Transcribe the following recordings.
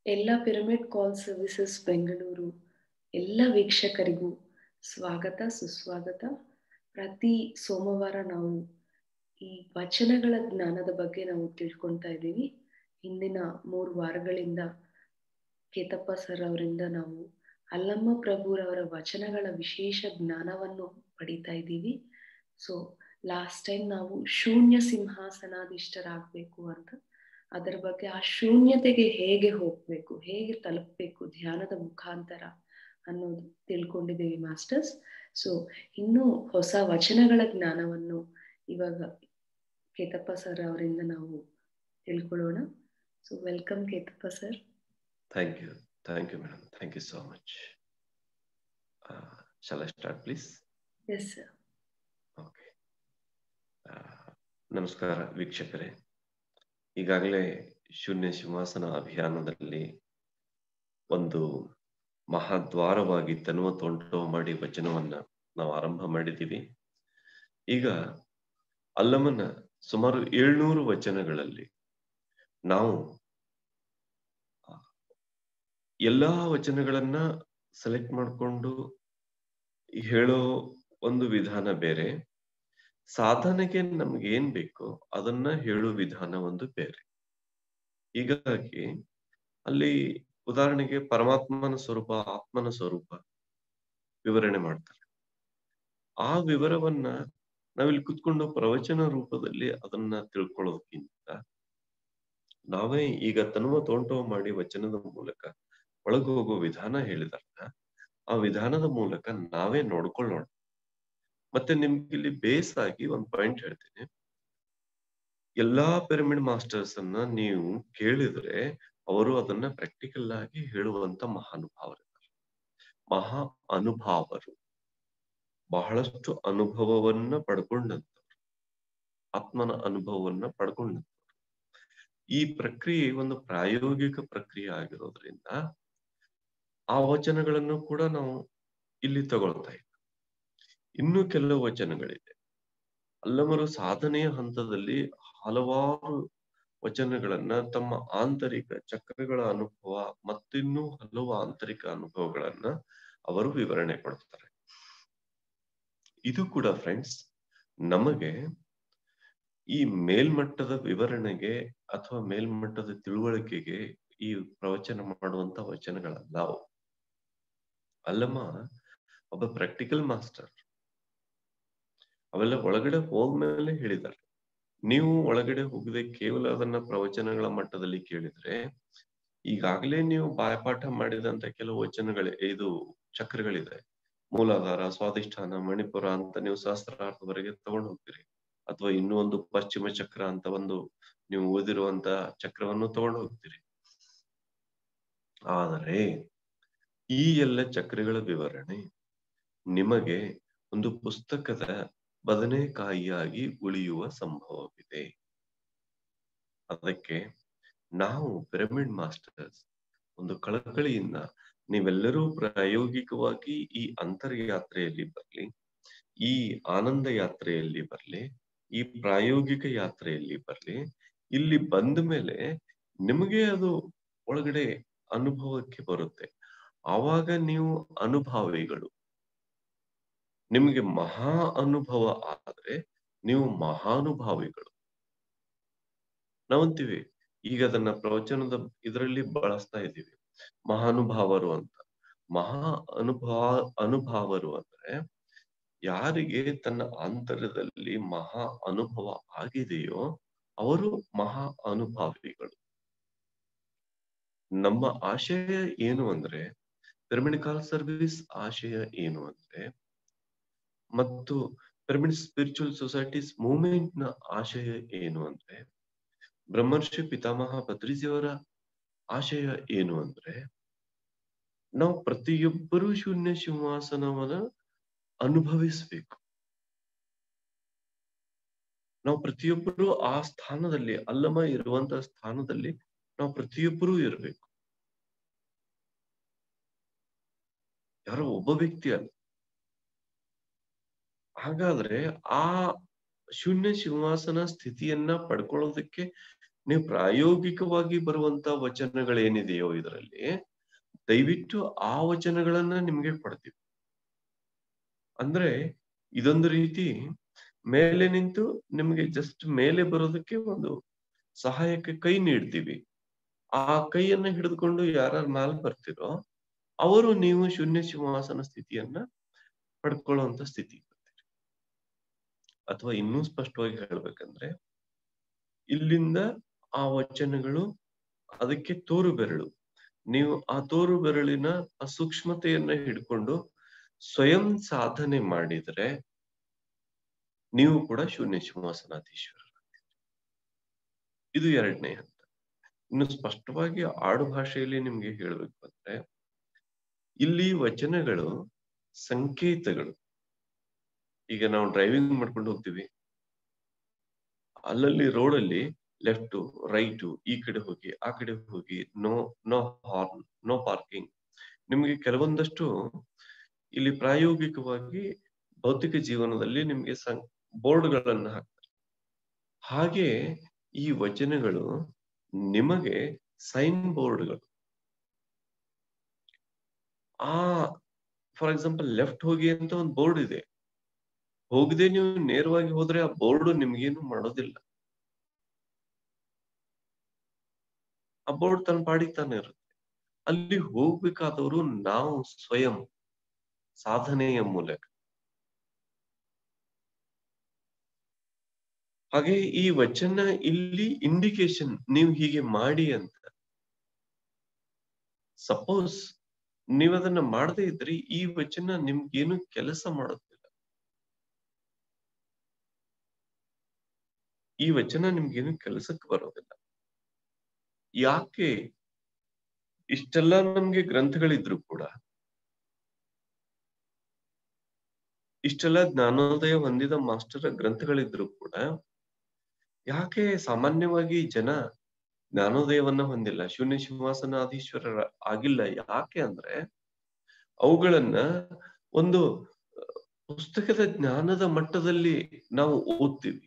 ಎಲ್ಲ ಪಿರಮಿಡ್ ಕಾಲ್ ಸರ್ವಿಸಸ್ ಬೆಂಗಳೂರು ಎಲ್ಲ ವೀಕ್ಷಕರಿಗೂ ಸ್ವಾಗತ ಸುಸ್ವಾಗತ ಪ್ರತಿ ಸೋಮವಾರ ನಾವು ಈ ವಚನಗಳ ಜ್ಞಾನದ ಬಗ್ಗೆ ನಾವು ತಿಳ್ಕೊಳ್ತಾ ಇದ್ದೀವಿ ಹಿಂದಿನ ಮೂರು ವಾರಗಳಿಂದ ಕೇತಪ್ಪ ಸರ್ ಅವರಿಂದ ನಾವು ಅಲ್ಲಮ್ಮ ಪ್ರಭುರವರ ವಚನಗಳ ವಿಶೇಷ ಜ್ಞಾನವನ್ನು ಪಡಿತಾ ಇದ್ದೀವಿ ಸೊ ಲಾಸ್ಟ್ ಟೈಮ್ ನಾವು ಶೂನ್ಯ ಸಿಂಹಾಸನಾಧಿಷ್ಠರಾಗಬೇಕು ಅಂತ ಅದರ ಬಗ್ಗೆ ಆ ಶೂನ್ಯತೆಗೆ ಹೇಗೆ ಹೋಗ್ಬೇಕು ಹೇಗೆ ತಲುಪಬೇಕು ಧ್ಯಾನದ ಮುಖಾಂತರ ಅನ್ನೋದು ತಿಳ್ಕೊಂಡಿದ್ದೀವಿ ಮಾಸ್ಟರ್ಸ್ ಸೊ ಇನ್ನು ಹೊಸ ವಚನಗಳ ಜ್ಞಾನವನ್ನು ಇವಾಗ ಕೇತಪ್ಪ ಸರ್ ಅವರಿಂದ ನಾವು ತಿಳ್ಕೊಳ್ಳೋಣ so welcome Ketappa sir Thank you. Thank you, madam. Thank you so much. Uh, shall I start, please? Yes sir Okay. Uh, ನಮಸ್ಕಾರ ವೀಕ್ಷಕರೇ ಈಗಾಗಲೇ ಶೂನ್ಯ ಸಿಂಹಾಸನ ಅಭಿಯಾನದಲ್ಲಿ ಒಂದು ಮಹಾದ್ವಾರವಾಗಿ ತನುವ ತೊಂಟೋ ಮಾಡಿ ವಚನವನ್ನ ನಾವು ಆರಂಭ ಮಾಡಿದ್ದೀವಿ ಈಗ ಅಲ್ಲಮನ ಸುಮಾರು ಏಳ್ನೂರು ವಚನಗಳಲ್ಲಿ ನಾವು ಎಲ್ಲಾ ವಚನಗಳನ್ನ ಸೆಲೆಕ್ಟ್ ಮಾಡಿಕೊಂಡು ಹೇಳೋ ಒಂದು ವಿಧಾನ ಬೇರೆ ಸಾಧನೆಗೆ ನಮ್ಗೆ ಏನ್ ಬೇಕೋ ಅದನ್ನ ಹೇಳೋ ವಿಧಾನ ಒಂದು ಬೇರೆ ಹೀಗಾಗಿ ಅಲ್ಲಿ ಉದಾಹರಣೆಗೆ ಪರಮಾತ್ಮನ ಸ್ವರೂಪ ಆತ್ಮನ ಸ್ವರೂಪ ವಿವರಣೆ ಮಾಡ್ತಾರೆ ಆ ವಿವರವನ್ನ ನಾವಿಲ್ಲಿ ಕುತ್ಕೊಂಡು ಪ್ರವಚನ ರೂಪದಲ್ಲಿ ಅದನ್ನ ತಿಳ್ಕೊಳ್ಳೋದಕ್ಕಿಂತ ನಾವೇ ಈಗ ತನುವ ತೋಂಟೋ ಮಾಡಿ ವಚನದ ಮೂಲಕ ಒಳಗೆ ಹೋಗೋ ವಿಧಾನ ಹೇಳಿದಾರಲ್ಲ ಆ ವಿಧಾನದ ಮೂಲಕ ನಾವೇ ನೋಡ್ಕೊಳ್ಳೋಣ ಮತ್ತೆ ನಿಮ್ಗೆ ಇಲ್ಲಿ ಬೇಸ್ ಆಗಿ ಒಂದು ಪಾಯಿಂಟ್ ಹೇಳ್ತೀನಿ ಎಲ್ಲಾ ಪಿರಮಿಡ್ ಮಾಸ್ಟರ್ಸ್ ಅನ್ನ ನೀವು ಕೇಳಿದ್ರೆ ಅವರು ಅದನ್ನ ಪ್ರಾಕ್ಟಿಕಲ್ ಆಗಿ ಹೇಳುವಂತ ಮಹಾನುಭಾವರಿದ್ದಾರೆ ಮಹಾ ಅನುಭಾವರು ಬಹಳಷ್ಟು ಅನುಭವವನ್ನ ಪಡ್ಕೊಂಡಂತವ್ರು ಆತ್ಮನ ಅನುಭವವನ್ನ ಪಡ್ಕೊಂಡಂತವ್ರು ಈ ಪ್ರಕ್ರಿಯೆ ಒಂದು ಪ್ರಾಯೋಗಿಕ ಪ್ರಕ್ರಿಯೆ ಆಗಿರೋದ್ರಿಂದ ಆ ವಚನಗಳನ್ನು ಕೂಡ ನಾವು ಇಲ್ಲಿ ತಗೊಳ್ತಾ ಇದ್ದೀವಿ ಇನ್ನು ಕೆಲವು ವಚನಗಳಿದೆ ಅಲ್ಲಮರು ಸಾಧನೆಯ ಹಂತದಲ್ಲಿ ಹಲವಾರು ವಚನಗಳನ್ನ ತಮ್ಮ ಆಂತರಿಕ ಚಕ್ರಗಳ ಅನುಭವ ಮತ್ತಿನ್ನೂ ಹಲವು ಆಂತರಿಕ ಅನುಭವಗಳನ್ನ ಅವರು ವಿವರಣೆ ಕೊಡ್ತಾರೆ ಇದು ಕೂಡ ಫ್ರೆಂಡ್ಸ್ ನಮಗೆ ಈ ಮೇಲ್ಮಟ್ಟದ ವಿವರಣೆಗೆ ಅಥವಾ ಮೇಲ್ಮಟ್ಟದ ತಿಳುವಳಿಕೆಗೆ ಈ ಪ್ರವಚನ ಮಾಡುವಂತ ವಚನಗಳಲ್ಲ ಅವು ಅಲ್ಲಮ್ಮ ಒಬ್ಬ ಪ್ರಾಕ್ಟಿಕಲ್ ಮಾಸ್ಟರ್ ಅವೆಲ್ಲ ಒಳಗಡೆ ಹೋದ್ಮೇಲೆ ಹೇಳಿದ್ದಾರೆ ನೀವು ಒಳಗಡೆ ಹೋಗದೆ ಕೇವಲ ಅದನ್ನ ಪ್ರವಚನಗಳ ಮಟ್ಟದಲ್ಲಿ ಕೇಳಿದ್ರೆ ಈಗಾಗಲೇ ನೀವು ಬಾಯಪಾಠ ಮಾಡಿದಂತ ಕೆಲವು ವಚನಗಳೇ ಇದು ಚಕ್ರಗಳಿದೆ ಮೂಲಾಧಾರ ಸ್ವಾಧಿಷ್ಠಾನ ಮಣಿಪುರ ಅಂತ ನೀವು ಸಹಸ್ರಾರ್ಥವರೆಗೆ ತಗೊಂಡು ಹೋಗ್ತೀರಿ ಅಥವಾ ಇನ್ನೂ ಒಂದು ಪಶ್ಚಿಮ ಚಕ್ರ ಅಂತ ಒಂದು ನೀವು ಓದಿರುವಂತ ಚಕ್ರವನ್ನು ತಗೊಂಡು ಹೋಗ್ತೀರಿ ಆದರೆ ಈ ಎಲ್ಲ ಚಕ್ರಗಳ ವಿವರಣೆ ನಿಮಗೆ ಒಂದು ಪುಸ್ತಕದ ಬದನೆಕಾಯಿಯಾಗಿ ಉಳಿಯುವ ಸಂಭವವಿದೆ ಅದಕ್ಕೆ ನಾವು ಪಿರಮಿಡ್ ಮಾಸ್ಟರ್ಸ್ ಒಂದು ಕಳಕಳಿಯಿಂದ ನೀವೆಲ್ಲರೂ ಪ್ರಾಯೋಗಿಕವಾಗಿ ಈ ಅಂತರ್ಯಾತ್ರೆಯಲ್ಲಿ ಬರಲಿ ಈ ಆನಂದ ಯಾತ್ರೆಯಲ್ಲಿ ಬರಲಿ ಈ ಪ್ರಾಯೋಗಿಕ ಯಾತ್ರೆಯಲ್ಲಿ ಬರಲಿ ಇಲ್ಲಿ ಬಂದ ಮೇಲೆ ನಿಮಗೆ ಅದು ಒಳಗಡೆ ಅನುಭವಕ್ಕೆ ಬರುತ್ತೆ ಆವಾಗ ನೀವು ಅನುಭಾವಿಗಳು ನಿಮಗೆ ಮಹಾ ಅನುಭವ ಆದ್ರೆ ನೀವು ಮಹಾನುಭಾವಿಗಳು ನಾವಂತೀವಿ ಈಗ ಅದನ್ನ ಪ್ರವಚನದ ಇದರಲ್ಲಿ ಬಳಸ್ತಾ ಇದ್ದೀವಿ ಮಹಾನುಭಾವರು ಅಂತ ಮಹಾ ಅನುಭವ ಅನುಭಾವರು ಅಂದ್ರೆ ಯಾರಿಗೆ ತನ್ನ ಆಂತರ್ಯದಲ್ಲಿ ಮಹಾ ಅನುಭವ ಆಗಿದೆಯೋ ಅವರು ಮಹಾ ಅನುಭಾವಿಗಳು ನಮ್ಮ ಆಶಯ ಏನು ಅಂದ್ರೆ ಪಿರಮಿಡ್ ಕಾಲ್ ಸರ್ವಿಸ್ ಆಶಯ ಏನು ಅಂದ್ರೆ ಮತ್ತು ಪಿರಮಿಡ್ ಸ್ಪಿರಿಚುವಲ್ ಸೊಸೈಟೀಸ್ ಮೂವ್ಮೆಂಟ್ ನ ಆಶಯ ಏನು ಅಂದ್ರೆ ಬ್ರಹ್ಮರ್ಷಿ ಪಿತಾಮಹ ಭದ್ರಿಜಿಯವರ ಆಶಯ ಏನು ಅಂದ್ರೆ ನಾವು ಪ್ರತಿಯೊಬ್ಬರೂ ಶೂನ್ಯ ಸಿಂಹಾಸನವನ್ನ ಅನುಭವಿಸ್ಬೇಕು ನಾವು ಪ್ರತಿಯೊಬ್ಬರು ಆ ಸ್ಥಾನದಲ್ಲಿ ಅಲ್ಲಮ ಇರುವಂತಹ ಸ್ಥಾನದಲ್ಲಿ ನಾವು ಪ್ರತಿಯೊಬ್ಬರೂ ಇರಬೇಕು ಯಾರೋ ಒಬ್ಬ ವ್ಯಕ್ತಿ ಅಲ್ಲ ಹಾಗಾದ್ರೆ ಆ ಶೂನ್ಯ ಸಿಂಹಾಸನ ಸ್ಥಿತಿಯನ್ನ ಪಡ್ಕೊಳ್ಳೋದಕ್ಕೆ ನೀವು ಪ್ರಾಯೋಗಿಕವಾಗಿ ಬರುವಂತ ವಚನಗಳೇನಿದೆಯೋ ಇದರಲ್ಲಿ ದಯವಿಟ್ಟು ಆ ವಚನಗಳನ್ನ ನಿಮ್ಗೆ ಕೊಡ್ತೀವಿ ಅಂದ್ರೆ ಇದೊಂದು ರೀತಿ ಮೇಲೆ ನಿಂತು ನಿಮ್ಗೆ ಜಸ್ಟ್ ಮೇಲೆ ಬರೋದಕ್ಕೆ ಒಂದು ಸಹಾಯಕ್ಕೆ ಕೈ ನೀಡ್ತೀವಿ ಆ ಕೈಯನ್ನ ಹಿಡಿದುಕೊಂಡು ಯಾರ್ಯಾರ ಮ್ಯಾಲ್ ಬರ್ತಿರೋ ಅವರು ನೀವು ಶೂನ್ಯ ಸಿಂಹಾಸನ ಸ್ಥಿತಿಯನ್ನ ಪಡ್ಕೊಳ್ಳುವಂತ ಸ್ಥಿತಿ ಬರ್ತೀರಿ ಅಥವಾ ಇನ್ನೂ ಸ್ಪಷ್ಟವಾಗಿ ಹೇಳ್ಬೇಕಂದ್ರೆ ಇಲ್ಲಿಂದ ಆ ವಚನಗಳು ಅದಕ್ಕೆ ತೋರು ಬೆರಳು ನೀವು ಆ ತೋರು ಬೆರಳಿನ ಆ ಸೂಕ್ಷ್ಮತೆಯನ್ನ ಹಿಡ್ಕೊಂಡು ಸ್ವಯಂ ಸಾಧನೆ ಮಾಡಿದ್ರೆ ನೀವು ಕೂಡ ಶೂನ್ಯ ಸಿಂಹಾಸನಾಧೀಶ್ವರ ಇದು ಎರಡನೇ ಹಂತ ಇನ್ನು ಸ್ಪಷ್ಟವಾಗಿ ಆಡು ಭಾಷೆಯಲ್ಲಿ ನಿಮ್ಗೆ ಹೇಳ್ಬೇಕು ಅಂದ್ರೆ ಇಲ್ಲಿ ವಚನಗಳು ಸಂಕೇತಗಳು ಈಗ ನಾವು ಡ್ರೈವಿಂಗ್ ಮಾಡ್ಕೊಂಡು ಹೋಗ್ತೀವಿ ಅಲ್ಲಲ್ಲಿ ರೋಡಲ್ಲಿ ಲೆಫ್ಟ್ ರೈಟ್ ಈ ಕಡೆ ಹೋಗಿ ಆ ಕಡೆ ಹೋಗಿ no no horn no parking ನಿಮ್ಗೆ ಕೆಲವೊಂದಷ್ಟು ಇಲ್ಲಿ ಪ್ರಾಯೋಗಿಕವಾಗಿ ಭೌತಿಕ ಜೀವನದಲ್ಲಿ ನಿಮ್ಗೆ ಸಂ ಬೋರ್ಡ್ಗಳನ್ನ ಹಾಕ್ತಾರೆ ಹಾಗೆ ಈ ವಚನಗಳು ನಿಮಗೆ ಸೈನ್ ಬೋರ್ಡ್ಗಳು ಆ ಫಾರ್ ಎಕ್ಸಾಂಪಲ್ ಲೆಫ್ಟ್ ಹೋಗಿ ಅಂತ ಒಂದು ಬೋರ್ಡ್ ಇದೆ ಹೋಗದೆ ನೀವು ನೇರವಾಗಿ ಹೋದ್ರೆ ಆ ಬೋರ್ಡ್ ನಿಮ್ಗೇನು ಮಾಡೋದಿಲ್ಲ ಆ ಬೋರ್ಡ್ ತನ್ನ ಪಾಡಿಗೆ ತಾನೇ ಇರುತ್ತೆ ಅಲ್ಲಿ ಹೋಗ್ಬೇಕಾದವರು ನಾವು ಸ್ವಯಂ ಸಾಧನೆಯ ಮೂಲಕ ಹಾಗೆ ಈ ವಚನ ಇಲ್ಲಿ ಇಂಡಿಕೇಶನ್ ನೀವು ಹೀಗೆ ಮಾಡಿ ಅಂತ ಸಪೋಸ್ ನೀವದನ್ನ ಮಾಡದೇ ಇದ್ರೆ ಈ ವಚನ ನಿಮ್ಗೇನು ಕೆಲಸ ಮಾಡೋದಿಲ್ಲ ಈ ವಚನ ನಿಮ್ಗೇನು ಕೆಲಸಕ್ಕೆ ಬರೋದಿಲ್ಲ ಯಾಕೆ ಇಷ್ಟೆಲ್ಲ ನಮ್ಗೆ ಗ್ರಂಥಗಳಿದ್ರು ಕೂಡ ಇಷ್ಟೆಲ್ಲ ಜ್ಞಾನೋದಯ ಹೊಂದಿದ ಮಾಸ್ಟರ್ ಗ್ರಂಥಗಳಿದ್ರು ಕೂಡ ಯಾಕೆ ಸಾಮಾನ್ಯವಾಗಿ ಜನ ಜ್ಞಾನೋದಯವನ್ನ ಹೊಂದಿಲ್ಲ ಶೂನ್ಯ ಸಿಂಹಾಸನಾಧೀಶ್ವರರ ಆಗಿಲ್ಲ ಯಾಕೆ ಅಂದ್ರೆ ಅವುಗಳನ್ನ ಒಂದು ಪುಸ್ತಕದ ಜ್ಞಾನದ ಮಟ್ಟದಲ್ಲಿ ನಾವು ಓದ್ತೀವಿ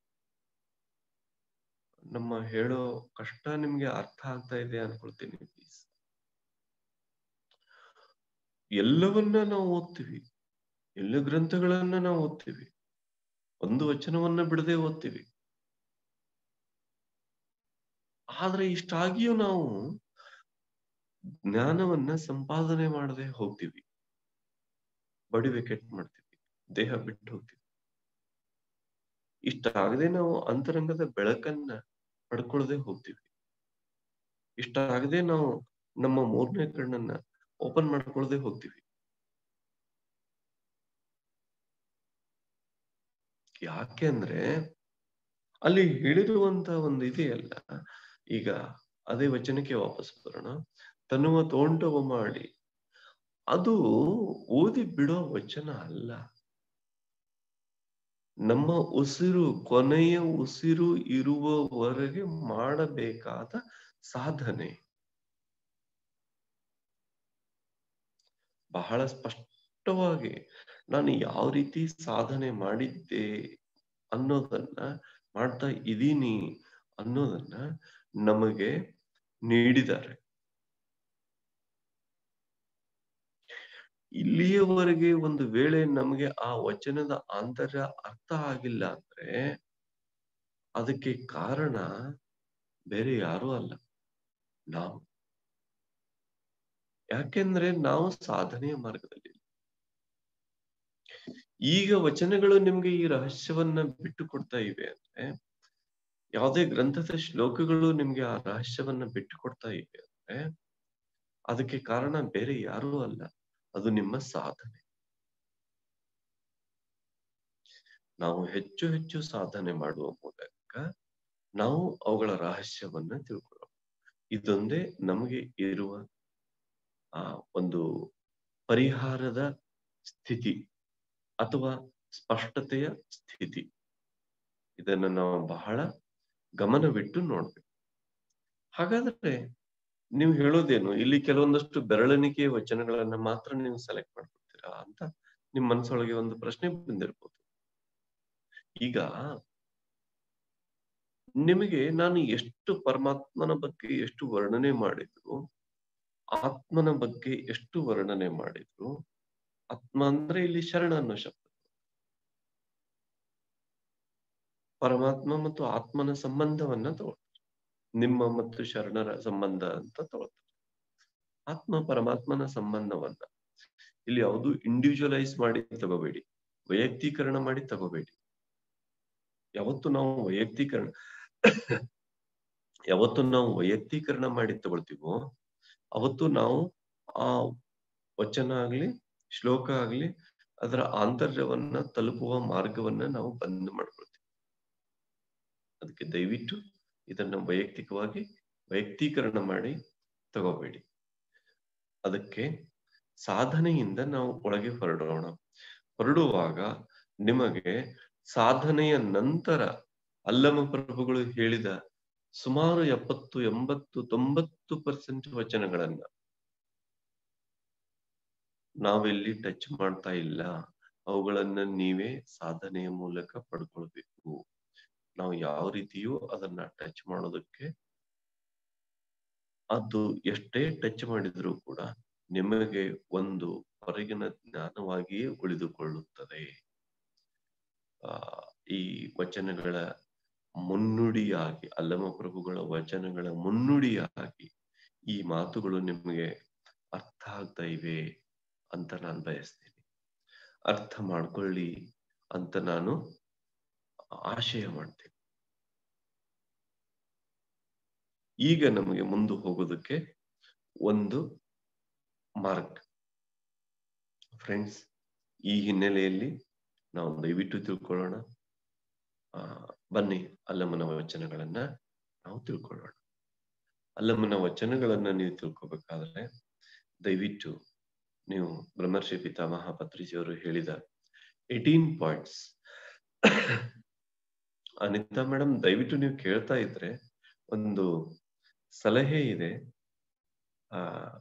ನಮ್ಮ ಹೇಳೋ ಕಷ್ಟ ನಿಮ್ಗೆ ಅರ್ಥ ಆಗ್ತಾ ಇದೆ ಅನ್ಕೊಳ್ತೀನಿ ಪ್ಲೀಸ್ ಎಲ್ಲವನ್ನ ನಾವು ಓದ್ತೀವಿ ಎಲ್ಲ ಗ್ರಂಥಗಳನ್ನ ನಾವು ಓದ್ತೀವಿ ಒಂದು ವಚನವನ್ನ ಬಿಡದೆ ಓದ್ತೀವಿ ಆದ್ರೆ ಇಷ್ಟಾಗಿಯೂ ನಾವು ಜ್ಞಾನವನ್ನ ಸಂಪಾದನೆ ಮಾಡದೆ ಹೋಗ್ತೀವಿ ಬಡಿ ವಿಕೆಟ್ ಮಾಡ್ತೀವಿ ದೇಹ ಬಿಟ್ಟು ಹೋಗ್ತೀವಿ ಇಷ್ಟಾಗದೆ ನಾವು ಅಂತರಂಗದ ಬೆಳಕನ್ನ ಪಡ್ಕೊಳ್ಳದೆ ಹೋಗ್ತೀವಿ ಇಷ್ಟಾಗದೆ ನಾವು ನಮ್ಮ ಮೂರನೇ ಕಣ್ಣನ್ನ ಓಪನ್ ಮಾಡ್ಕೊಳ್ಳದೆ ಹೋಗ್ತೀವಿ ಯಾಕೆ ಅಂದ್ರೆ ಅಲ್ಲಿ ಹೇಳಿರುವಂತ ಒಂದು ಇದೆಯಲ್ಲ ಈಗ ಅದೇ ವಚನಕ್ಕೆ ವಾಪಸ್ ಬರೋಣ ತನ್ನುವ ತೋಂಟವ ಮಾಡಿ ಅದು ಓದಿ ಬಿಡೋ ವಚನ ಅಲ್ಲ ನಮ್ಮ ಉಸಿರು ಕೊನೆಯ ಉಸಿರು ಇರುವವರೆಗೆ ಮಾಡಬೇಕಾದ ಸಾಧನೆ ಬಹಳ ಸ್ಪಷ್ಟವಾಗಿ ನಾನು ಯಾವ ರೀತಿ ಸಾಧನೆ ಮಾಡಿದ್ದೆ ಅನ್ನೋದನ್ನ ಮಾಡ್ತಾ ಇದ್ದೀನಿ ಅನ್ನೋದನ್ನ ನಮಗೆ ನೀಡಿದ್ದಾರೆ ಇಲ್ಲಿಯವರೆಗೆ ಒಂದು ವೇಳೆ ನಮಗೆ ಆ ವಚನದ ಆಂತರ್ಯ ಅರ್ಥ ಆಗಿಲ್ಲ ಅಂದ್ರೆ ಅದಕ್ಕೆ ಕಾರಣ ಬೇರೆ ಯಾರೂ ಅಲ್ಲ ನಾವು ಯಾಕೆಂದ್ರೆ ನಾವು ಸಾಧನೆಯ ಮಾರ್ಗದಲ್ಲಿ ಈಗ ವಚನಗಳು ನಿಮ್ಗೆ ಈ ರಹಸ್ಯವನ್ನ ಬಿಟ್ಟು ಕೊಡ್ತಾ ಇವೆ ಅಂದ್ರೆ ಯಾವುದೇ ಗ್ರಂಥದ ಶ್ಲೋಕಗಳು ನಿಮ್ಗೆ ಆ ರಹಸ್ಯವನ್ನ ಬಿಟ್ಟು ಕೊಡ್ತಾ ಇವೆ ಅಂದ್ರೆ ಅದಕ್ಕೆ ಕಾರಣ ಬೇರೆ ಯಾರೂ ಅಲ್ಲ ಅದು ನಿಮ್ಮ ಸಾಧನೆ ನಾವು ಹೆಚ್ಚು ಹೆಚ್ಚು ಸಾಧನೆ ಮಾಡುವ ಮೂಲಕ ನಾವು ಅವುಗಳ ರಹಸ್ಯವನ್ನ ತಿಳ್ಕೊಳ್ಳೋಣ ಇದೊಂದೇ ನಮಗೆ ಇರುವ ಆ ಒಂದು ಪರಿಹಾರದ ಸ್ಥಿತಿ ಅಥವಾ ಸ್ಪಷ್ಟತೆಯ ಸ್ಥಿತಿ ಇದನ್ನ ನಾವು ಬಹಳ ಗಮನವಿಟ್ಟು ನೋಡ್ಬೇಕು ಹಾಗಾದ್ರೆ ನೀವು ಹೇಳೋದೇನು ಇಲ್ಲಿ ಕೆಲವೊಂದಷ್ಟು ಬೆರಳೆಣಿಕೆಯ ವಚನಗಳನ್ನ ಮಾತ್ರ ನೀವು ಸೆಲೆಕ್ಟ್ ಮಾಡ್ಕೊಡ್ತೀರಾ ಅಂತ ನಿಮ್ ಮನಸ್ಸೊಳಗೆ ಒಂದು ಪ್ರಶ್ನೆ ಬಂದಿರ್ಬೋದು ಈಗ ನಿಮಗೆ ನಾನು ಎಷ್ಟು ಪರಮಾತ್ಮನ ಬಗ್ಗೆ ಎಷ್ಟು ವರ್ಣನೆ ಮಾಡಿದ್ರು ಆತ್ಮನ ಬಗ್ಗೆ ಎಷ್ಟು ವರ್ಣನೆ ಮಾಡಿದ್ರು ಆತ್ಮ ಅಂದ್ರೆ ಇಲ್ಲಿ ಶರಣ ಅನ್ನೋ ಶಬ್ದ ಪರಮಾತ್ಮ ಮತ್ತು ಆತ್ಮನ ಸಂಬಂಧವನ್ನ ತಗೊಳ್ತಾರೆ ನಿಮ್ಮ ಮತ್ತು ಶರಣರ ಸಂಬಂಧ ಅಂತ ತಗೊಳ್ತಾರೆ ಆತ್ಮ ಪರಮಾತ್ಮನ ಸಂಬಂಧವನ್ನ ಇಲ್ಲಿ ಯಾವುದು ಇಂಡಿವಿಜುವಲೈಸ್ ಮಾಡಿ ತಗೋಬೇಡಿ ವೈಯಕ್ತೀಕರಣ ಮಾಡಿ ತಗೋಬೇಡಿ ಯಾವತ್ತು ನಾವು ವೈಯಕ್ತೀಕರಣ ಯಾವತ್ತು ನಾವು ವೈಯಕ್ತೀಕರಣ ಮಾಡಿ ತಗೊಳ್ತೀವೋ ಅವತ್ತು ನಾವು ಆ ವಚನ ಆಗ್ಲಿ ಶ್ಲೋಕ ಆಗ್ಲಿ ಅದರ ಆಂತರ್ಯವನ್ನ ತಲುಪುವ ಮಾರ್ಗವನ್ನ ನಾವು ಬಂದ್ ಮಾಡ್ಕೊಳ್ತೀವಿ ಅದಕ್ಕೆ ದಯವಿಟ್ಟು ಇದನ್ನ ವೈಯಕ್ತಿಕವಾಗಿ ವೈಯಕ್ತೀಕರಣ ಮಾಡಿ ತಗೋಬೇಡಿ ಅದಕ್ಕೆ ಸಾಧನೆಯಿಂದ ನಾವು ಒಳಗೆ ಹೊರಡೋಣ ಹೊರಡುವಾಗ ನಿಮಗೆ ಸಾಧನೆಯ ನಂತರ ಅಲ್ಲಮ ಪ್ರಭುಗಳು ಹೇಳಿದ ಸುಮಾರು ಎಪ್ಪತ್ತು ಎಂಬತ್ತು ತೊಂಬತ್ತು ಪರ್ಸೆಂಟ್ ವಚನಗಳನ್ನ ನಾವೆಲ್ಲಿ ಟಚ್ ಮಾಡ್ತಾ ಇಲ್ಲ ಅವುಗಳನ್ನ ನೀವೇ ಸಾಧನೆಯ ಮೂಲಕ ಪಡ್ಕೊಳ್ಬೇಕು ನಾವು ಯಾವ ರೀತಿಯೂ ಅದನ್ನ ಟಚ್ ಮಾಡೋದಕ್ಕೆ ಅದು ಎಷ್ಟೇ ಟಚ್ ಮಾಡಿದ್ರೂ ಕೂಡ ನಿಮಗೆ ಒಂದು ಹೊರಗಿನ ಜ್ಞಾನವಾಗಿಯೇ ಉಳಿದುಕೊಳ್ಳುತ್ತದೆ ಆ ಈ ವಚನಗಳ ಮುನ್ನುಡಿಯಾಗಿ ಅಲ್ಲಮ ಪ್ರಭುಗಳ ವಚನಗಳ ಮುನ್ನುಡಿಯಾಗಿ ಈ ಮಾತುಗಳು ನಿಮಗೆ ಅರ್ಥ ಆಗ್ತಾ ಇವೆ ಅಂತ ನಾನು ಬಯಸ್ತೇನೆ ಅರ್ಥ ಮಾಡ್ಕೊಳ್ಳಿ ಅಂತ ನಾನು ಆಶಯ ಮಾಡ್ತೇನೆ ಈಗ ನಮಗೆ ಮುಂದೆ ಹೋಗೋದಕ್ಕೆ ಒಂದು ಮಾರ್ಗ ಫ್ರೆಂಡ್ಸ್ ಈ ಹಿನ್ನೆಲೆಯಲ್ಲಿ ನಾವು ದಯವಿಟ್ಟು ತಿಳ್ಕೊಳ್ಳೋಣ ಆ ಬನ್ನಿ ಅಲ್ಲಮ್ಮನ ವಚನಗಳನ್ನ ನಾವು ತಿಳ್ಕೊಳ್ಳೋಣ ಅಲ್ಲಮ್ಮನ ವಚನಗಳನ್ನ ನೀವು ತಿಳ್ಕೊಬೇಕಾದ್ರೆ ದಯವಿಟ್ಟು ನೀವು ಬ್ರಹ್ಮರ್ಷಿ ಪಿತಾಮಹ ಪತ್ರಿಜಿಯವರು ಹೇಳಿದ ಏಟೀನ್ ಪಾಯಿಂಟ್ಸ್ ಅನಿತಾ ಮೇಡಮ್ ದಯವಿಟ್ಟು ನೀವು ಕೇಳ್ತಾ ಇದ್ರೆ ಒಂದು ಸಲಹೆ ಇದೆ ಆ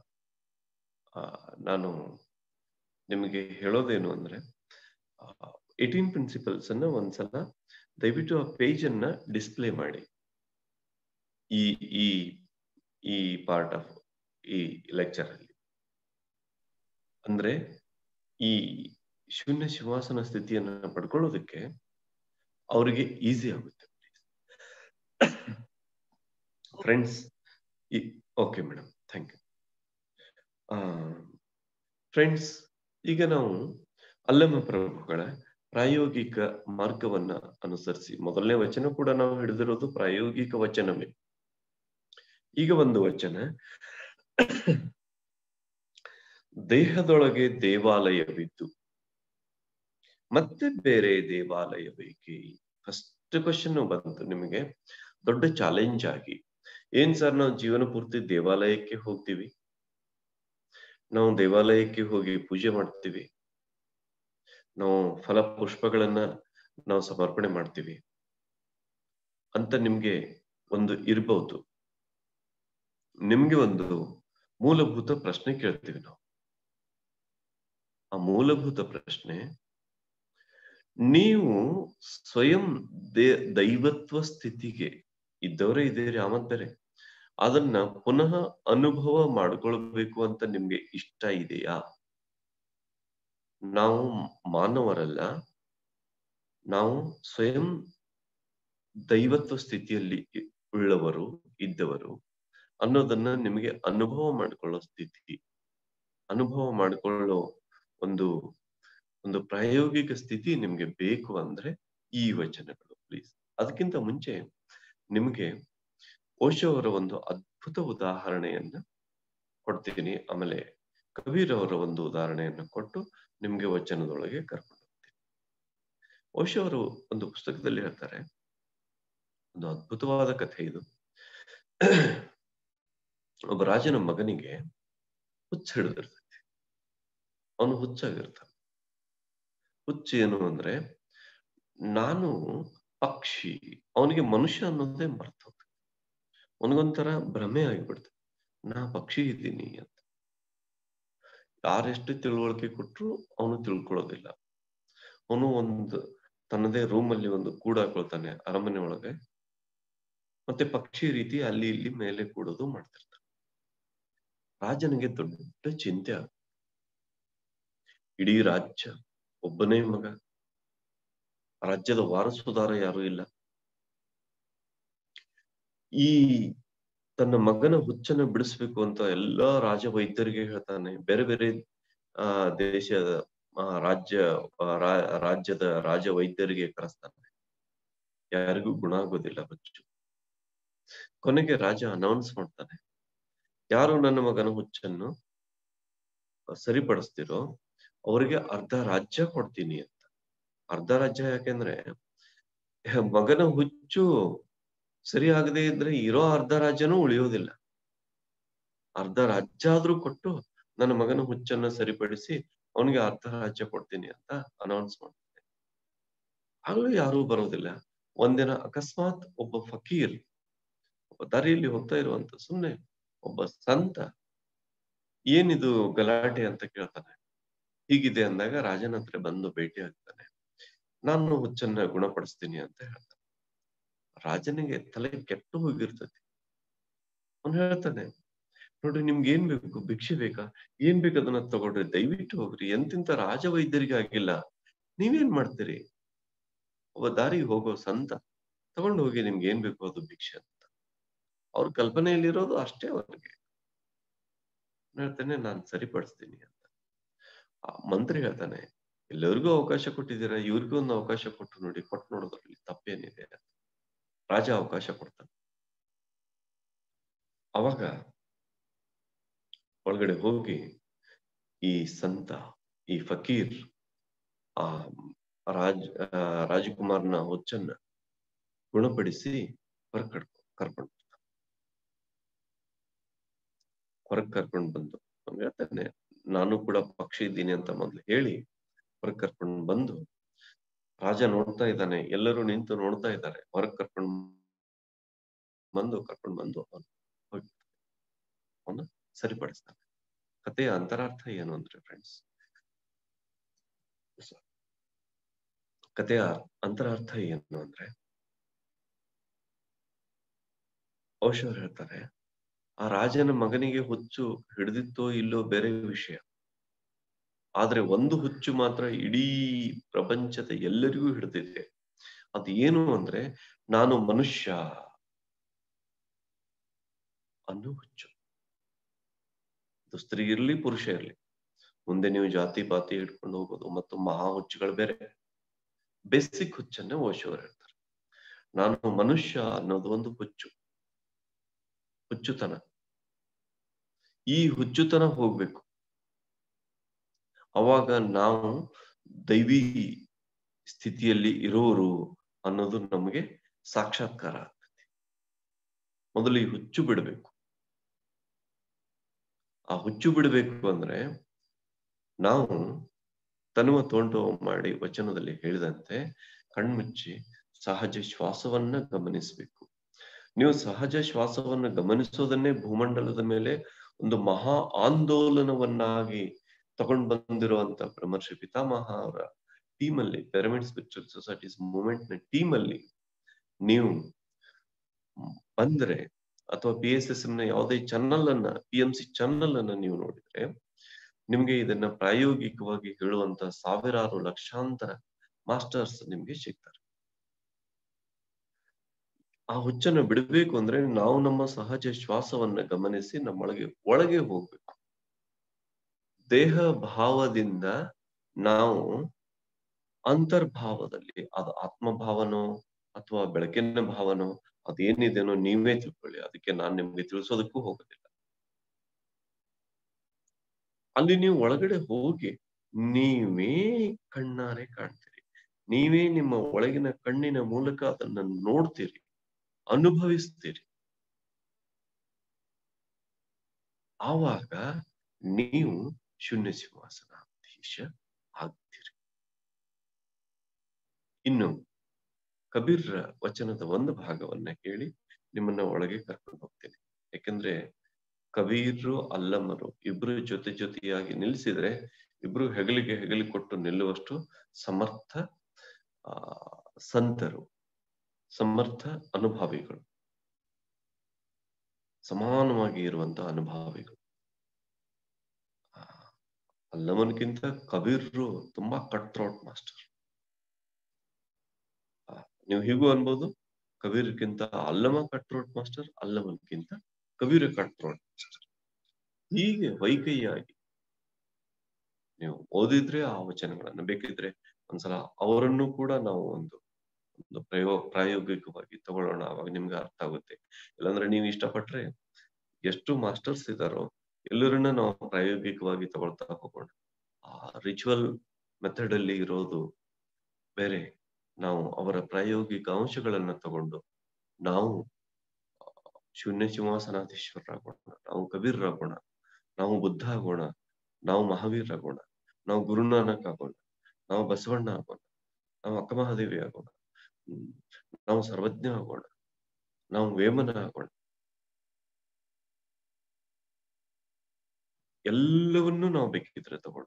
ನಾನು ನಿಮಗೆ ಹೇಳೋದೇನು ಅಂದ್ರೆ ಏಟೀನ್ ಪ್ರಿನ್ಸಿಪಲ್ಸ್ ಅನ್ನ ಒಂದ್ಸಲ ದಯವಿಟ್ಟು ಆ ಪೇಜ್ ಅನ್ನ ಡಿಸ್ಪ್ಲೇ ಮಾಡಿ ಈ ಈ ಈ ಪಾರ್ಟ್ ಆಫ್ ಈ ಲೆಕ್ಚರ್ ಅಲ್ಲಿ ಅಂದ್ರೆ ಈ ಶೂನ್ಯ ಶಿವಾಸನ ಸ್ಥಿತಿಯನ್ನ ಪಡ್ಕೊಳ್ಳೋದಕ್ಕೆ ಅವರಿಗೆ ಈಸಿ ಆಗುತ್ತೆ friends okay madam thank you friends ಈಗ ನಾವು ಅಲ್ಲಮ ಪ್ರಭುಗಳ ಪ್ರಾಯೋಗಿಕ ಮಾರ್ಗವನ್ನ ಅನುಸರಿಸಿ ಮೊದಲನೇ ವಚನ ಕೂಡ ನಾವು ಹಿಡಿದಿರೋದು ಪ್ರಾಯೋಗಿಕ ವಚನವೇ ಈಗ ಒಂದು ವಚನ ದೇಹದೊಳಗೆ ದೇವಾಲಯವಿದ್ದು ಮತ್ತೆ ಬೇರೆ ದೇವಾಲಯ ಬೇಕೇ ಫಸ್ಟ್ ಕ್ವಶನ್ ಬಂತು ನಿಮಗೆ ದೊಡ್ಡ ಚಾಲೆಂಜ್ ಆಗಿ ಏನ್ ಸರ್ ನಾವು ಜೀವನ ಪೂರ್ತಿ ದೇವಾಲಯಕ್ಕೆ ಹೋಗ್ತೀವಿ ನಾವು ದೇವಾಲಯಕ್ಕೆ ಹೋಗಿ ಪೂಜೆ ಮಾಡ್ತೀವಿ ನಾವು ಫಲ ಪುಷ್ಪಗಳನ್ನ ನಾವು ಸಮರ್ಪಣೆ ಮಾಡ್ತೀವಿ ಅಂತ ನಿಮ್ಗೆ ಒಂದು ಇರ್ಬಹುದು ನಿಮ್ಗೆ ಒಂದು ಮೂಲಭೂತ ಪ್ರಶ್ನೆ ಕೇಳ್ತೀವಿ ನಾವು ಆ ಮೂಲಭೂತ ಪ್ರಶ್ನೆ ನೀವು ಸ್ವಯಂ ದೇ ದೈವತ್ವ ಸ್ಥಿತಿಗೆ ಇದ್ದವರೇ ಇದ್ದೀರಿ ಆಮತ್ ಬೇರೆ ಅದನ್ನ ಪುನಃ ಅನುಭವ ಮಾಡ್ಕೊಳ್ಬೇಕು ಅಂತ ನಿಮ್ಗೆ ಇಷ್ಟ ಇದೆಯಾ ನಾವು ಮಾನವರಲ್ಲ ನಾವು ಸ್ವಯಂ ದೈವತ್ವ ಸ್ಥಿತಿಯಲ್ಲಿ ಉಳ್ಳವರು ಇದ್ದವರು ಅನ್ನೋದನ್ನ ನಿಮಗೆ ಅನುಭವ ಮಾಡಿಕೊಳ್ಳೋ ಸ್ಥಿತಿ ಅನುಭವ ಮಾಡಿಕೊಳ್ಳೋ ಒಂದು ಒಂದು ಪ್ರಾಯೋಗಿಕ ಸ್ಥಿತಿ ನಿಮ್ಗೆ ಬೇಕು ಅಂದ್ರೆ ಈ ವಚನಗಳು ಪ್ಲೀಸ್ ಅದಕ್ಕಿಂತ ಮುಂಚೆ ನಿಮ್ಗೆ ಓಶೋ ಅವರ ಒಂದು ಅದ್ಭುತ ಉದಾಹರಣೆಯನ್ನ ಕೊಡ್ತೀನಿ ಆಮೇಲೆ ಕಬೀರ್ ಅವರ ಒಂದು ಉದಾಹರಣೆಯನ್ನು ಕೊಟ್ಟು ನಿಮ್ಗೆ ವಚನದೊಳಗೆ ಕರ್ಕೊಂಡು ಹೋಗ್ತೀನಿ ಓಶೋ ಅವರು ಒಂದು ಪುಸ್ತಕದಲ್ಲಿ ಹೇಳ್ತಾರೆ ಒಂದು ಅದ್ಭುತವಾದ ಕಥೆ ಇದು ಒಬ್ಬ ರಾಜನ ಮಗನಿಗೆ ಹುಚ್ಚ ಹಿಡಿದಿರ್ತೈತಿ ಅವನು ಹುಚ್ಚಾಗಿರ್ತಾನೆ ಹುಚ್ಚು ಏನು ಅಂದ್ರೆ ನಾನು ಪಕ್ಷಿ ಅವನಿಗೆ ಮನುಷ್ಯ ಅನ್ನೋದೇ ಮರ್ತ ಹೋಗ್ತದೆ ಅವನಿಗೊಂಥರ ಭ್ರಮೆ ಆಗಿಬಿಡ್ತದೆ ನಾ ಪಕ್ಷಿ ಇದ್ದೀನಿ ಅಂತ ಯಾರೆಷ್ಟು ತಿಳುವಳಿಕೆ ಕೊಟ್ರು ಅವನು ತಿಳ್ಕೊಳ್ಳೋದಿಲ್ಲ ಅವನು ಒಂದು ತನ್ನದೇ ರೂಮ್ ಅಲ್ಲಿ ಒಂದು ಕೂಡ ಹಾಕೊಳ್ತಾನೆ ಅರಮನೆ ಒಳಗೆ ಮತ್ತೆ ಪಕ್ಷಿ ರೀತಿ ಅಲ್ಲಿ ಇಲ್ಲಿ ಮೇಲೆ ಕೂಡೋದು ಮಾಡ್ತಿರ್ತಾರೆ ರಾಜನಿಗೆ ದೊಡ್ಡ ಚಿಂತೆ ಆಗುತ್ತೆ ಇಡೀ ರಾಜ್ಯ ಒಬ್ಬನೇ ಮಗ ರಾಜ್ಯದ ವಾರಸುದಾರ ಯಾರು ಇಲ್ಲ ಈ ತನ್ನ ಮಗನ ಹುಚ್ಚನ್ನ ಬಿಡಿಸ್ಬೇಕು ಅಂತ ಎಲ್ಲಾ ರಾಜ ವೈದ್ಯರಿಗೆ ಹೇಳ್ತಾನೆ ಬೇರೆ ಬೇರೆ ಆ ದೇಶದ ಆ, ರಾಜ್ಯ ಆ, ರಾ- ರಾಜ್ಯದ ರಾಜ ವೈದ್ಯರಿಗೆ ಕರೆಸ್ತಾನೆ ಯಾರಿಗೂ ಗುಣ ಆಗೋದಿಲ್ಲ ಹುಚ್ಚು ಕೊನೆಗೆ ರಾಜ ಅನೌನ್ಸ್ ಮಾಡ್ತಾನೆ ಯಾರು ನನ್ನ ಮಗನ ಹುಚ್ಚನ್ನು ಸರಿಪಡಿಸ್ತಿರೋ ಅವರಿಗೆ ಅರ್ಧ ರಾಜ್ಯ ಕೊಡ್ತೀನಿ ಅಂತ ಅರ್ಧ ರಾಜ್ಯ ಯಾಕೆಂದ್ರೆ ಮಗನ ಹುಚ್ಚು ಸರಿ ಆಗದೆ ಇದ್ರೆ ಇರೋ ಅರ್ಧ ರಾಜ್ಯನೂ ಉಳಿಯೋದಿಲ್ಲ ಅರ್ಧ ರಾಜ್ಯ ಆದ್ರೂ ಕೊಟ್ಟು ನನ್ನ ಮಗನ ಹುಚ್ಚನ್ನ ಸರಿಪಡಿಸಿ ಅವನಿಗೆ ಅರ್ಧ ರಾಜ್ಯ ಕೊಡ್ತೀನಿ ಅಂತ ಅನೌನ್ಸ್ ಮಾಡ್ತಾನೆ ಆಗಲೂ ಯಾರೂ ಬರೋದಿಲ್ಲ ಒಂದಿನ ಅಕಸ್ಮಾತ್ ಒಬ್ಬ ಫಕೀರ್ ಒಬ್ಬ ದಾರಿಯಲ್ಲಿ ಹೋಗ್ತಾ ಇರುವಂತ ಸುಮ್ನೆ ಒಬ್ಬ ಸಂತ ಏನಿದು ಗಲಾಟೆ ಅಂತ ಕೇಳ್ತಾನೆ ಹೀಗಿದೆ ಅಂದಾಗ ರಾಜನ ಹತ್ರ ಬಂದು ಭೇಟಿ ಆಗ್ತಾನೆ ನಾನು ಹುಚ್ಚನ್ನ ಗುಣಪಡಿಸ್ತೀನಿ ಅಂತ ಹೇಳ್ತಾನೆ ರಾಜನಿಗೆ ತಲೆ ಕೆಟ್ಟು ಹೋಗಿರ್ತದೆ ಅವನು ಹೇಳ್ತಾನೆ ನೋಡ್ರಿ ನಿಮ್ಗೆ ಏನ್ ಬೇಕು ಭಿಕ್ಷೆ ಬೇಕಾ ಏನ್ ಬೇಕು ಅದನ್ನ ತಗೊಳ್ರಿ ದಯವಿಟ್ಟು ಹೋಗ್ರಿ ಎಂತಿಂತ ರಾಜ ವೈದ್ಯರಿಗೆ ಆಗಿಲ್ಲ ನೀವೇನ್ ಮಾಡ್ತೀರಿ ಒಬ್ಬ ದಾರಿಗೆ ಹೋಗೋ ಸಂತ ತಗೊಂಡು ಹೋಗಿ ನಿಮ್ಗೆ ಏನ್ ಬೇಕು ಅದು ಭಿಕ್ಷೆ ಅಂತ ಅವ್ರ ಕಲ್ಪನೆಯಲ್ಲಿರೋದು ಅಷ್ಟೇ ಅವ್ರಿಗೆ ಹೇಳ್ತಾನೆ ನಾನ್ ಸರಿಪಡಿಸ್ತೀನಿ ಅಂತ ಆ ಮಂತ್ರಿ ಹೇಳ್ತಾನೆ ಎಲ್ಲರಿಗೂ ಅವಕಾಶ ಕೊಟ್ಟಿದ್ದೀರಾ ಇವ್ರಿಗೂ ಒಂದು ಅವಕಾಶ ಕೊಟ್ಟು ನೋಡಿ ಕೊಟ್ಟು ನೋಡೋದ್ರಲ್ಲಿ ತಪ್ಪೇನಿದೆ ಅಂತ ರಾಜ ಅವಕಾಶ ಕೊಡ್ತಾನೆ ಅವಾಗ ಒಳಗಡೆ ಹೋಗಿ ಈ ಸಂತ ಈ ಫಕೀರ್ ಆ ರಾಜ್ ಆ, ರಾಜಕುಮಾರ್ನ ಹುಚ್ಚನ್ನ ಗುಣಪಡಿಸಿ ಹೊರಗ್ ಕರ್ಕೊ ಕರ್ಕೊಂಡು ಹೊರಗ್ ಕರ್ಕೊಂಡು ಬಂದು ಅವ್ನು ಹೇಳ್ತಾನೆ ನಾನು ಕೂಡ ಪಕ್ಷಿ ಇದ್ದೀನಿ ಅಂತ ಮೊದ್ಲು ಹೇಳಿ ಹೊರಗ್ ಕರ್ಕೊಂಡು ಬಂದು ರಾಜ ನೋಡ್ತಾ ಇದ್ದಾನೆ ಎಲ್ಲರೂ ನಿಂತು ನೋಡ್ತಾ ಇದ್ದಾರೆ ಹೊರಗ್ ಕರ್ಕೊಂಡು ಬಂದು ಕರ್ಕೊಂಡು ಬಂದು ಅವನು ಹೋಗಿ ಅವನ ಸರಿಪಡಿಸ್ತಾನೆ ಕಥೆಯ ಅಂತರಾರ್ಥ ಏನು ಅಂದ್ರೆ ಫ್ರೆಂಡ್ಸ್ ಕಥೆಯ ಅಂತರಾರ್ಥ ಏನು ಅಂದ್ರೆ ಓಶೋರ್ ಹೇಳ್ತಾರೆ ಆ ರಾಜನ ಮಗನಿಗೆ ಹುಚ್ಚು ಹಿಡಿದಿತ್ತೋ ಇಲ್ಲೋ ಬೇರೆ ವಿಷಯ ಆದ್ರೆ ಒಂದು ಹುಚ್ಚು ಮಾತ್ರ ಇಡೀ ಪ್ರಪಂಚದ ಎಲ್ಲರಿಗೂ ಹಿಡಿದಿದೆ ಅದು ಏನು ಅಂದ್ರೆ ನಾನು ಮನುಷ್ಯ ಅನ್ನೋ ಹುಚ್ಚು ಅದು ಸ್ತ್ರೀ ಇರ್ಲಿ ಪುರುಷ ಇರ್ಲಿ ಮುಂದೆ ನೀವು ಜಾತಿ ಪಾತಿ ಹಿಡ್ಕೊಂಡು ಹೋಗೋದು ಮತ್ತು ಮಹಾ ಹುಚ್ಚುಗಳು ಬೇರೆ ಬೇಸಿಕ್ ಹುಚ್ಚನ್ನ ಓಶೋರ್ ಹೇಳ್ತಾರೆ ನಾನು ಮನುಷ್ಯ ಅನ್ನೋದು ಒಂದು ಹುಚ್ಚು ಹುಚ್ಚುತನ ಈ ಹುಚ್ಚುತನ ಹೋಗ್ಬೇಕು ಅವಾಗ ನಾವು ದೈವಿ ಸ್ಥಿತಿಯಲ್ಲಿ ಇರೋರು ಅನ್ನೋದು ನಮಗೆ ಸಾಕ್ಷಾತ್ಕಾರ ಆಗ್ತದೆ ಮೊದಲು ಈ ಹುಚ್ಚು ಬಿಡಬೇಕು ಆ ಹುಚ್ಚು ಬಿಡಬೇಕು ಅಂದ್ರೆ ನಾವು ತನುವ ತೋಂಟು ಮಾಡಿ ವಚನದಲ್ಲಿ ಹೇಳಿದಂತೆ ಕಣ್ಮುಚ್ಚಿ ಸಹಜ ಶ್ವಾಸವನ್ನ ಗಮನಿಸಬೇಕು ನೀವು ಸಹಜ ಶ್ವಾಸವನ್ನು ಗಮನಿಸೋದನ್ನೇ ಭೂಮಂಡಲದ ಮೇಲೆ ಒಂದು ಮಹಾ ಆಂದೋಲನವನ್ನಾಗಿ ತಗೊಂಡ್ ಬಂದಿರುವಂತ ಬ್ರಹ್ಮರ್ಷಿ ಪಿತಾಮಹ ಅವರ ಟೀಮ್ ಅಲ್ಲಿ ಪಿರಮಿಡ್ ಸ್ಪಿರಿಚುವಲ್ ಸೊಸೈಟೀಸ್ ಮೂವ್ಮೆಂಟ್ ನ ಟೀಮ್ ಅಲ್ಲಿ ನೀವು ಬಂದ್ರೆ ಅಥವಾ ಪಿ ಎಸ್ ಎಸ್ ಎಂ ನ ಯಾವುದೇ ಚಾನಲ್ ಅನ್ನ ಪಿ ಎಂ ಸಿ ಚಾನಲ್ ಅನ್ನ ನೀವು ನೋಡಿದ್ರೆ ನಿಮ್ಗೆ ಇದನ್ನ ಪ್ರಾಯೋಗಿಕವಾಗಿ ಹೇಳುವಂತ ಸಾವಿರಾರು ಲಕ್ಷಾಂತರ ಮಾಸ್ಟರ್ಸ್ ನಿಮ್ಗೆ ಸಿಗ್ತಾರೆ ಆ ಹುಚ್ಚನ್ನ ಬಿಡಬೇಕು ಅಂದ್ರೆ ನಾವು ನಮ್ಮ ಸಹಜ ಶ್ವಾಸವನ್ನ ಗಮನಿಸಿ ನಮ್ಮೊಳಗೆ ಒಳಗೆ ಹೋಗ್ಬೇಕು ದೇಹ ಭಾವದಿಂದ ನಾವು ಅಂತರ್ಭಾವದಲ್ಲಿ ಅದು ಆತ್ಮಭಾವನೋ ಅಥವಾ ಬೆಳಕಿನ ಭಾವನೋ ಅದೇನಿದೆನೋ ನೀವೇ ತಿಳ್ಕೊಳ್ಳಿ ಅದಕ್ಕೆ ನಾನು ನಿಮ್ಗೆ ತಿಳಿಸೋದಕ್ಕೂ ಹೋಗೋದಿಲ್ಲ ಅಲ್ಲಿ ನೀವು ಒಳಗಡೆ ಹೋಗಿ ನೀವೇ ಕಣ್ಣಾರೆ ಕಾಣ್ತೀರಿ ನೀವೇ ನಿಮ್ಮ ಒಳಗಿನ ಕಣ್ಣಿನ ಮೂಲಕ ಅದನ್ನ ನೋಡ್ತೀರಿ ಅನುಭವಿಸ್ತೀರಿ ಆವಾಗ ನೀವು ಶೂನ್ಯ ಸಿಂಹಾಸನಾಧೀಶ ಆಗ್ತೀರಿ ಇನ್ನು ಕಬೀರ್ ವಚನದ ಒಂದು ಭಾಗವನ್ನ ಹೇಳಿ ನಿಮ್ಮನ್ನ ಒಳಗೆ ಕರ್ಕೊಂಡು ಹೋಗ್ತೇನೆ ಯಾಕಂದ್ರೆ ಕಬೀರು ಅಲ್ಲಮರು ಇಬ್ರು ಜೊತೆ ಜೊತೆಯಾಗಿ ನಿಲ್ಲಿಸಿದ್ರೆ ಇಬ್ರು ಹೆಗಲಿಗೆ ಹೆಗಲಿ ಕೊಟ್ಟು ನಿಲ್ಲುವಷ್ಟು ಸಮರ್ಥ ಆ ಸಂತರು ಸಮರ್ಥ ಅನುಭಾವಿಗಳು ಸಮಾನವಾಗಿ ಇರುವಂತಹ ಅನುಭಾವಿಗಳು ಅಲ್ಲವನ್ಗಿಂತ ಕಬೀರ್ರು ತುಂಬಾ ಕಟ್ ಥ್ರೋಟ್ ಮಾಸ್ಟರ್ ನೀವು ಹೀಗೂ ಅನ್ಬೋದು ಕಬೀರ್ಗಿಂತ ಅಲ್ಲಮ ಕಟ್ ಥ್ರೋಟ್ ಮಾಸ್ಟರ್ ಅಲ್ಲವನ್ಗಿಂತ ಕಬೀರ ಕಟ್ ಥ್ರೋಟ್ ಮಾಸ್ಟರ್ ಹೀಗೆ ವೈಕೈಯಾಗಿ ನೀವು ಓದಿದ್ರೆ ಆ ವಚನಗಳನ್ನ ಬೇಕಿದ್ರೆ ಒಂದ್ಸಲ ಅವರನ್ನು ಕೂಡ ನಾವು ಒಂದು ಒಂದು ಪ್ರಯೋ ಪ್ರಾಯೋಗಿಕವಾಗಿ ತಗೊಳ್ಳೋಣ ಅವಾಗ ನಿಮ್ಗೆ ಅರ್ಥ ಆಗುತ್ತೆ ಇಲ್ಲಾಂದ್ರೆ ನೀವು ಇಷ್ಟಪಟ್ರೆ ಎಷ್ಟು ಮಾಸ್ಟರ್ಸ್ ಇದಾರೋ ಎಲ್ಲರನ್ನ ನಾವು ಪ್ರಾಯೋಗಿಕವಾಗಿ ತಗೊಳ್ತಾ ಹೋಗೋಣ ಆ ರಿಚುವಲ್ ಮೆಥಡ್ ಅಲ್ಲಿ ಇರೋದು ಬೇರೆ ನಾವು ಅವರ ಪ್ರಾಯೋಗಿಕ ಅಂಶಗಳನ್ನ ತಗೊಂಡು ನಾವು ಶೂನ್ಯ ಸಿಂಹಾಸನಾಧೀಶ್ವರರಾಗೋಣ ನಾವು ಕಬೀರ್ರಾಗೋಣ ನಾವು ಬುದ್ಧ ಆಗೋಣ ನಾವು ಮಹಾವೀರ್ ಆಗೋಣ ನಾವು ಗುರುನಾನಕ್ ಆಗೋಣ ನಾವು ಬಸವಣ್ಣ ಆಗೋಣ ನಾವು ಅಕ್ಕಮಹಾದೇವಿ ಆಗೋಣ ಹ್ಮ್ ನಾವು ಸರ್ವಜ್ಞ ಆಗೋಣ ನಾವು ವೇಮನ ಆಗೋಣ ಎಲ್ಲವನ್ನೂ ನಾವು ಬೇಕಿದ್ರೆ ತಗೊಳ್ಳಿ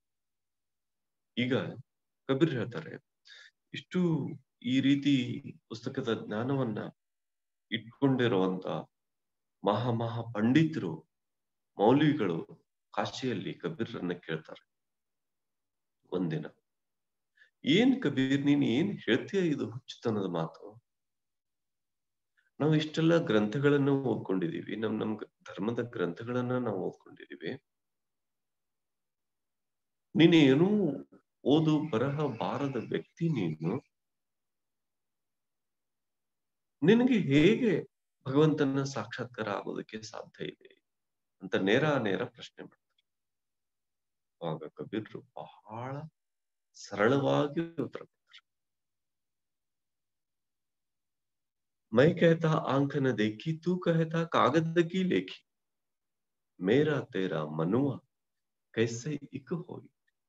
ಈಗ ಕಬೀರ್ ಹೇಳ್ತಾರೆ ಇಷ್ಟು ಈ ರೀತಿ ಪುಸ್ತಕದ ಜ್ಞಾನವನ್ನ ಇಟ್ಕೊಂಡಿರುವಂತ ಮಹಾ ಮಹಾ ಪಂಡಿತರು ಮೌಲ್ವಿಗಳು ಕಾಶಿಯಲ್ಲಿ ಕಬೀರ್ರನ್ನ ಕೇಳ್ತಾರೆ ಒಂದಿನ ಏನ್ ಕಬೀರ್ ನೀನ್ ಏನ್ ಹೇಳ್ತೀಯ ಇದು ಹುಚ್ಚುತನದ ಮಾತು ನಾವು ಇಷ್ಟೆಲ್ಲ ಗ್ರಂಥಗಳನ್ನ ಓದ್ಕೊಂಡಿದೀವಿ ನಮ್ ನಮ್ ಧರ್ಮದ ಗ್ರಂಥಗಳನ್ನ ನಾವು ಓದ್ಕೊಂಡಿದೀವಿ ನೀನೇನು ಓದು ಬರಹ ಬಾರದ ವ್ಯಕ್ತಿ ನೀನು ನಿನಗೆ ಹೇಗೆ ಭಗವಂತನ ಸಾಕ್ಷಾತ್ಕಾರ ಆಗೋದಕ್ಕೆ ಸಾಧ್ಯ ಇದೆ ಅಂತ ನೇರ ನೇರ ಪ್ರಶ್ನೆ ಮಾಡ್ತಾರೆ ಆಗ ಕಬೀರ್ರು ಬಹಳ ಸರಳವಾಗಿ ಉತ್ತರ ಕೊಡ್ತಾರೆ ಮೈ कहता आंख न देखी तू कहता कागद की लेखी मेरा तेरा मनुआ कैसे इक ಹೋಗಿ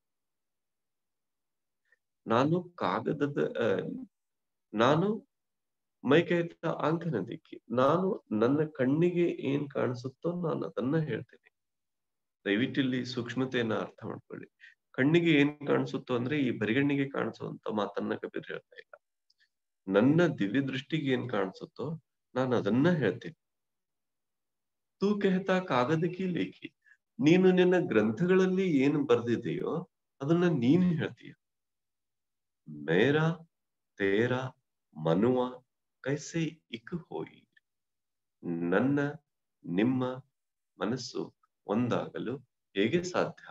ನಾನು ಕಾಗದದ ನಾನು ಮೈ ಕೈತ ಆಂಕನ ದಿಕ್ಕಿ ನಾನು ನನ್ನ ಕಣ್ಣಿಗೆ ಏನ್ ಕಾಣಿಸುತ್ತೋ ನಾನು ಅದನ್ನ ಹೇಳ್ತೇನೆ ದಯವಿಟ್ಟು ಇಲ್ಲಿ ಸೂಕ್ಷ್ಮತೆಯನ್ನ ಅರ್ಥ ಮಾಡ್ಕೊಳ್ಳಿ ಕಣ್ಣಿಗೆ ಏನ್ ಕಾಣಿಸುತ್ತೋ ಅಂದ್ರೆ ಈ ಬರಿಗಣ್ಣಿಗೆ ಕಾಣಿಸುವಂತ ಮಾತನ್ನ ಕಬೀರ್ ಹೇಳ್ತಾ ಇಲ್ಲ ನನ್ನ ದಿವ್ಯ ದೃಷ್ಟಿಗೆ ಏನ್ ಕಾಣಿಸುತ್ತೋ ನಾನು ಅದನ್ನ ಹೇಳ್ತೇನೆ ತೂ ಕೆಹತಾ ಕಾಗದಕ್ಕೆ ಲೇಖಿ ನೀನು ನಿನ್ನ ಗ್ರಂಥಗಳಲ್ಲಿ ಏನು ಬರ್ದಿದೆಯೋ ಅದನ್ನ ನೀನ್ ಹೇಳ್ತೀಯ ಮೇರಾ ತೇರಾ ಮನುವ ಕೈಸೆ ಇಕ್ ಹೋಯಿ ನನ್ನ ನಿಮ್ಮ ಮನಸ್ಸು ಒಂದಾಗಲು ಹೇಗೆ ಸಾಧ್ಯ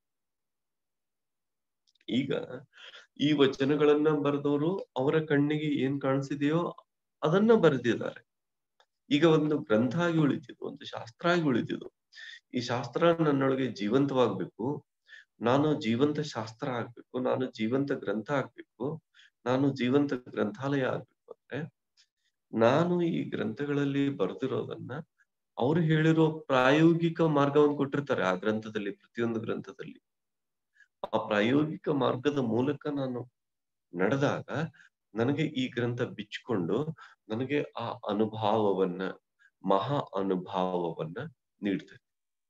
ಈಗ ಈ ವಚನಗಳನ್ನ ಬರೆದವರು ಅವರ ಕಣ್ಣಿಗೆ ಏನ್ ಕಾಣಿಸಿದೆಯೋ ಅದನ್ನ ಬರೆದಿದ್ದಾರೆ ಈಗ ಒಂದು ಗ್ರಂಥ ಆಗಿ ಉಳಿತಿದ್ದು ಒಂದು ಶಾಸ್ತ್ರ ಆಗಿ ಉಳಿತಿದ್ದು ಈ ಶಾಸ್ತ್ರ ನನ್ನೊಳಗೆ ಜೀವಂತವಾಗ್ಬೇಕು ನಾನು ಜೀವಂತ ಶಾಸ್ತ್ರ ಆಗ್ಬೇಕು ನಾನು ಜೀವಂತ ಗ್ರಂಥ ಆಗ್ಬೇಕು ನಾನು ಜೀವಂತ ಗ್ರಂಥಾಲಯ ಆಗ್ಬೇಕು ಅಂದ್ರೆ ನಾನು ಈ ಗ್ರಂಥಗಳಲ್ಲಿ ಬರೆದಿರೋದನ್ನ ಅವ್ರು ಹೇಳಿರೋ ಪ್ರಾಯೋಗಿಕ ಮಾರ್ಗವನ್ನು ಕೊಟ್ಟಿರ್ತಾರೆ ಆ ಗ್ರಂಥದಲ್ಲಿ ಪ್ರತಿಯೊಂದು ಗ್ರಂಥದಲ್ಲಿ ಆ ಪ್ರಾಯೋಗಿಕ ಮಾರ್ಗದ ಮೂಲಕ ನಾನು ನಡೆದಾಗ ನನಗೆ ಈ ಗ್ರಂಥ ಬಿಚ್ಕೊಂಡು ನನಗೆ ಆ ಅನುಭವವನ್ನ ಮಹಾ ಅನುಭವವನ್ನ ನೀಡ್ತದೆ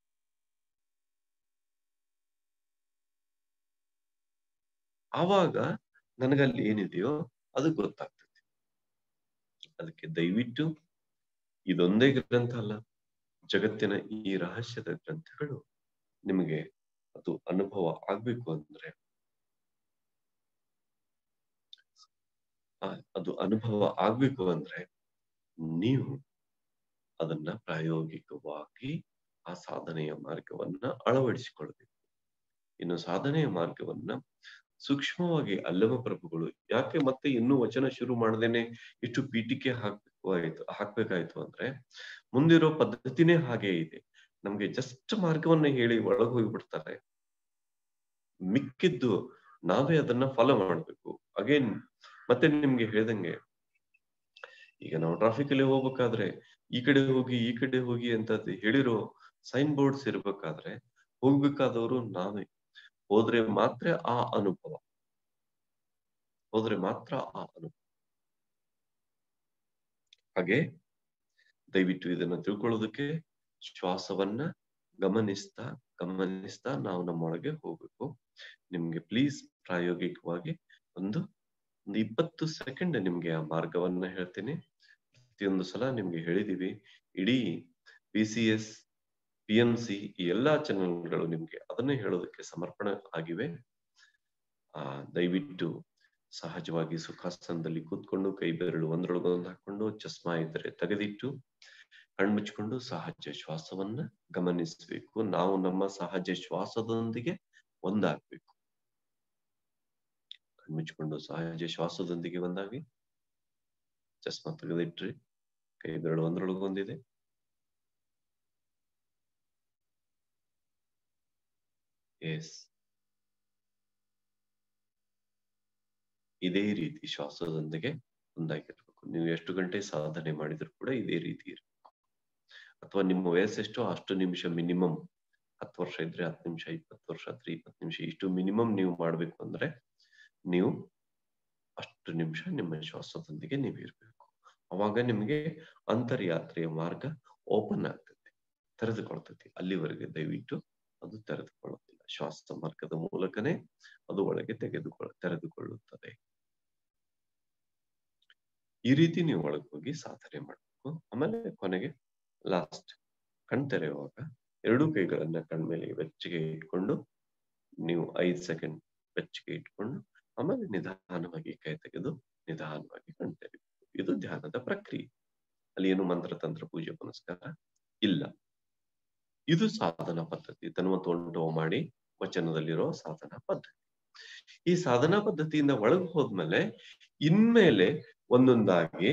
ಆವಾಗ ನನಗಲ್ಲಿ ಏನಿದೆಯೋ ಅದು ಗೊತ್ತಾಗ್ತದೆ ಅದಕ್ಕೆ ದಯವಿಟ್ಟು ಇದೊಂದೇ ಗ್ರಂಥ ಅಲ್ಲ ಜಗತ್ತಿನ ಈ ರಹಸ್ಯದ ಗ್ರಂಥಗಳು ನಿಮಗೆ ಅದು ಅನುಭವ ಆಗ್ಬೇಕು ಅಂದ್ರೆ ಅದು ಅನುಭವ ಆಗ್ಬೇಕು ಅಂದ್ರೆ ನೀವು ಅದನ್ನ ಪ್ರಾಯೋಗಿಕವಾಗಿ ಆ ಸಾಧನೆಯ ಮಾರ್ಗವನ್ನ ಅಳವಡಿಸಿಕೊಳ್ಬೇಕು ಇನ್ನು ಸಾಧನೆಯ ಮಾರ್ಗವನ್ನ ಸೂಕ್ಷ್ಮವಾಗಿ ಅಲ್ಲಮ ಪ್ರಭುಗಳು ಯಾಕೆ ಮತ್ತೆ ಇನ್ನೂ ವಚನ ಶುರು ಮಾಡದೇನೆ ಇಷ್ಟು ಪೀಠಿಕೆ ಹಾಕ್ಬೇಕು ಆಯ್ತು ಹಾಕ್ಬೇಕಾಯ್ತು ಅಂದ್ರೆ ಮುಂದಿರೋ ಪದ್ಧತಿನೇ ಹಾಗೆ ಇದೆ ನಮ್ಗೆ ಜಸ್ಟ್ ಮಾರ್ಗವನ್ನ ಹೇಳಿ ಒಳಗೆ ಹೋಗ್ಬಿಡ್ತಾರೆ ಮಿಕ್ಕಿದ್ದು ನಾವೇ ಅದನ್ನ ಫಾಲೋ ಮಾಡ್ಬೇಕು ಅಗೇನ್ ಮತ್ತೆ ನಿಮ್ಗೆ ಹೇಳ್ದಂಗೆ ಈಗ ನಾವು ಟ್ರಾಫಿಕ್ ಅಲ್ಲಿ ಹೋಗ್ಬೇಕಾದ್ರೆ ಈ ಕಡೆ ಹೋಗಿ ಈ ಕಡೆ ಹೋಗಿ ಅಂತ ಹೇಳಿರೋ ಸೈನ್ ಬೋರ್ಡ್ಸ್ ಇರ್ಬೇಕಾದ್ರೆ ಹೋಗ್ಬೇಕಾದವರು ನಾವೇ ಹೋದ್ರೆ ಮಾತ್ರ ಆ ಅನುಭವ ಹೋದ್ರೆ ಮಾತ್ರ ಆ ಅನುಭವ ಹಾಗೆ ದಯವಿಟ್ಟು ಇದನ್ನ ತಿಳ್ಕೊಳ್ಳೋದಕ್ಕೆ ಶ್ವಾಸವನ್ನ ಗಮನಿಸ್ತಾ ಗಮನಿಸ್ತಾ ನಾವು ನಮ್ಮೊಳಗೆ ಹೋಗ್ಬೇಕು ನಿಮ್ಗೆ ಪ್ಲೀಸ್ ಪ್ರಾಯೋಗಿಕವಾಗಿ ಒಂದು ಒಂದು ಇಪ್ಪತ್ತು ಸೆಕೆಂಡ್ ನಿಮ್ಗೆ ಆ ಮಾರ್ಗವನ್ನ ಹೇಳ್ತೀನಿ ಪ್ರತಿಯೊಂದು ಸಲ ನಿಮ್ಗೆ ಹೇಳಿದೀವಿ ಇಡೀ P C S P M C ಈ ಎಲ್ಲಾ ಚಾನೆಲ್ಗಳು ನಿಮ್ಗೆ ಅದನ್ನೇ ಹೇಳೋದಕ್ಕೆ ಸಮರ್ಪಣೆ ಆಗಿವೆ ಆ ದಯವಿಟ್ಟು ಸಹಜವಾಗಿ ಸುಖಾಸನದಲ್ಲಿ ಕೂತ್ಕೊಂಡು ಕೈ ಬೆರಳು ಒಂದ್ರೊಳಗೊಂದು ಹಾಕೊಂಡು ಚಸ್ಮಾ ಇದ್ದರೆ ತೆಗೆದಿಟ್ಟು ಕಣ್ಮುಚ್ಕೊಂಡು ಸಹಜ ಶ್ವಾಸವನ್ನ ಗಮನಿಸಬೇಕು ನಾವು ನಮ್ಮ ಸಹಜ ಶ್ವಾಸದೊಂದಿಗೆ ಒಂದಾಗಬೇಕು ಕಣ್ಮುಚ್ಕೊಂಡು ಸಹಜ ಶ್ವಾಸದೊಂದಿಗೆ ಒಂದಾಗಿ ಚಸ್ಮಾ ತೆಗೆದಿಟ್ರಿ ಕೈ ಬೆರಳು ಒಂದ್ರೊಳಗೊಂದಿದೆ ಎಸ್ ಇದೇ ರೀತಿ ಶ್ವಾಸದೊಂದಿಗೆ ಒಂದಾಗಿರ್ಬೇಕು ನೀವು ಎಷ್ಟು ಗಂಟೆ ಸಾಧನೆ ಮಾಡಿದ್ರು ಕೂಡ ಇದೇ ರೀತಿ ಇರಬೇಕು ಅಥವಾ ನಿಮ್ಮ ವಯಸ್ಸೆಷ್ಟು ಅಷ್ಟು ನಿಮಿಷ ಮಿನಿಮಮ್ ಹತ್ತು ವರ್ಷ ಇದ್ರೆ ಹತ್ತು ನಿಮಿಷ ಇಪ್ಪತ್ತು ವರ್ಷ ಆದ್ರೆ ಇಪ್ಪತ್ತು ನಿಮಿಷ ಇಷ್ಟು ಮಿನಿಮಮ್ ನೀವು ಮಾಡ್ಬೇಕು ಅಂದ್ರೆ ನೀವು ಅಷ್ಟು ನಿಮಿಷ ನಿಮ್ಮ ಶ್ವಾಸದೊಂದಿಗೆ ನೀವು ಇರಬೇಕು ಅವಾಗ ನಿಮಗೆ ಅಂತರ್ಯಾತ್ರೆಯ ಮಾರ್ಗ ಓಪನ್ ಆಗ್ತದೆ ತೆರೆದುಕೊಳ್ತೈತಿ ಅಲ್ಲಿವರೆಗೆ ದಯವಿಟ್ಟು ಅದು ತೆರೆದುಕೊಳ್ಳುತ್ತಿಲ್ಲ ಶ್ವಾಸ ಮಾರ್ಗದ ಮೂಲಕನೇ ಅದು ಒಳಗೆ ತೆಗೆದುಕೊಳ್ಳ ತೆರೆದುಕೊಳ್ಳುತ್ತದೆ ಈ ರೀತಿ ನೀವು ಒಳಗೆ ಹೋಗಿ ಸಾಧನೆ ಮಾಡಬೇಕು ಆಮೇಲೆ ಕೊನೆಗೆ ಲಾಸ್ಟ್ ಕಣ್ ತೆರೆಯುವಾಗ ಎರಡೂ ಕೈಗಳನ್ನ ಕಣ್ಮೇಲೆ ಬೆಚ್ಚಗೆ ಇಟ್ಕೊಂಡು ನೀವು ಐದ್ ಸೆಕೆಂಡ್ ಬೆಚ್ಚಗೆ ಇಟ್ಕೊಂಡು ಆಮೇಲೆ ನಿಧಾನವಾಗಿ ಕೈ ತೆಗೆದು ನಿಧಾನವಾಗಿ ಕಣ್ ತೆರೆಯಬೇಕು ಇದು ಧ್ಯಾನದ ಪ್ರಕ್ರಿಯೆ ಅಲ್ಲಿ ಏನು ಮಂತ್ರ ತಂತ್ರ ಪೂಜೆ ಪುನಸ್ಕಾರ ಇಲ್ಲ ಇದು ಸಾಧನಾ ಪದ್ಧತಿ ತನ್ಮತೊಂಟು ಮಾಡಿ ವಚನದಲ್ಲಿರೋ ಸಾಧನಾ ಪದ್ಧತಿ ಈ ಸಾಧನಾ ಪದ್ಧತಿಯಿಂದ ಒಳಗೆ ಹೋದ್ಮೇಲೆ ಇನ್ಮೇಲೆ ಒಂದೊಂದಾಗಿ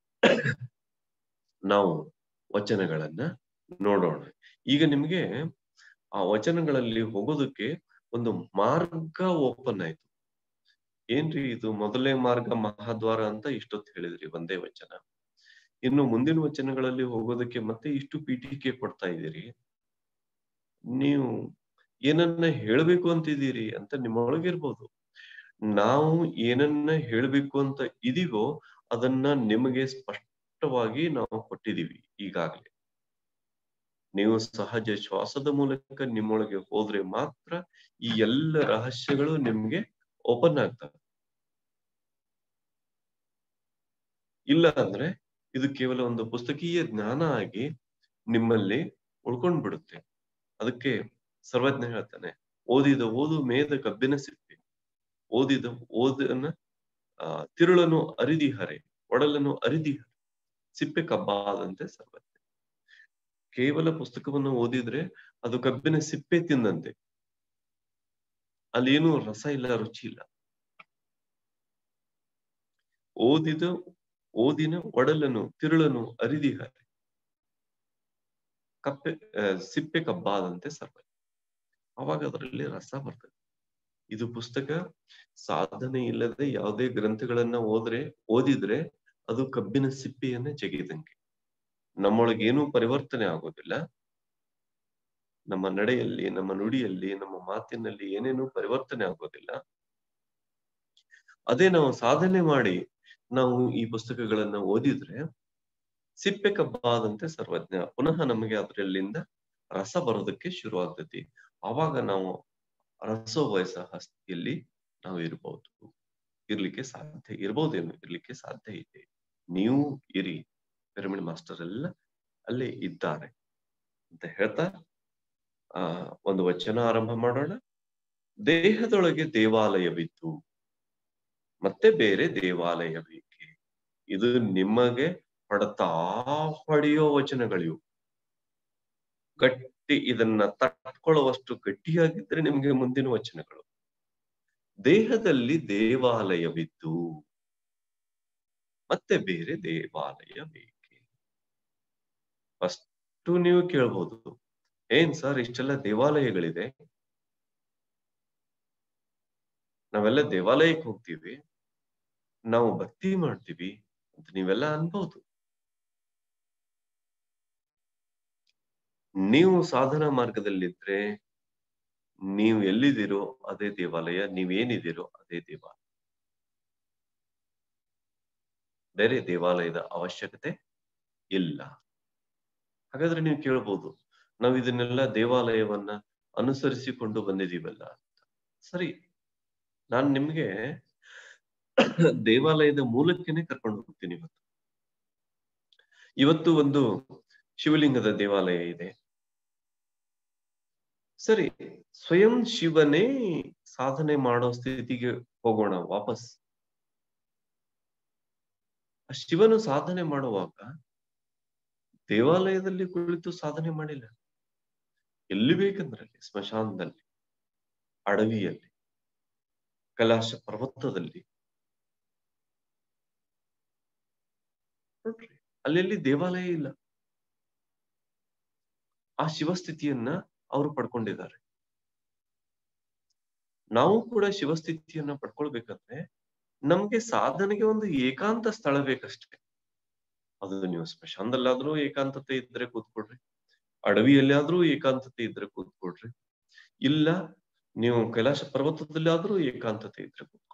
ನಾವು ವಚನಗಳನ್ನ ನೋಡೋಣ ಈಗ ನಿಮ್ಗೆ ಆ ವಚನಗಳಲ್ಲಿ ಹೋಗೋದಕ್ಕೆ ಒಂದು ಮಾರ್ಗ ಓಪನ್ ಆಯ್ತು ಏನ್ರಿ ಇದು ಮೊದಲನೇ ಮಾರ್ಗ ಮಹಾದ್ವಾರ ಅಂತ ಇಷ್ಟೊತ್ತು ಹೇಳಿದ್ರಿ ಒಂದೇ ವಚನ ಇನ್ನು ಮುಂದಿನ ವಚನಗಳಲ್ಲಿ ಹೋಗೋದಕ್ಕೆ ಮತ್ತೆ ಇಷ್ಟು ಪೀಠಿಕೆ ಕೊಡ್ತಾ ಇದ್ದೀರಿ ನೀವು ಏನನ್ನ ಹೇಳ್ಬೇಕು ಅಂತಿದ್ದೀರಿ ಅಂತ ನಿಮ್ಮೊಳಗಿರ್ಬೋದು ನಾವು ಏನನ್ನ ಹೇಳ್ಬೇಕು ಅಂತ ಇದೀವೋ ಅದನ್ನ ನಿಮಗೆ ಸ್ಪಷ್ಟವಾಗಿ ನಾವು ಕೊಟ್ಟಿದೀವಿ ಈಗಾಗಲೇ ನೀವು ಸಹಜ ಶ್ವಾಸದ ಮೂಲಕ ನಿಮ್ಮೊಳಗೆ ಹೋದ್ರೆ ಮಾತ್ರ ಈ ಎಲ್ಲ ರಹಸ್ಯಗಳು ನಿಮ್ಗೆ ಓಪನ್ ಆಗ್ತವೆ ಇಲ್ಲ ಅಂದ್ರೆ ಇದು ಕೇವಲ ಒಂದು ಪುಸ್ತಕೀಯ ಜ್ಞಾನ ಆಗಿ ನಿಮ್ಮಲ್ಲಿ ಉಳ್ಕೊಂಡ್ ಬಿಡುತ್ತೆ ಅದಕ್ಕೆ ಸರ್ವಜ್ಞ ಹೇಳ್ತಾನೆ ಓದಿದ ಓದು ಮೇದ ಕಬ್ಬಿನ ಸಿಪ್ಪೆ ಓದಿದ ಓದನ್ನ ಆ ತಿರುಳನು ಅರಿದಿಹರೆ ಒಡಲನ್ನು ಅರಿದಿಹರೆ ಸಿಪ್ಪೆ ಕಬ್ಬಾದಂತೆ ಸರ್ವಜ್ಞ ಕೇವಲ ಪುಸ್ತಕವನ್ನು ಓದಿದ್ರೆ ಅದು ಕಬ್ಬಿನ ಸಿಪ್ಪೆ ತಿಂದಂತೆ ಅಲ್ಲಿ ಏನು ರಸ ಇಲ್ಲ ರುಚಿ ಇಲ್ಲ ಓದಿದ ಓದಿನ ಒಡಲನ್ನು ತಿರುಳನು ಅರಿದಿಹರೆ ಕಪ್ಪೆ ಸಿಪ್ಪೆ ಕಬ್ಬಾದಂತೆ ಸರ್ವ ಅವಾಗ ಅದರಲ್ಲಿ ರಸ ಬರ್ತದೆ ಇದು ಪುಸ್ತಕ ಸಾಧನೆ ಇಲ್ಲದೆ ಯಾವುದೇ ಗ್ರಂಥಗಳನ್ನ ಓದ್ರೆ ಓದಿದ್ರೆ ಅದು ಕಬ್ಬಿನ ಸಿಪ್ಪೆಯನ್ನ ಜಗಿದಂಗೆ ನಮ್ಮೊಳಗೆ ಏನೂ ಪರಿವರ್ತನೆ ಆಗೋದಿಲ್ಲ ನಮ್ಮ ನಡೆಯಲ್ಲಿ ನಮ್ಮ ನುಡಿಯಲ್ಲಿ ನಮ್ಮ ಮಾತಿನಲ್ಲಿ ಏನೇನೂ ಪರಿವರ್ತನೆ ಆಗೋದಿಲ್ಲ ಅದೇ ನಾವು ಸಾಧನೆ ಮಾಡಿ ನಾವು ಈ ಪುಸ್ತಕಗಳನ್ನ ಓದಿದ್ರೆ ಸಿಪ್ಪೆ ಕಬ್ಬಾದಂತೆ ಸರ್ವಜ್ಞ ಪುನಃ ನಮಗೆ ಅದರಲ್ಲಿಂದ ರಸ ಬರೋದಕ್ಕೆ ಶುರು ಆಗ್ತೈತಿ ಆವಾಗ ನಾವು ರಸ ವಯಸ್ಸ ಹಸ್ತಿಯಲ್ಲಿ ನಾವು ಇರ್ಬೋದು ಇರ್ಲಿಕ್ಕೆ ಸಾಧ್ಯ ಇರ್ಬೋದೇನು ಇರ್ಲಿಕ್ಕೆ ಸಾಧ್ಯ ಇದೆ ನೀವು ಇರಿ ಪಿರಮಿಡ್ ಮಾಸ್ಟರ್ ಎಲ್ಲ ಅಲ್ಲೇ ಇದ್ದಾರೆ ಅಂತ ಹೇಳ್ತಾ ಆ ಒಂದು ವಚನ ಆರಂಭ ಮಾಡೋಣ ದೇಹದೊಳಗೆ ದೇವಾಲಯವಿತ್ತು ಮತ್ತೆ ಬೇರೆ ದೇವಾಲಯ ಬೇಕೆ ಇದು ನಿಮಗೆ ಹೊಡೆತಾ ಹೊಡೆಯೋ ವಚನಗಳಿವು ಗಟ್ಟಿ ಇದನ್ನ ತಟ್ಕೊಳ್ಳುವಷ್ಟು ಗಟ್ಟಿಯಾಗಿದ್ರೆ ನಿಮ್ಗೆ ಮುಂದಿನ ವಚನಗಳು ದೇಹದಲ್ಲಿ ದೇವಾಲಯವಿದ್ದು ಮತ್ತೆ ಬೇರೆ ದೇವಾಲಯ ಬೇಕೆ ಫಸ್ಟು ನೀವು ಕೇಳ್ಬೋದು ಏನ್ ಸರ್ ಇಷ್ಟೆಲ್ಲ ದೇವಾಲಯಗಳಿದೆ ನಾವೆಲ್ಲ ದೇವಾಲಯಕ್ಕೆ ಹೋಗ್ತೀವಿ ನಾವು ಭಕ್ತಿ ಮಾಡ್ತೀವಿ ಅಂತ ನೀವೆಲ್ಲ ಅನ್ಬಹುದು ನೀವು ಸಾಧನಾ ಮಾರ್ಗದಲ್ಲಿದ್ರೆ ನೀವು ಎಲ್ಲಿದ್ದೀರೋ ಅದೇ ದೇವಾಲಯ ನೀವೇನಿದ್ದೀರೋ ಅದೇ ದೇವಾಲಯ ಬೇರೆ ದೇವಾಲಯದ ಅವಶ್ಯಕತೆ ಇಲ್ಲ ಹಾಗಾದ್ರೆ ನೀವು ಕೇಳ್ಬೋದು ನಾವು ಇದನ್ನೆಲ್ಲ ದೇವಾಲಯವನ್ನ ಅನುಸರಿಸಿಕೊಂಡು ಬಂದಿದೀವಲ್ಲ ಅಂತ ಸರಿ ನಾನು ನಿಮ್ಗೆ ದೇವಾಲಯದ ಮೂಲಕ್ಕೇನೆ ಕರ್ಕೊಂಡು ಹೋಗ್ತೀನಿ ಇವತ್ತು ಇವತ್ತು ಒಂದು ಶಿವಲಿಂಗದ ದೇವಾಲಯ ಇದೆ ಸರಿ ಸ್ವಯಂ ಶಿವನೇ ಸಾಧನೆ ಮಾಡೋ ಸ್ಥಿತಿಗೆ ಹೋಗೋಣ ವಾಪಸ್ ಆ ಶಿವನು ಸಾಧನೆ ಮಾಡುವಾಗ ದೇವಾಲಯದಲ್ಲಿ ಕುಳಿತು ಸಾಧನೆ ಮಾಡಿಲ್ಲ ಎಲ್ಲಿ ಬೇಕಂದ್ರಲ್ಲಿ ಸ್ಮಶಾನದಲ್ಲಿ ಅಡವಿಯಲ್ಲಿ ಕೈಲಾಸ ಪರ್ವತದಲ್ಲಿ ನೋಡ್ರಿ ಅಲ್ಲೆಲ್ಲಿ ದೇವಾಲಯ ಇಲ್ಲ ಆ ಶಿವಸ್ಥಿತಿಯನ್ನ ಅವರು ಪಡ್ಕೊಂಡಿದ್ದಾರೆ ನಾವು ಕೂಡ ಶಿವಸ್ಥಿತಿಯನ್ನ ಪಡ್ಕೊಳ್ಬೇಕಂದ್ರೆ ನಮ್ಗೆ ಸಾಧನೆಗೆ ಒಂದು ಏಕಾಂತ ಸ್ಥಳ ಬೇಕಷ್ಟೇ ಅದು ನೀವು ಸ್ಮಶಾನದಲ್ಲಾದ್ರೂ ಏಕಾಂತತೆ ಇದ್ರೆ ಕೂತ್ಕೊಡ್ರಿ ಅಡವಿಯಲ್ಲಾದ್ರೂ ಏಕಾಂತತೆ ಇದ್ರೆ ಕೂತ್ಕೊಡ್ರಿ ಇಲ್ಲ ನೀವು ಕೈಲಾಸ ಪರ್ವತದಲ್ಲಾದ್ರೂ ಏಕಾಂತತೆ ಇದ್ರೆ ಕೂತ್ಕೊ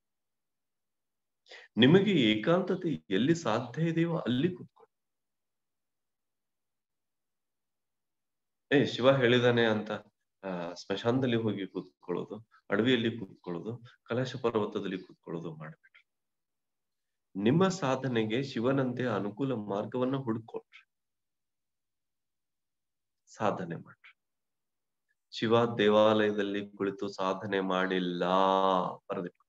ನಿಮಗೆ ಏಕಾಂತತೆ ಎಲ್ಲಿ ಸಾಧ್ಯ ಇದೆಯೋ ಅಲ್ಲಿ ಕೂತ್ಕೊಳ್ಳಿ ಏ ಶಿವ ಹೇಳಿದಾನೆ ಅಂತ ಆ ಸ್ಮಶಾನದಲ್ಲಿ ಹೋಗಿ ಕೂತ್ಕೊಳ್ಳೋದು ಅಡವಿಯಲ್ಲಿ ಕೂತ್ಕೊಳ್ಳೋದು ಕಲಾಶ ಪರ್ವತದಲ್ಲಿ ಕೂತ್ಕೊಳ್ಳೋದು ಮಾಡ್ಬಿಟ್ರಿ ನಿಮ್ಮ ಸಾಧನೆಗೆ ಶಿವನಂತೆ ಅನುಕೂಲ ಮಾರ್ಗವನ್ನ ಹುಡುಕೊಟ್ರಿ ಸಾಧನೆ ಮಾಡ್ರಿ ಶಿವ ದೇವಾಲಯದಲ್ಲಿ ಕುಳಿತು ಸಾಧನೆ ಮಾಡಿಲ್ಲ ಬರೆದಿಟ್ಟು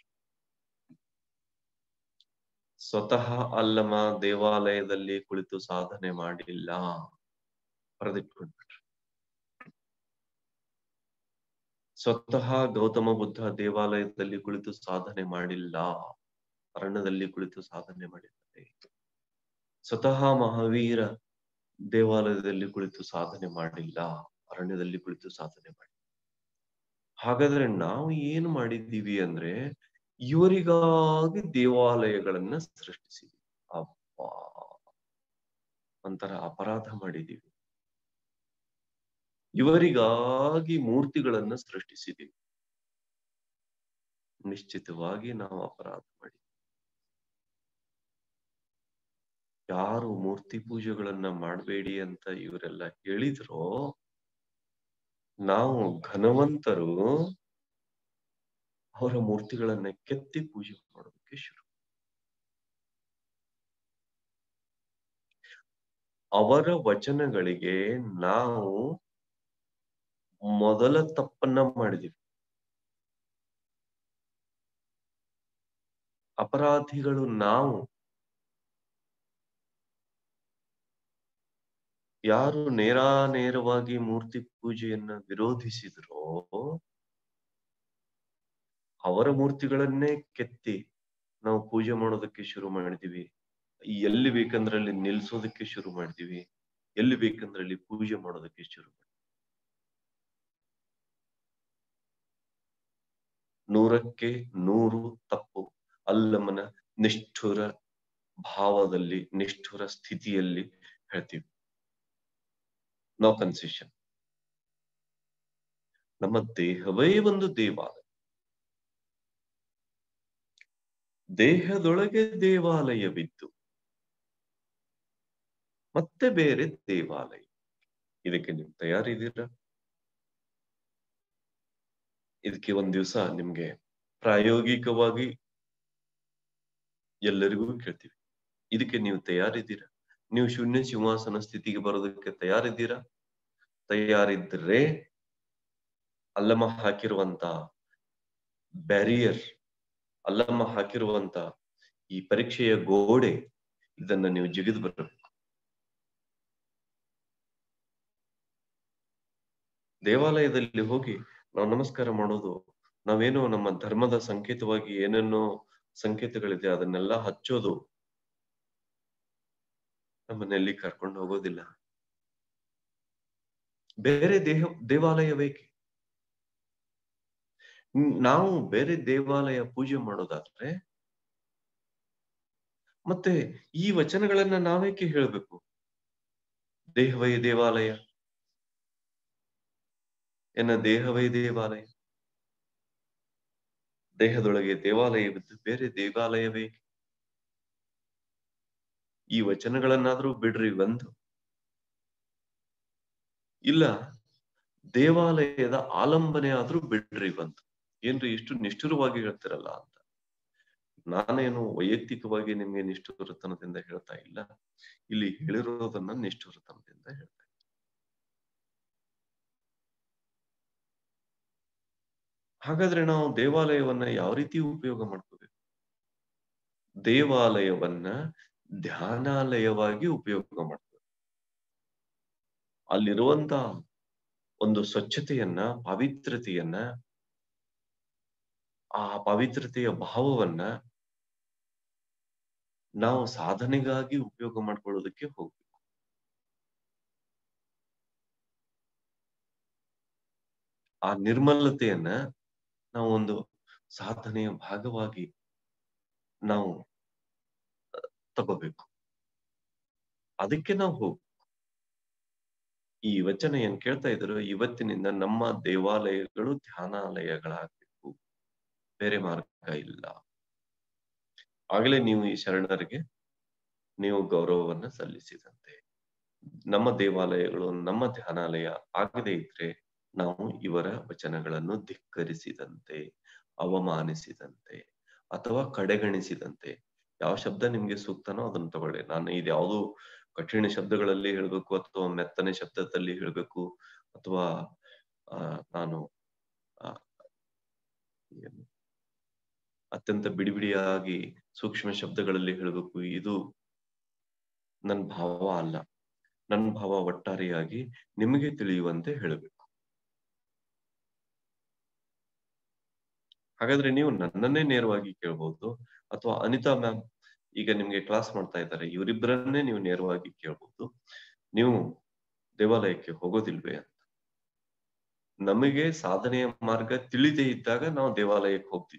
ಸ್ವತಃ ಅಲ್ಲಮ ದೇವಾಲಯದಲ್ಲಿ ಕುಳಿತು ಸಾಧನೆ ಮಾಡಿಲ್ಲ ಬರೆದಿಟ್ಕೊಂಡ್ಬಿಟ್ರಿ ಸ್ವತಃ ಗೌತಮ ಬುದ್ಧ ದೇವಾಲಯದಲ್ಲಿ ಕುಳಿತು ಸಾಧನೆ ಮಾಡಿಲ್ಲ ಅರಣ್ಯದಲ್ಲಿ ಕುಳಿತು ಸಾಧನೆ ಮಾಡಿದ್ದಾರೆ ಸ್ವತಃ ಮಹಾವೀರ ದೇವಾಲಯದಲ್ಲಿ ಕುಳಿತು ಸಾಧನೆ ಮಾಡಿಲ್ಲ ಅರಣ್ಯದಲ್ಲಿ ಕುಳಿತು ಸಾಧನೆ ಮಾಡಿ ಹಾಗಾದ್ರೆ ನಾವು ಏನು ಮಾಡಿದ್ದೀವಿ ಅಂದ್ರೆ ಇವರಿಗಾಗಿ ದೇವಾಲಯಗಳನ್ನ ಸೃಷ್ಟಿಸಿದ್ವಿ ಅಪ್ಪ ಒಂಥರ ಅಪರಾಧ ಮಾಡಿದೀವಿ ಇವರಿಗಾಗಿ ಮೂರ್ತಿಗಳನ್ನ ಸೃಷ್ಟಿಸಿದೀವಿ ನಿಶ್ಚಿತವಾಗಿ ನಾವು ಅಪರಾಧ ಮಾಡಿ ಯಾರು ಮೂರ್ತಿ ಪೂಜೆಗಳನ್ನ ಮಾಡಬೇಡಿ ಅಂತ ಇವರೆಲ್ಲ ಹೇಳಿದ್ರೋ ನಾವು ಘನವಂತರು ಅವರ ಮೂರ್ತಿಗಳನ್ನ ಕೆತ್ತಿ ಪೂಜೆ ಮಾಡೋದಕ್ಕೆ ಶುರು ಅವರ ವಚನಗಳಿಗೆ ನಾವು ಮೊದಲ ತಪ್ಪನ್ನ ಮಾಡಿದೀವಿ ಅಪರಾಧಿಗಳು ನಾವು ಯಾರು ನೇರಾನೇರವಾಗಿ ಮೂರ್ತಿ ಪೂಜೆಯನ್ನ ವಿರೋಧಿಸಿದ್ರೋ ಅವರ ಮೂರ್ತಿಗಳನ್ನೇ ಕೆತ್ತಿ ನಾವು ಪೂಜೆ ಮಾಡೋದಕ್ಕೆ ಶುರು ಮಾಡಿದೀವಿ ಎಲ್ಲಿ ಬೇಕಂದ್ರಲ್ಲಿ ನಿಲ್ಸೋದಕ್ಕೆ ಶುರು ಮಾಡಿದೀವಿ ಎಲ್ಲಿ ಬೇಕಂದ್ರಲ್ಲಿ ಪೂಜೆ ಮಾಡೋದಕ್ಕೆ ಶುರು ಮಾಡಿ ನೂರಕ್ಕೆ ನೂರು ತಪ್ಪು ಅಲ್ಲಮನ ನಿಷ್ಠುರ ಭಾವದಲ್ಲಿ ನಿಷ್ಠುರ ಸ್ಥಿತಿಯಲ್ಲಿ ಹೇಳ್ತೀವಿ ನೋ ಕನ್ಸೆಷನ್ ನಮ್ಮ ದೇಹವೇ ಒಂದು ದೇವಾಲಯ ದೇಹದೊಳಗೆ ದೇವಾಲಯವಿದ್ದು ಮತ್ತೆ ಬೇರೆ ದೇವಾಲಯ ಇದಕ್ಕೆ ನೀವು ತಯಾರಿದ್ದೀರಾ ಇದಕ್ಕೆ ಒಂದ್ ದಿವಸ ನಿಮ್ಗೆ ಪ್ರಾಯೋಗಿಕವಾಗಿ ಎಲ್ಲರಿಗೂ ಕೇಳ್ತೀವಿ ಇದಕ್ಕೆ ನೀವು ತಯಾರಿದ್ದೀರಾ ನೀವು ಶೂನ್ಯ ಸಿಂಹಾಸನ ಸ್ಥಿತಿಗೆ ಬರೋದಕ್ಕೆ ತಯಾರಿದ್ದೀರಾ ತಯಾರಿದ್ರೆ ಅಲ್ಲಮ್ಮ ಹಾಕಿರುವಂತ ಬ್ಯಾರಿಯರ್ ಅಲ್ಲಮ್ಮ ಹಾಕಿರುವಂತ ಈ ಪರೀಕ್ಷೆಯ ಗೋಡೆ ಇದನ್ನ ನೀವು ಜಿಗಿದು ಬರಬೇಕು ದೇವಾಲಯದಲ್ಲಿ ಹೋಗಿ ನಾವು ನಮಸ್ಕಾರ ಮಾಡೋದು ನಾವೇನೋ ನಮ್ಮ ಧರ್ಮದ ಸಂಕೇತವಾಗಿ ಏನೇನೋ ಸಂಕೇತಗಳಿದೆ ಅದನ್ನೆಲ್ಲ ಹಚ್ಚೋದು ನಮ್ಮನ್ನೆಲ್ಲಿ ಕರ್ಕೊಂಡು ಹೋಗೋದಿಲ್ಲ ಬೇರೆ ದೇಹ ದೇವಾಲಯ ಬೇಕೆ ನಾವು ಬೇರೆ ದೇವಾಲಯ ಪೂಜೆ ಮಾಡೋದಾದ್ರೆ ಮತ್ತೆ ಈ ವಚನಗಳನ್ನ ನಾವೇಕೆ ಹೇಳ್ಬೇಕು ದೇಹವೇ ದೇವಾಲಯ ಎನ್ನ ದೇಹವೇ ದೇವಾಲಯ ದೇಹದೊಳಗೆ ದೇವಾಲಯವಿದ್ದು ಬೇರೆ ದೇವಾಲಯವೇ ಈ ವಚನಗಳನ್ನಾದ್ರೂ ಬಿಡ್ರಿ ಒಂದು ಇಲ್ಲ ದೇವಾಲಯದ ಆಲಂಬನೆ ಆದ್ರೂ ಬಿಡ್ರಿ ಬಂತು ಏನ್ರಿ ಇಷ್ಟು ನಿಷ್ಠುರವಾಗಿ ಹೇಳ್ತಿರಲ್ಲ ಅಂತ ನಾನೇನು ವೈಯಕ್ತಿಕವಾಗಿ ನಿಮ್ಗೆ ನಿಷ್ಠುರತನದಿಂದ ಹೇಳ್ತಾ ಇಲ್ಲ ಇಲ್ಲಿ ಹೇಳಿರೋದನ್ನ ನಿಷ್ಠುರತನದಿಂದ ಹೇಳ್ತಾ ಇದ್ದೀನಿ. ಹಾಗಾದ್ರೆ ನಾವು ದೇವಾಲಯವನ್ನ ಯಾವ ರೀತಿ ಉಪಯೋಗ ಮಾಡ್ಕೋಬೇಕು ದೇವಾಲಯವನ್ನ ಧ್ಯಾನಾಲಯವಾಗಿ ಉಪಯೋಗ ಮಾಡ್ಕೋಬೇಕು ಅಲ್ಲಿರುವಂತ ಒಂದು ಸ್ವಚ್ಛತೆಯನ್ನ ಪವಿತ್ರತೆಯನ್ನ ಆ ಪವಿತ್ರತೆಯ ಭಾವವನ್ನ ನಾವು ಸಾಧನೆಗಾಗಿ ಉಪಯೋಗ ಮಾಡ್ಕೊಳ್ಳೋದಕ್ಕೆ ಹೋಗ್ಬೇಕು ಆ ನಿರ್ಮಲತೆಯನ್ನ ನಾವು ಒಂದು ಸಾಧನೆಯ ಭಾಗವಾಗಿ ನಾವು ತಗೋಬೇಕು ಅದಕ್ಕೆ ನಾವು ಹೋಗ್ಬೇಕು ಈ ವಚನ ಏನ್ ಕೇಳ್ತಾ ಇದ್ರು ಇವತ್ತಿನಿಂದ ನಮ್ಮ ದೇವಾಲಯಗಳು ಧ್ಯಾನಾಲಯಗಳಾಗಬೇಕು ಬೇರೆ ಮಾರ್ಗ ಇಲ್ಲ ಆಗಲೇ ನೀವು ಈ ಶರಣರಿಗೆ ನೀವು ಗೌರವವನ್ನ ಸಲ್ಲಿಸಿದಂತೆ ನಮ್ಮ ದೇವಾಲಯಗಳು ನಮ್ಮ ಧ್ಯಾನಾಲಯ ಆಗದೇ ಇದ್ರೆ ನಾವು ಇವರ ವಚನಗಳನ್ನು ಧಿಕ್ಕರಿಸಿದಂತೆ ಅವಮಾನಿಸಿದಂತೆ ಅಥವಾ ಕಡೆಗಣಿಸಿದಂತೆ ಯಾವ ಶಬ್ದ ನಿಮ್ಗೆ ಸೂಕ್ತನೋ ಅದನ್ನ ತಗೊಳ್ಳಿ ನಾನು ಇದ್ಯಾವುದು ಕಠಿಣ ಶಬ್ದಗಳಲ್ಲಿ ಹೇಳ್ಬೇಕು ಅಥವಾ ಮೆತ್ತನೆ ಶಬ್ದದಲ್ಲಿ ಹೇಳ್ಬೇಕು ಅಥವಾ ಆ ನಾನು ಆ ಏನು ಅತ್ಯಂತ ಬಿಡಿ ಬಿಡಿಯಾಗಿ ಸೂಕ್ಷ್ಮ ಶಬ್ದಗಳಲ್ಲಿ ಹೇಳ್ಬೇಕು ಇದು ನನ್ನ ಭಾವ ಅಲ್ಲ ನನ್ನ ಭಾವ ಒಟ್ಟಾರೆಯಾಗಿ ನಿಮಗೆ ತಿಳಿಯುವಂತೆ ಹೇಳಬೇಕು ಹಾಗಾದ್ರೆ ನೀವು ನನ್ನನ್ನೇ ನೇರವಾಗಿ ಕೇಳ್ಬಹುದು ಅಥವಾ ಅನಿತಾ ಮ್ಯಾಮ್ ಈಗ ನಿಮ್ಗೆ ಕ್ಲಾಸ್ ಮಾಡ್ತಾ ಇದ್ದಾರೆ ಇವರಿಬ್ಬರನ್ನೇ ನೀವು ನೇರವಾಗಿ ಕೇಳ್ಬಹುದು ನೀವು ದೇವಾಲಯಕ್ಕೆ ಹೋಗೋದಿಲ್ವೇ ಅಂತ ನಮಗೆ ಸಾಧನೆಯ ಮಾರ್ಗ ತಿಳಿದೇ ಇದ್ದಾಗ ನಾವು ದೇವಾಲಯಕ್ಕೆ ಹೋಗ್ತಿದ್ವಿ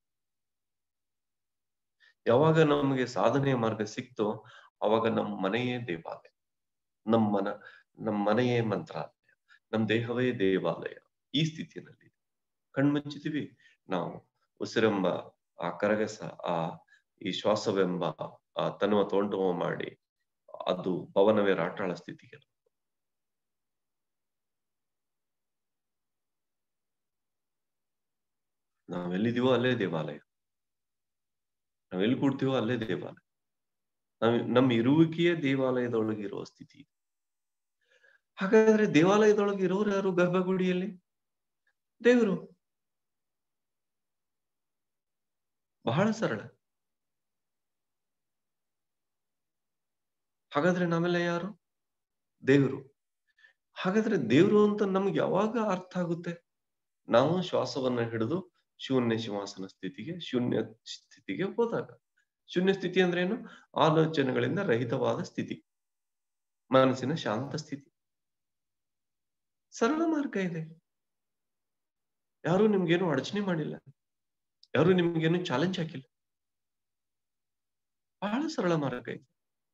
ಯಾವಾಗ ನಮಗೆ ಸಾಧನೆಯ ಮಾರ್ಗ ಸಿಕ್ತೋ ಅವಾಗ ನಮ್ಮ ಮನೆಯೇ ದೇವಾಲಯ ನಮ್ಮ ಮನ ನಮ್ಮ ಮನೆಯೇ ಮಂತ್ರಾಲಯ ನಮ್ಮ ದೇಹವೇ ದೇವಾಲಯ ಈ ಸ್ಥಿತಿಯಲ್ಲಿ ಕಣ್ಮುಚ್ಚಿತೀವಿ ನಾವು ಉಸಿರೆಂಬ ಆ ಕರಗಸ ಆ ಈ ಶ್ವಾಸವೆಂಬ ಆ ತನುವ ತೋಂಟುವ ಮಾಡಿ ಅದು ಪವನವೇ ರಾಟಾಳ ಸ್ಥಿತಿಗೆ ನಾವೆಲ್ಲಿದೀವೋ ಅಲ್ಲೇ ದೇವಾಲಯ ನಾವೆಲ್ಲಿ ಕೂಡ್ತೀವೋ ಅಲ್ಲೇ ದೇವಾಲಯ ನಾವ್ ನಮ್ಮ ಇರುವಿಕೆಯೇ ದೇವಾಲಯದೊಳಗಿರುವ ಸ್ಥಿತಿ ಹಾಗಾದ್ರೆ ದೇವಾಲಯದೊಳಗೆ ಇರೋರು ಯಾರು ಗರ್ಭಗುಡಿಯಲ್ಲಿ ದೇವರು ಬಹಳ ಸರಳ ಹಾಗಾದ್ರೆ ನಾವೆಲ್ಲ ಯಾರು ದೇವರು ಹಾಗಾದ್ರೆ ದೇವರು ಅಂತ ನಮ್ಗೆ ಯಾವಾಗ ಅರ್ಥ ಆಗುತ್ತೆ ನಾವು ಶ್ವಾಸವನ್ನ ಹಿಡಿದು ಶೂನ್ಯ ಶಿವಾಸನ ಸ್ಥಿತಿಗೆ ಶೂನ್ಯ ಸ್ಥಿತಿಗೆ ಹೋದಾಗ ಶೂನ್ಯ ಸ್ಥಿತಿ ಅಂದ್ರೆ ಏನು ಆಲೋಚನೆಗಳಿಂದ ರಹಿತವಾದ ಸ್ಥಿತಿ ಮನಸ್ಸಿನ ಶಾಂತ ಸ್ಥಿತಿ ಸರಳ ಮಾರ್ಗ ಇದೆ ಯಾರು ನಿಮ್ಗೇನು ಅಡಚಣೆ ಮಾಡಿಲ್ಲ ಯಾರು ನಿಮ್ಗೇನು ಚಾಲೆಂಜ್ ಹಾಕಿಲ್ಲ ಬಹಳ ಸರಳ ಮಾರ್ಗ ಇದೆ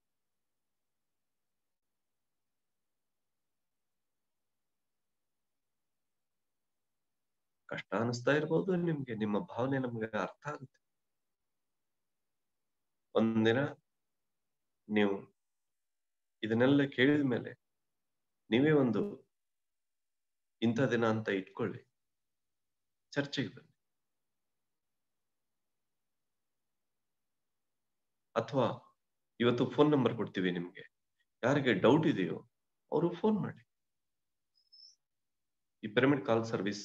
ಕಷ್ಟ ಅನಿಸ್ತಾ ಇರ್ಬೋದು ನಿಮ್ಗೆ ನಿಮ್ಮ ಭಾವನೆ ನಮ್ಗೆ ಅರ್ಥ ಆಗುತ್ತೆ ಒಂದಿನ ನೀವು ಇದನ್ನೆಲ್ಲ ಕೇಳಿದ ಮೇಲೆ ನೀವೇ ಒಂದು ಇಂಥ ದಿನ ಅಂತ ಇಟ್ಕೊಳ್ಳಿ ಚರ್ಚೆಗೆ ಬನ್ನಿ ಅಥವಾ ಇವತ್ತು ಫೋನ್ ನಂಬರ್ ಕೊಡ್ತೀವಿ ನಿಮ್ಗೆ ಯಾರಿಗೆ ಡೌಟ್ ಇದೆಯೋ ಅವರು ಫೋನ್ ಮಾಡಿ ಈ ಪಿರಮಿಡ್ ಕಾಲ್ ಸರ್ವಿಸ್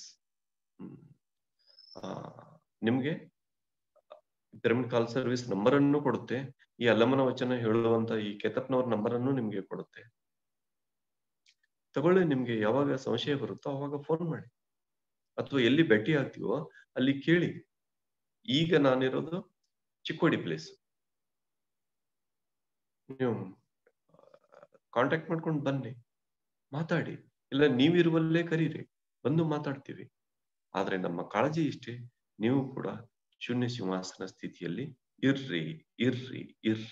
ನಿಮ್ಗೆ ಪಿರಮಿಡ್ ಕಾಲ್ ಸರ್ವಿಸ್ ನಂಬರ್ ಅನ್ನು ಕೊಡುತ್ತೆ ಈ ಅಲ್ಲಮನ ವಚನ ಹೇಳುವಂತ ಈ ಕೆತಪ್ನವ್ರ ನಂಬರ್ ಅನ್ನು ನಿಮ್ಗೆ ಕೊಡುತ್ತೆ ತಗೊಳ್ಳಿ ನಿಮ್ಗೆ ಯಾವಾಗ ಸಂಶಯ ಬರುತ್ತೋ ಅವಾಗ ಫೋನ್ ಮಾಡಿ ಅಥವಾ ಎಲ್ಲಿ ಭೇಟಿ ಆಗ್ತೀವೋ ಅಲ್ಲಿ ಕೇಳಿ ಈಗ ನಾನಿರೋದು ಚಿಕ್ಕೋಡಿ ಪ್ಲೇಸ್ ನೀವು ಕಾಂಟ್ಯಾಕ್ಟ್ ಮಾಡ್ಕೊಂಡು ಬನ್ನಿ ಮಾತಾಡಿ ಇಲ್ಲ ನೀವಿರುವಲ್ಲೇ ಕರೀರಿ ಬಂದು ಮಾತಾಡ್ತೀವಿ ಆದ್ರೆ ನಮ್ಮ ಕಾಳಜಿ ಇಷ್ಟೇ ನೀವು ಕೂಡ ಶೂನ್ಯ ಸಿಂಹಾಸನ ಸ್ಥಿತಿಯಲ್ಲಿ ಇರ್ರಿ ಇರ್ರಿ ಇರ್ರಿ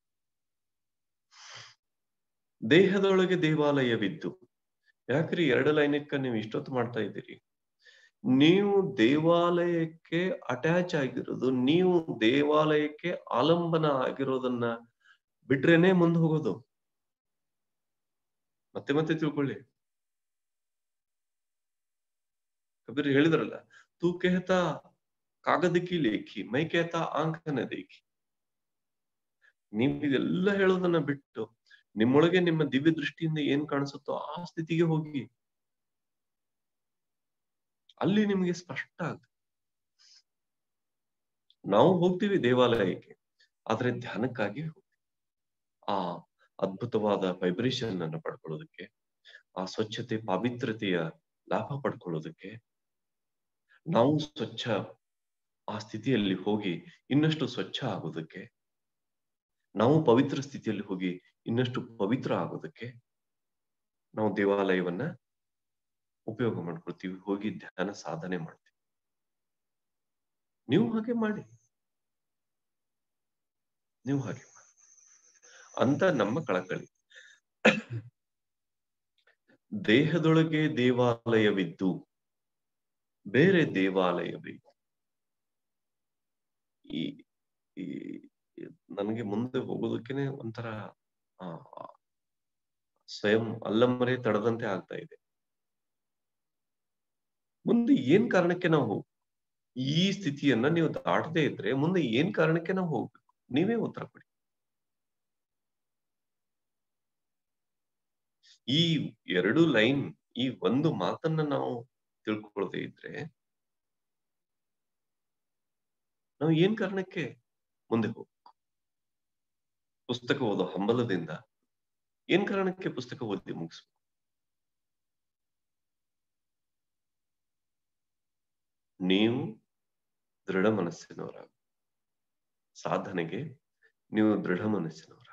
ದೇಹದೊಳಗೆ ದೇವಾಲಯವಿದ್ದು ಯಾಕ್ರಿ ಎರಡು ಲೈನಕ್ಕ ನೀವು ಇಷ್ಟೊತ್ತು ಮಾಡ್ತಾ ಇದ್ದೀರಿ ನೀವು ದೇವಾಲಯಕ್ಕೆ ಅಟ್ಯಾಚ್ ಆಗಿರೋದು ನೀವು ದೇವಾಲಯಕ್ಕೆ ಆಲಂಬನ ಆಗಿರೋದನ್ನ ಬಿಟ್ರೇನೆ ಮುಂದೆ ಹೋಗೋದು ಮತ್ತೆ ಮತ್ತೆ ತಿಳ್ಕೊಳ್ಳಿ ಕಬೀರ್ ಹೇಳಿದ್ರಲ್ಲ ತೂ ಕೆಹತಾ ಕಾಗದ ಕಿ ಲೇಖಿ ಮೈ ಕೇತ ಆಂಕನ ದೇಖಿ ನೀವು ಇದೆಲ್ಲ ಹೇಳೋದನ್ನ ಬಿಟ್ಟು ನಿಮ್ಮೊಳಗೆ ನಿಮ್ಮ ದಿವ್ಯ ದೃಷ್ಟಿಯಿಂದ ಏನ್ ಕಾಣಿಸುತ್ತೋ ಆ ಸ್ಥಿತಿಗೆ ಹೋಗಿ ಅಲ್ಲಿ ನಿಮಗೆ ಸ್ಪಷ್ಟ ಆಗುತ್ತೆ ನಾವು ಹೋಗ್ತೀವಿ ದೇವಾಲಯಕ್ಕೆ ಆದ್ರೆ ಧ್ಯಾನಕ್ಕಾಗಿ ಹೋಗ್ತೀವಿ ಆ ಅದ್ಭುತವಾದ ವೈಬ್ರೇಷನ್ ಅನ್ನು ಪಡ್ಕೊಳ್ಳೋದಕ್ಕೆ ಆ ಸ್ವಚ್ಛತೆ ಪಾವಿತ್ರತೆಯ ಲಾಭ ಪಡ್ಕೊಳ್ಳೋದಕ್ಕೆ ನಾವು ಸ್ವಚ್ಛ ಆ ಸ್ಥಿತಿಯಲ್ಲಿ ಹೋಗಿ ಇನ್ನಷ್ಟು ಸ್ವಚ್ಛ ಆಗೋದಕ್ಕೆ ನಾವು ಪವಿತ್ರ ಸ್ಥಿತಿಯಲ್ಲಿ ಹೋಗಿ ಇನ್ನಷ್ಟು ಪವಿತ್ರ ಆಗೋದಕ್ಕೆ ನಾವು ದೇವಾಲಯವನ್ನ ಉಪಯೋಗ ಮಾಡ್ಕೊಳ್ತೀವಿ ಹೋಗಿ ಧ್ಯಾನ ಸಾಧನೆ ಮಾಡ್ತೀವಿ ನೀವು ಹಾಗೆ ಮಾಡಿ ನೀವು ಹಾಗೆ ಮಾಡಿ ಅಂತ ನಮ್ಮ ಕಳಕಳಿ ದೇಹದೊಳಗೆ ದೇವಾಲಯವಿದ್ದು ಬೇರೆ ದೇವಾಲಯಬೇಕು ಈ ಈ ನನಗೆ ಮುಂದೆ ಹೋಗೋದಕ್ಕೇನೆ ಒಂಥರ ಆ ಸ್ವಯಂ ಅಲ್ಲಮರೆ ತಡದಂತೆ ಆಗ್ತಾ ಇದೆ ಮುಂದೆ ಏನ್ ಕಾರಣಕ್ಕೆ ನಾವು ಹೋಗ್ ಈ ಸ್ಥಿತಿಯನ್ನ ನೀವು ದಾಟದೇ ಇದ್ರೆ ಮುಂದೆ ಏನ್ ಕಾರಣಕ್ಕೆ ನಾವು ಹೋಗ್ಬೇಕು ನೀವೇ ಉತ್ತರ ಕೊಡಿ ಈ ಎರಡು ಲೈನ್ ಈ ಒಂದು ಮಾತನ್ನ ನಾವು ತಿಳ್ಕೊಳ್ಳದೆ ಇದ್ರೆ ನಾವು ಏನ್ ಕಾರಣಕ್ಕೆ ಮುಂದೆ ಹೋಗ್ಬೇಕು ಪುಸ್ತಕ ಓದೋ ಹಂಬಲದಿಂದ ಏನ್ ಕಾರಣಕ್ಕೆ ಪುಸ್ತಕ ಓದಿ ಮುಗಿಸ್ಬೇಕು ನೀವು ದೃಢ ಮನಸ್ಸಿನವರಾಗ ಸಾಧನೆಗೆ ನೀವು ದೃಢ ಮನಸ್ಸಿನವರಾಗ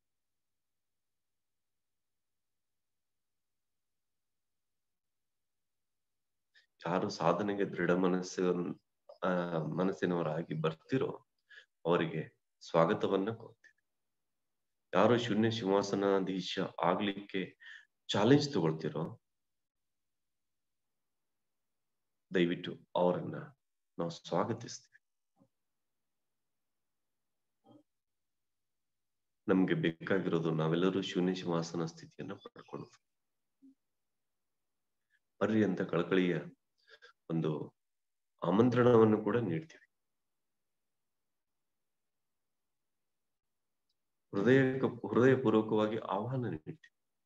ಯಾರು ಸಾಧನೆಗೆ ದೃಢ ಮನಸ್ಸು ಆ ಮನಸ್ಸಿನವರಾಗಿ ಬರ್ತಿರೋ ಅವರಿಗೆ ಸ್ವಾಗತವನ್ನ ಕೊಡ್ತೀವಿ ಯಾರು ಶೂನ್ಯ ಸಿಂಹಾಸನಾಧೀಶ ಆಗ್ಲಿಕ್ಕೆ ಚಾಲೆಂಜ್ ತಗೊಳ್ತಿರೋ ದಯವಿಟ್ಟು ಅವರನ್ನ ನಾವು ಸ್ವಾಗತಿಸ್ತೀವಿ ನಮ್ಗೆ ಬೇಕಾಗಿರೋದು ನಾವೆಲ್ಲರೂ ಶೂನ್ಯ ಸಿಂಹಾಸನ ಸ್ಥಿತಿಯನ್ನ ಪಡ್ಕೊಳ್ಳೋದು ಬರ್ರಿ ಅಂತ ಕಳಕಳಿಯ ಒಂದು ಆಮಂತ್ರಣವನ್ನು ಕೂಡ ನೀಡ್ತೀವಿ ಹೃದಯ ಹೃದಯಪೂರ್ವಕವಾಗಿ ಆಹ್ವಾನ ನೀಡ್ತೀವಿ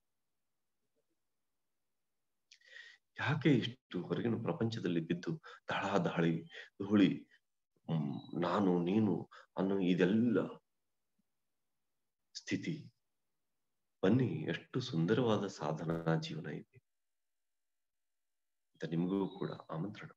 ಯಾಕೆ ಇಷ್ಟು ಹೊರಗಿನ ಪ್ರಪಂಚದಲ್ಲಿ ಬಿದ್ದು ದಾಳಿ ಧೂಳಿ ಹ್ಮ್ ನಾನು ನೀನು ಅನ್ನೋ ಇದೆಲ್ಲ ಸ್ಥಿತಿ ಬನ್ನಿ ಎಷ್ಟು ಸುಂದರವಾದ ಸಾಧನಾ ಜೀವನ ಇದೆ ಅಂತ ನಿಮಗೂ ಕೂಡ ಆಮಂತ್ರಣ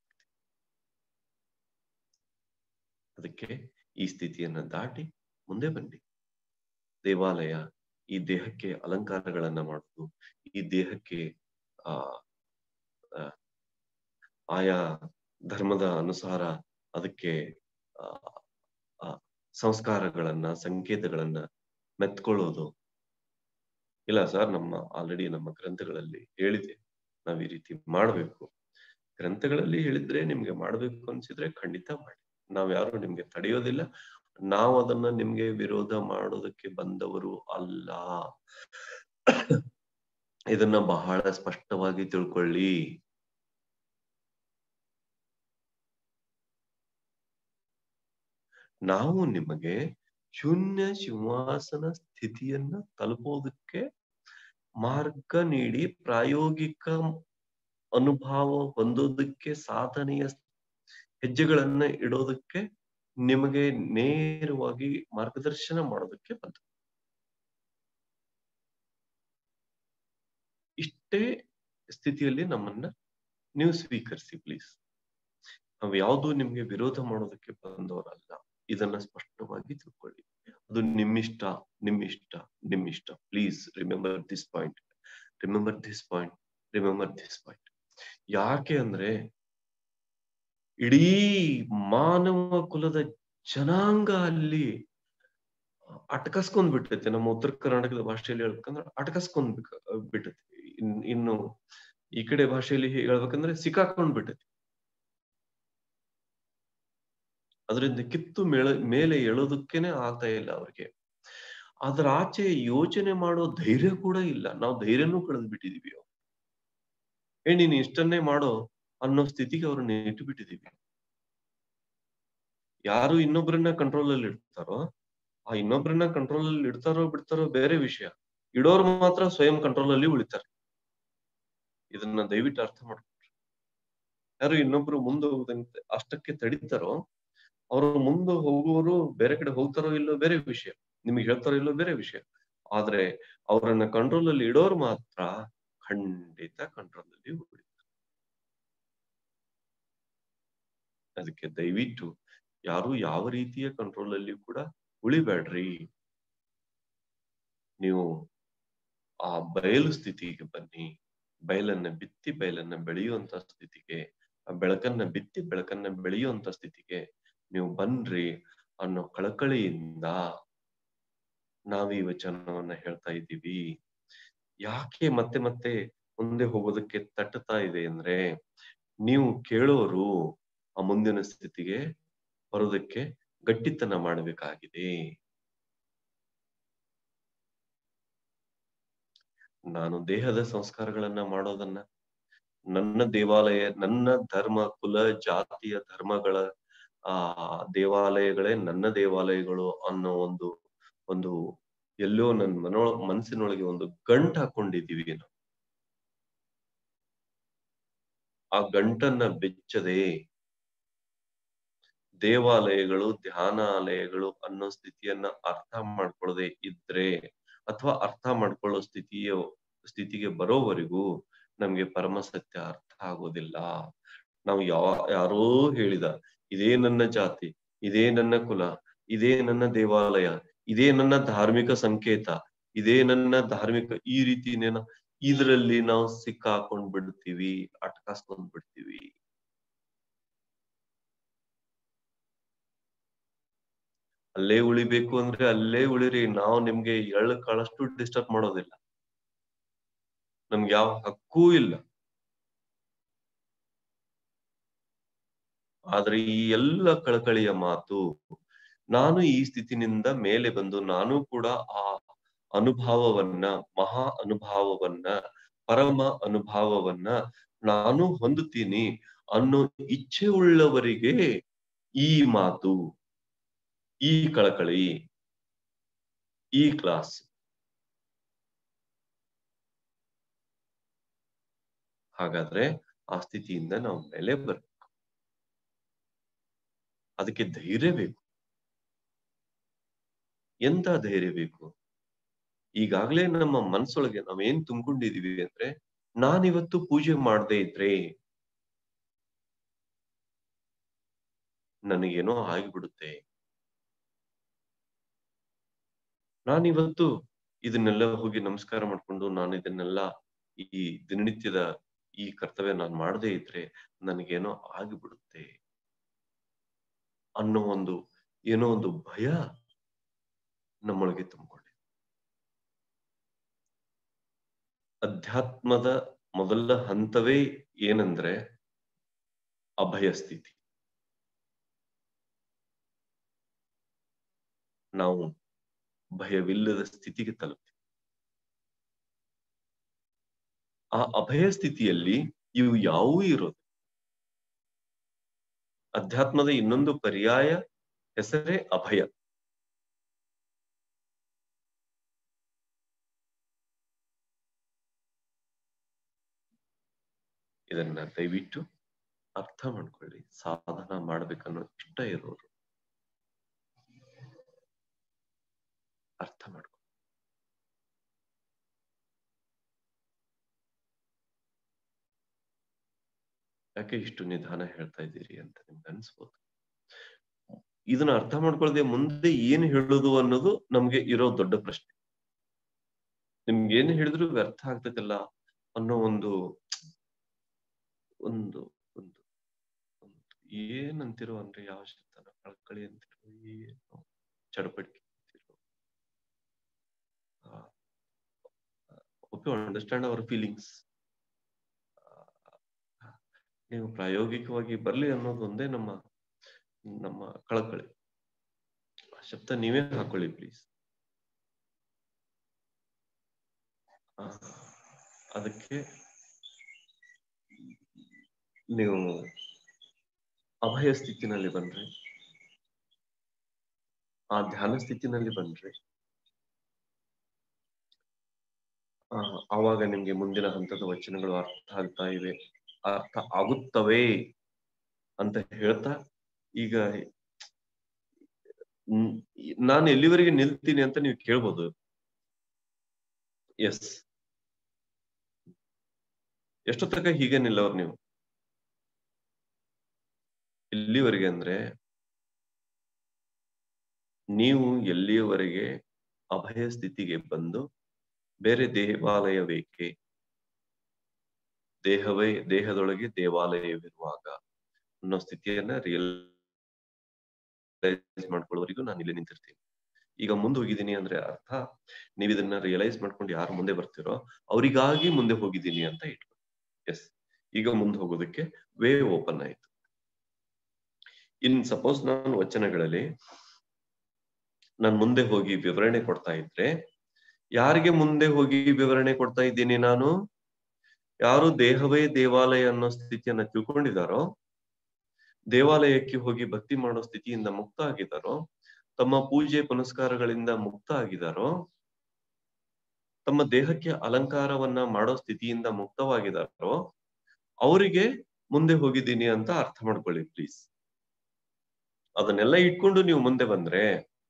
ಅದಕ್ಕೆ ಈ ಸ್ಥಿತಿಯನ್ನ ದಾಟಿ ಮುಂದೆ ಬನ್ನಿ ದೇವಾಲಯ ಈ ದೇಹಕ್ಕೆ ಅಲಂಕಾರಗಳನ್ನ ಮಾಡುದು ಈ ದೇಹಕ್ಕೆ ಆ ಆಯಾ ಧರ್ಮದ ಅನುಸಾರ ಅದಕ್ಕೆ ಆ ಸಂಸ್ಕಾರಗಳನ್ನ ಸಂಕೇತಗಳನ್ನ ಮೆತ್ಕೊಳ್ಳೋದು ಇಲ್ಲ ಸರ್ ನಮ್ಮ ಆಲ್ರೆಡಿ ನಮ್ಮ ಗ್ರಂಥಗಳಲ್ಲಿ ಹೇಳಿದೆ ನಾವ್ ಈ ರೀತಿ ಮಾಡ್ಬೇಕು ಗ್ರಂಥಗಳಲ್ಲಿ ಹೇಳಿದ್ರೆ ನಿಮ್ಗೆ ಮಾಡ್ಬೇಕು ಅನ್ಸಿದ್ರೆ ಖಂಡಿತ ಮಾಡಿ ನಾವ್ ಯಾರು ನಿಮ್ಗೆ ತಡೆಯೋದಿಲ್ಲ ನಾವು ಅದನ್ನ ನಿಮ್ಗೆ ವಿರೋಧ ಮಾಡೋದಕ್ಕೆ ಬಂದವರು ಅಲ್ಲ ಇದನ್ನ ಬಹಳ ಸ್ಪಷ್ಟವಾಗಿ ತಿಳ್ಕೊಳ್ಳಿ ನಾವು ನಿಮಗೆ ಶೂನ್ಯ ಸಿಂಹಾಸನ ಸ್ಥಿತಿಯನ್ನ ತಲುಪೋದಕ್ಕೆ ಮಾರ್ಗ ನೀಡಿ ಪ್ರಾಯೋಗಿಕ ಅನುಭವ ಹೊಂದೋದಕ್ಕೆ ಸಾಧನೆಯ ಹೆಜ್ಜೆಗಳನ್ನ ಇಡೋದಕ್ಕೆ ನಿಮಗೆ ನೇರವಾಗಿ ಮಾರ್ಗದರ್ಶನ ಮಾಡೋದಕ್ಕೆ ಬಂದ ಇಷ್ಟೇ ಸ್ಥಿತಿಯಲ್ಲಿ ನಮ್ಮನ್ನ ನೀವು ಸ್ವೀಕರಿಸಿ ಪ್ಲೀಸ್ ನಾವು ಯಾವುದು ನಿಮ್ಗೆ ವಿರೋಧ ಮಾಡೋದಕ್ಕೆ ಬಂದವರಲ್ಲ ಇದನ್ನ ಸ್ಪಷ್ಟವಾಗಿ ತಿಳ್ಕೊಳ್ಳಿ ಅದು ನಿಮ್ಮಿಷ್ಟ ನಿಮ್ಮಿಷ್ಟ ನಿಮ್ಮಿಷ್ಟ please remember this point remember this point remember this point ಯಾಕೆ ಅಂದ್ರೆ ಇಡೀ ಮಾನವ ಕುಲದ ಜನಾಂಗ ಅಲ್ಲಿ ಅಟಕಸ್ಕೊಂಡ್ ಬಿಟ್ಟೈತೆ ನಮ್ಮ ಉತ್ತರ ಕರ್ನಾಟಕದ ಭಾಷೆಯಲ್ಲಿ ಹೇಳ್ಬೇಕಂದ್ರೆ ಅಟಕಸ್ಕೊಂಡ್ ಬಿಟ್ಟೈತಿ ಇನ್ನು ಈ ಕಡೆ ಭಾಷೆಯಲ್ಲಿ ಹೇಳ್ಬೇಕಂದ್ರೆ ಸಿಕ್ಕಾಕೊಂಡ್ ಬಿಟ್ಟೈತಿ ಅದರಿಂದ ಕಿತ್ತು ಮೇಳ ಮೇಲೆ ಎಳೋದಕ್ಕೇನೆ ಆಗ್ತಾ ಇಲ್ಲ ಅವ್ರಿಗೆ ಅದ್ರ ಆಚೆ ಯೋಚನೆ ಮಾಡೋ ಧೈರ್ಯ ಕೂಡ ಇಲ್ಲ ನಾವು ಧೈರ್ಯನೂ ಕಳೆದು ಬಿಟ್ಟಿದೀವಿ ಏ ನೀನ್ ಇಷ್ಟನ್ನೇ ಮಾಡೋ ಅನ್ನೋ ಸ್ಥಿತಿಗೆ ಅವ್ರನ್ನ ಇಟ್ಟು ಬಿಟ್ಟಿದೀವಿ ಯಾರು ಇನ್ನೊಬ್ಬರನ್ನ ಕಂಟ್ರೋಲ್ ಅಲ್ಲಿ ಇಡ್ತಾರೋ ಆ ಇನ್ನೊಬ್ಬರನ್ನ ಕಂಟ್ರೋಲ್ ಅಲ್ಲಿ ಇಡ್ತಾರೋ ಬಿಡ್ತಾರೋ ಬೇರೆ ವಿಷಯ ಇಡೋರು ಮಾತ್ರ ಸ್ವಯಂ ಕಂಟ್ರೋಲ್ ಅಲ್ಲಿ ಉಳಿತಾರೆ ಇದನ್ನ ದಯವಿಟ್ಟು ಅರ್ಥ ಮಾಡ್ಕೊಳ್ರಿ ಯಾರು ಇನ್ನೊಬ್ರು ಮುಂದೆ ಹೋಗದಂತೆ ಅಷ್ಟಕ್ಕೆ ತಡಿತಾರೋ ಅವರು ಮುಂದೆ ಹೋಗುವವರು ಬೇರೆ ಕಡೆ ಹೋಗ್ತಾರೋ ಇಲ್ಲೋ ಬೇರೆ ವಿಷಯ ನಿಮಗೆ ಹೇಳ್ತಾರೋ ಇಲ್ಲೋ ಬೇರೆ ವಿಷಯ ಆದ್ರೆ ಅವರನ್ನ ಕಂಟ್ರೋಲ್ ಅಲ್ಲಿ ಇಡೋರು ಮಾತ್ರ ಖಂಡಿತ ಕಂಟ್ರೋಲ್ ಅಲ್ಲಿ ಉಳಿತಾರೆ ಅದಕ್ಕೆ ದಯವಿಟ್ಟು ಯಾರು ಯಾವ ರೀತಿಯ ಕಂಟ್ರೋಲ್ ಅಲ್ಲಿ ಕೂಡ ಉಳಿಬೇಡ್ರಿ ನೀವು ಆ ಬಯಲು ಸ್ಥಿತಿಗೆ ಬನ್ನಿ ಬಯಲನ್ನ ಬಿತ್ತಿ ಬಯಲನ್ನ ಬೆಳೆಯುವಂತ ಸ್ಥಿತಿಗೆ ಆ ಬೆಳಕನ್ನ ಬಿತ್ತಿ ಬೆಳಕನ್ನ ಬೆಳೆಯುವಂತ ಸ್ಥಿತಿಗೆ ನೀವು ಬನ್ರಿ ಅನ್ನೋ ಕಳಕಳಿಯಿಂದ ನಾವ್ ಈ ವಚನವನ್ನ ಹೇಳ್ತಾ ಇದ್ದೀವಿ ಯಾಕೆ ಮತ್ತೆ ಮತ್ತೆ ಮುಂದೆ ಹೋಗೋದಕ್ಕೆ ತಟ್ಟುತ್ತಾ ಇದೆ ಅಂದ್ರೆ ನೀವು ಕೇಳೋರು ಆ ಮುಂದಿನ ಸ್ಥಿತಿಗೆ ಬರೋದಕ್ಕೆ ಗಟ್ಟಿತನ ಮಾಡಬೇಕಾಗಿದೆ ನಾನು ದೇಹದ ಸಂಸ್ಕಾರಗಳನ್ನ ಮಾಡೋದನ್ನ ನನ್ನ ದೇವಾಲಯ ನನ್ನ ಧರ್ಮ ಕುಲ ಜಾತಿಯ ಧರ್ಮಗಳ ಆ ದೇವಾಲಯಗಳೇ ನನ್ನ ದೇವಾಲಯಗಳು ಅನ್ನೋ ಒಂದು ಒಂದು ಎಲ್ಲೋ ನನ್ನ ಮನೋ ಮನಸ್ಸಿನೊಳಗೆ ಒಂದು ಗಂಟ್ ಹಾಕೊಂಡಿದೀವಿ ನಾವು ಆ ಗಂಟನ್ನ ಬೆಚ್ಚದೆ ದೇವಾಲಯಗಳು ಧ್ಯಾನಾಲಯಗಳು ಅನ್ನೋ ಸ್ಥಿತಿಯನ್ನ ಅರ್ಥ ಮಾಡ್ಕೊಳ್ಳದೆ ಇದ್ರೆ ಅಥವಾ ಅರ್ಥ ಮಾಡ್ಕೊಳ್ಳೋ ಸ್ಥಿತಿಯ ಸ್ಥಿತಿಗೆ ಬರೋವರೆಗೂ ನಮ್ಗೆ ಪರಮ ಸತ್ಯ ಅರ್ಥ ಆಗೋದಿಲ್ಲ ನಾವು ಯಾವ ಯಾರೋ ಹೇಳಿದ ಇದೇ ನನ್ನ ಜಾತಿ ಇದೇ ನನ್ನ ಕುಲ ಇದೇ ನನ್ನ ದೇವಾಲಯ ಇದೇ ನನ್ನ ಧಾರ್ಮಿಕ ಸಂಕೇತ ಇದೇ ನನ್ನ ಧಾರ್ಮಿಕ ಈ ರೀತಿನೇನ ಇದ್ರಲ್ಲಿ ನಾವು ಸಿಕ್ಕಾಕೊಂಡ್ ಬಿಡ್ತೀವಿ ಅಟ್ಕಾಸ್ಕೊಂಡ್ ಬಿಡ್ತೀವಿ ಅಲ್ಲೇ ಉಳಿಬೇಕು ಅಂದ್ರೆ ಅಲ್ಲೇ ಉಳಿರಿ ನಾವು ನಿಮ್ಗೆ ಎಳ್ಳು ಕಾಳಷ್ಟು ಡಿಸ್ಟರ್ಬ್ ಮಾಡೋದಿಲ್ಲ ನಮ್ಗೆ ಯಾವ ಹಕ್ಕೂ ಇಲ್ಲ ಆದ್ರೆ ಈ ಎಲ್ಲ ಕಳಕಳಿಯ ಮಾತು ನಾನು ಈ ಸ್ಥಿತಿನಿಂದ ಮೇಲೆ ಬಂದು ನಾನು ಕೂಡ ಆ ಅನುಭವವನ್ನ ಮಹಾ ಅನುಭವವನ್ನ ಪರಮ ಅನುಭವವನ್ನ ನಾನು ಹೊಂದುತ್ತೀನಿ ಅನ್ನೋ ಇಚ್ಛೆ ಉಳ್ಳವರಿಗೆ ಈ ಮಾತು ಈ ಕಳಕಳಿ ಈ ಕ್ಲಾಸ್ ಹಾಗಾದ್ರೆ ಆ ಸ್ಥಿತಿಯಿಂದ ನಾವು ಮೇಲೆ ಬರ್ಬೇಕು ಅದಕ್ಕೆ ಧೈರ್ಯ ಬೇಕು ಎಂತ ಧೈರ್ಯ ಬೇಕು ಈಗಾಗ್ಲೇ ನಮ್ಮ ಮನ್ಸೊಳಗೆ ನಾವೇನ್ ತುಂಬಿಕೊಂಡಿದೀವಿ ಅಂದ್ರೆ ನಾನಿವತ್ತು ಪೂಜೆ ಮಾಡದೇ ಇದ್ರೆ ನನಗೇನೋ ಆಗಿಬಿಡುತ್ತೆ ನಾನಿವತ್ತು ಇದನ್ನೆಲ್ಲ ಹೋಗಿ ನಮಸ್ಕಾರ ಮಾಡ್ಕೊಂಡು ನಾನು ಇದನ್ನೆಲ್ಲ ಈ ದಿನನಿತ್ಯದ ಈ ಕರ್ತವ್ಯ ನಾನು ಮಾಡದೇ ಇದ್ರೆ ನನಗೇನೋ ಆಗಿಬಿಡುತ್ತೆ ಅನ್ನೋ ಒಂದು ಏನೋ ಒಂದು ಭಯ ನಮ್ಮೊಳಗೆ ತುಂಬಿಕೊಂಡಿದೆ ಅಧ್ಯಾತ್ಮದ ಮೊದಲ ಹಂತವೇ ಏನಂದ್ರೆ ಅಭಯ ಸ್ಥಿತಿ ನಾವು ಭಯವಿಲ್ಲದ ಸ್ಥಿತಿಗೆ ತಲುಪ್ತೀವಿ ಆ ಅಭಯ ಸ್ಥಿತಿಯಲ್ಲಿ ಇವು ಯಾವೂ ಇರೋದು ಅಧ್ಯಾತ್ಮದ ಇನ್ನೊಂದು ಪರ್ಯಾಯ ಹೆಸರೇ ಅಭಯ ಇದನ್ನ ದಯವಿಟ್ಟು ಅರ್ಥ ಮಾಡ್ಕೊಳ್ಳಿ ಸಾಧನ ಮಾಡ್ಬೇಕನ್ನೋ ಇಷ್ಟ ಇರೋರು ಅರ್ಥ ಮಾಡ್ಕೊಳ್ಳಿ ಯಾಕೆ ಇಷ್ಟು ನಿಧಾನ ಹೇಳ್ತಾ ಇದ್ದೀರಿ ಅಂತ ನಿಮ್ಗೆ ಅನ್ಸ್ಬೋದು ಇದನ್ನ ಅರ್ಥ ಮಾಡ್ಕೊಳ್ಳದೆ ಮುಂದೆ ಏನ್ ಹೇಳೋದು ಅನ್ನೋದು ನಮ್ಗೆ ಇರೋ ದೊಡ್ಡ ಪ್ರಶ್ನೆ ನಿಮ್ಗೆ ಏನ್ ಹೇಳಿದ್ರು ವ್ಯರ್ಥ ಆಗ್ತದಲ್ಲ ಅನ್ನೋ ಒಂದು ಒಂದು ಒಂದು ಏನಂತಿರೋ ಅಂದ್ರೆ ಯಾವ ಶಬ್ದನ ಕಳ್ಕಳಿ ಅಂತಿರೋ ಏನು ಚಡಪಡಿಕೆ ಅಂತಿರೋ hope you understand our feelings ನೀವು ಪ್ರಾಯೋಗಿಕವಾಗಿ ಬರ್ಲಿ ಅನ್ನೋದು ಒಂದೇ ನಮ್ಮ ನಮ್ಮ ಕಳಕಳಿ ಆ ಶಬ್ದ ನೀವೇ ಹಾಕೊಳ್ಳಿ ಪ್ಲೀಸ್ ಅದಕ್ಕೆ ನೀವು ಅಭಯ ಸ್ಥಿತಿನಲ್ಲಿ ಬನ್ರಿ ಆ ಧ್ಯಾನ ಸ್ಥಿತಿನಲ್ಲಿ ಬಂದ್ರೆ ಆ ಆವಾಗ ನಿಮ್ಗೆ ಮುಂದಿನ ಹಂತದ ವಚನಗಳು ಅರ್ಥ ಆಗ್ತಾ ಇವೆ ಅರ್ಥ ಆಗುತ್ತವೆ ಅಂತ ಹೇಳ್ತಾ ಈಗ ನಾನು ಎಲ್ಲಿವರೆಗೆ ನಿಲ್ತೀನಿ ಅಂತ ನೀವು ಕೇಳ್ಬೋದು ಎಸ್ ಎಷ್ಟು ತನಕ ಹೀಗೆ ನಿಲ್ಲವ್ರು ನೀವು ಇಲ್ಲಿವರೆಗೆ ಅಂದ್ರೆ ನೀವು ಎಲ್ಲಿಯವರೆಗೆ ಅಭಯ ಸ್ಥಿತಿಗೆ ಬಂದು ಬೇರೆ ದೇವಾಲಯ ಬೇಕೆ ದೇಹವೇ ದೇಹದೊಳಗೆ ದೇವಾಲಯವಿರುವಾಗ ಅನ್ನೋ ಸ್ಥಿತಿಯನ್ನ ರಿಯಲೈಸ್ ಮಾಡ್ಕೊಳ್ಳೋವರೆಗೂ ನಾನು ಇಲ್ಲಿ ನಿಂತಿರ್ತೀನಿ ಈಗ ಮುಂದೆ ಹೋಗಿದ್ದೀನಿ ಅಂದ್ರೆ ಅರ್ಥ ನೀವು ಇದನ್ನ ರಿಯಲೈಸ್ ಮಾಡ್ಕೊಂಡು ಯಾರು ಮುಂದೆ ಬರ್ತಿರೋ ಅವರಿಗಾಗಿ ಮುಂದೆ ಹೋಗಿದ್ದೀನಿ ಅಂತ ಇಟ್ಕೊ ಎಸ್ ಈಗ ಮುಂದೆ ಹೋಗೋದಕ್ಕೆ ವೇ ಓಪನ್ ಆಯ್ತು ಇನ್ ಸಪೋಸ್ ನಾನು ವಚನಗಳಲ್ಲಿ ನಾನು ಮುಂದೆ ಹೋಗಿ ವಿವರಣೆ ಕೊಡ್ತಾ ಇದ್ರೆ ಯಾರಿಗೆ ಮುಂದೆ ಹೋಗಿ ವಿವರಣೆ ಕೊಡ್ತಾ ಇದ್ದೀನಿ ನಾನು ಯಾರು ದೇಹವೇ ದೇವಾಲಯ ಅನ್ನೋ ಸ್ಥಿತಿಯನ್ನ ತಿಳ್ಕೊಂಡಿದಾರೋ ದೇವಾಲಯಕ್ಕೆ ಹೋಗಿ ಭಕ್ತಿ ಮಾಡೋ ಸ್ಥಿತಿಯಿಂದ ಮುಕ್ತ ಆಗಿದಾರೋ ತಮ್ಮ ಪೂಜೆ ಪುನಸ್ಕಾರಗಳಿಂದ ಮುಕ್ತ ಆಗಿದಾರೋ ತಮ್ಮ ದೇಹಕ್ಕೆ ಅಲಂಕಾರವನ್ನ ಮಾಡೋ ಸ್ಥಿತಿಯಿಂದ ಮುಕ್ತವಾಗಿದಾರೋ ಅವರಿಗೆ ಮುಂದೆ ಹೋಗಿದ್ದೀನಿ ಅಂತ ಅರ್ಥ ಮಾಡ್ಕೊಳ್ಳಿ ಪ್ಲೀಸ್ ಅದನ್ನೆಲ್ಲ ಇಟ್ಕೊಂಡು ನೀವು ಮುಂದೆ ಬಂದ್ರೆ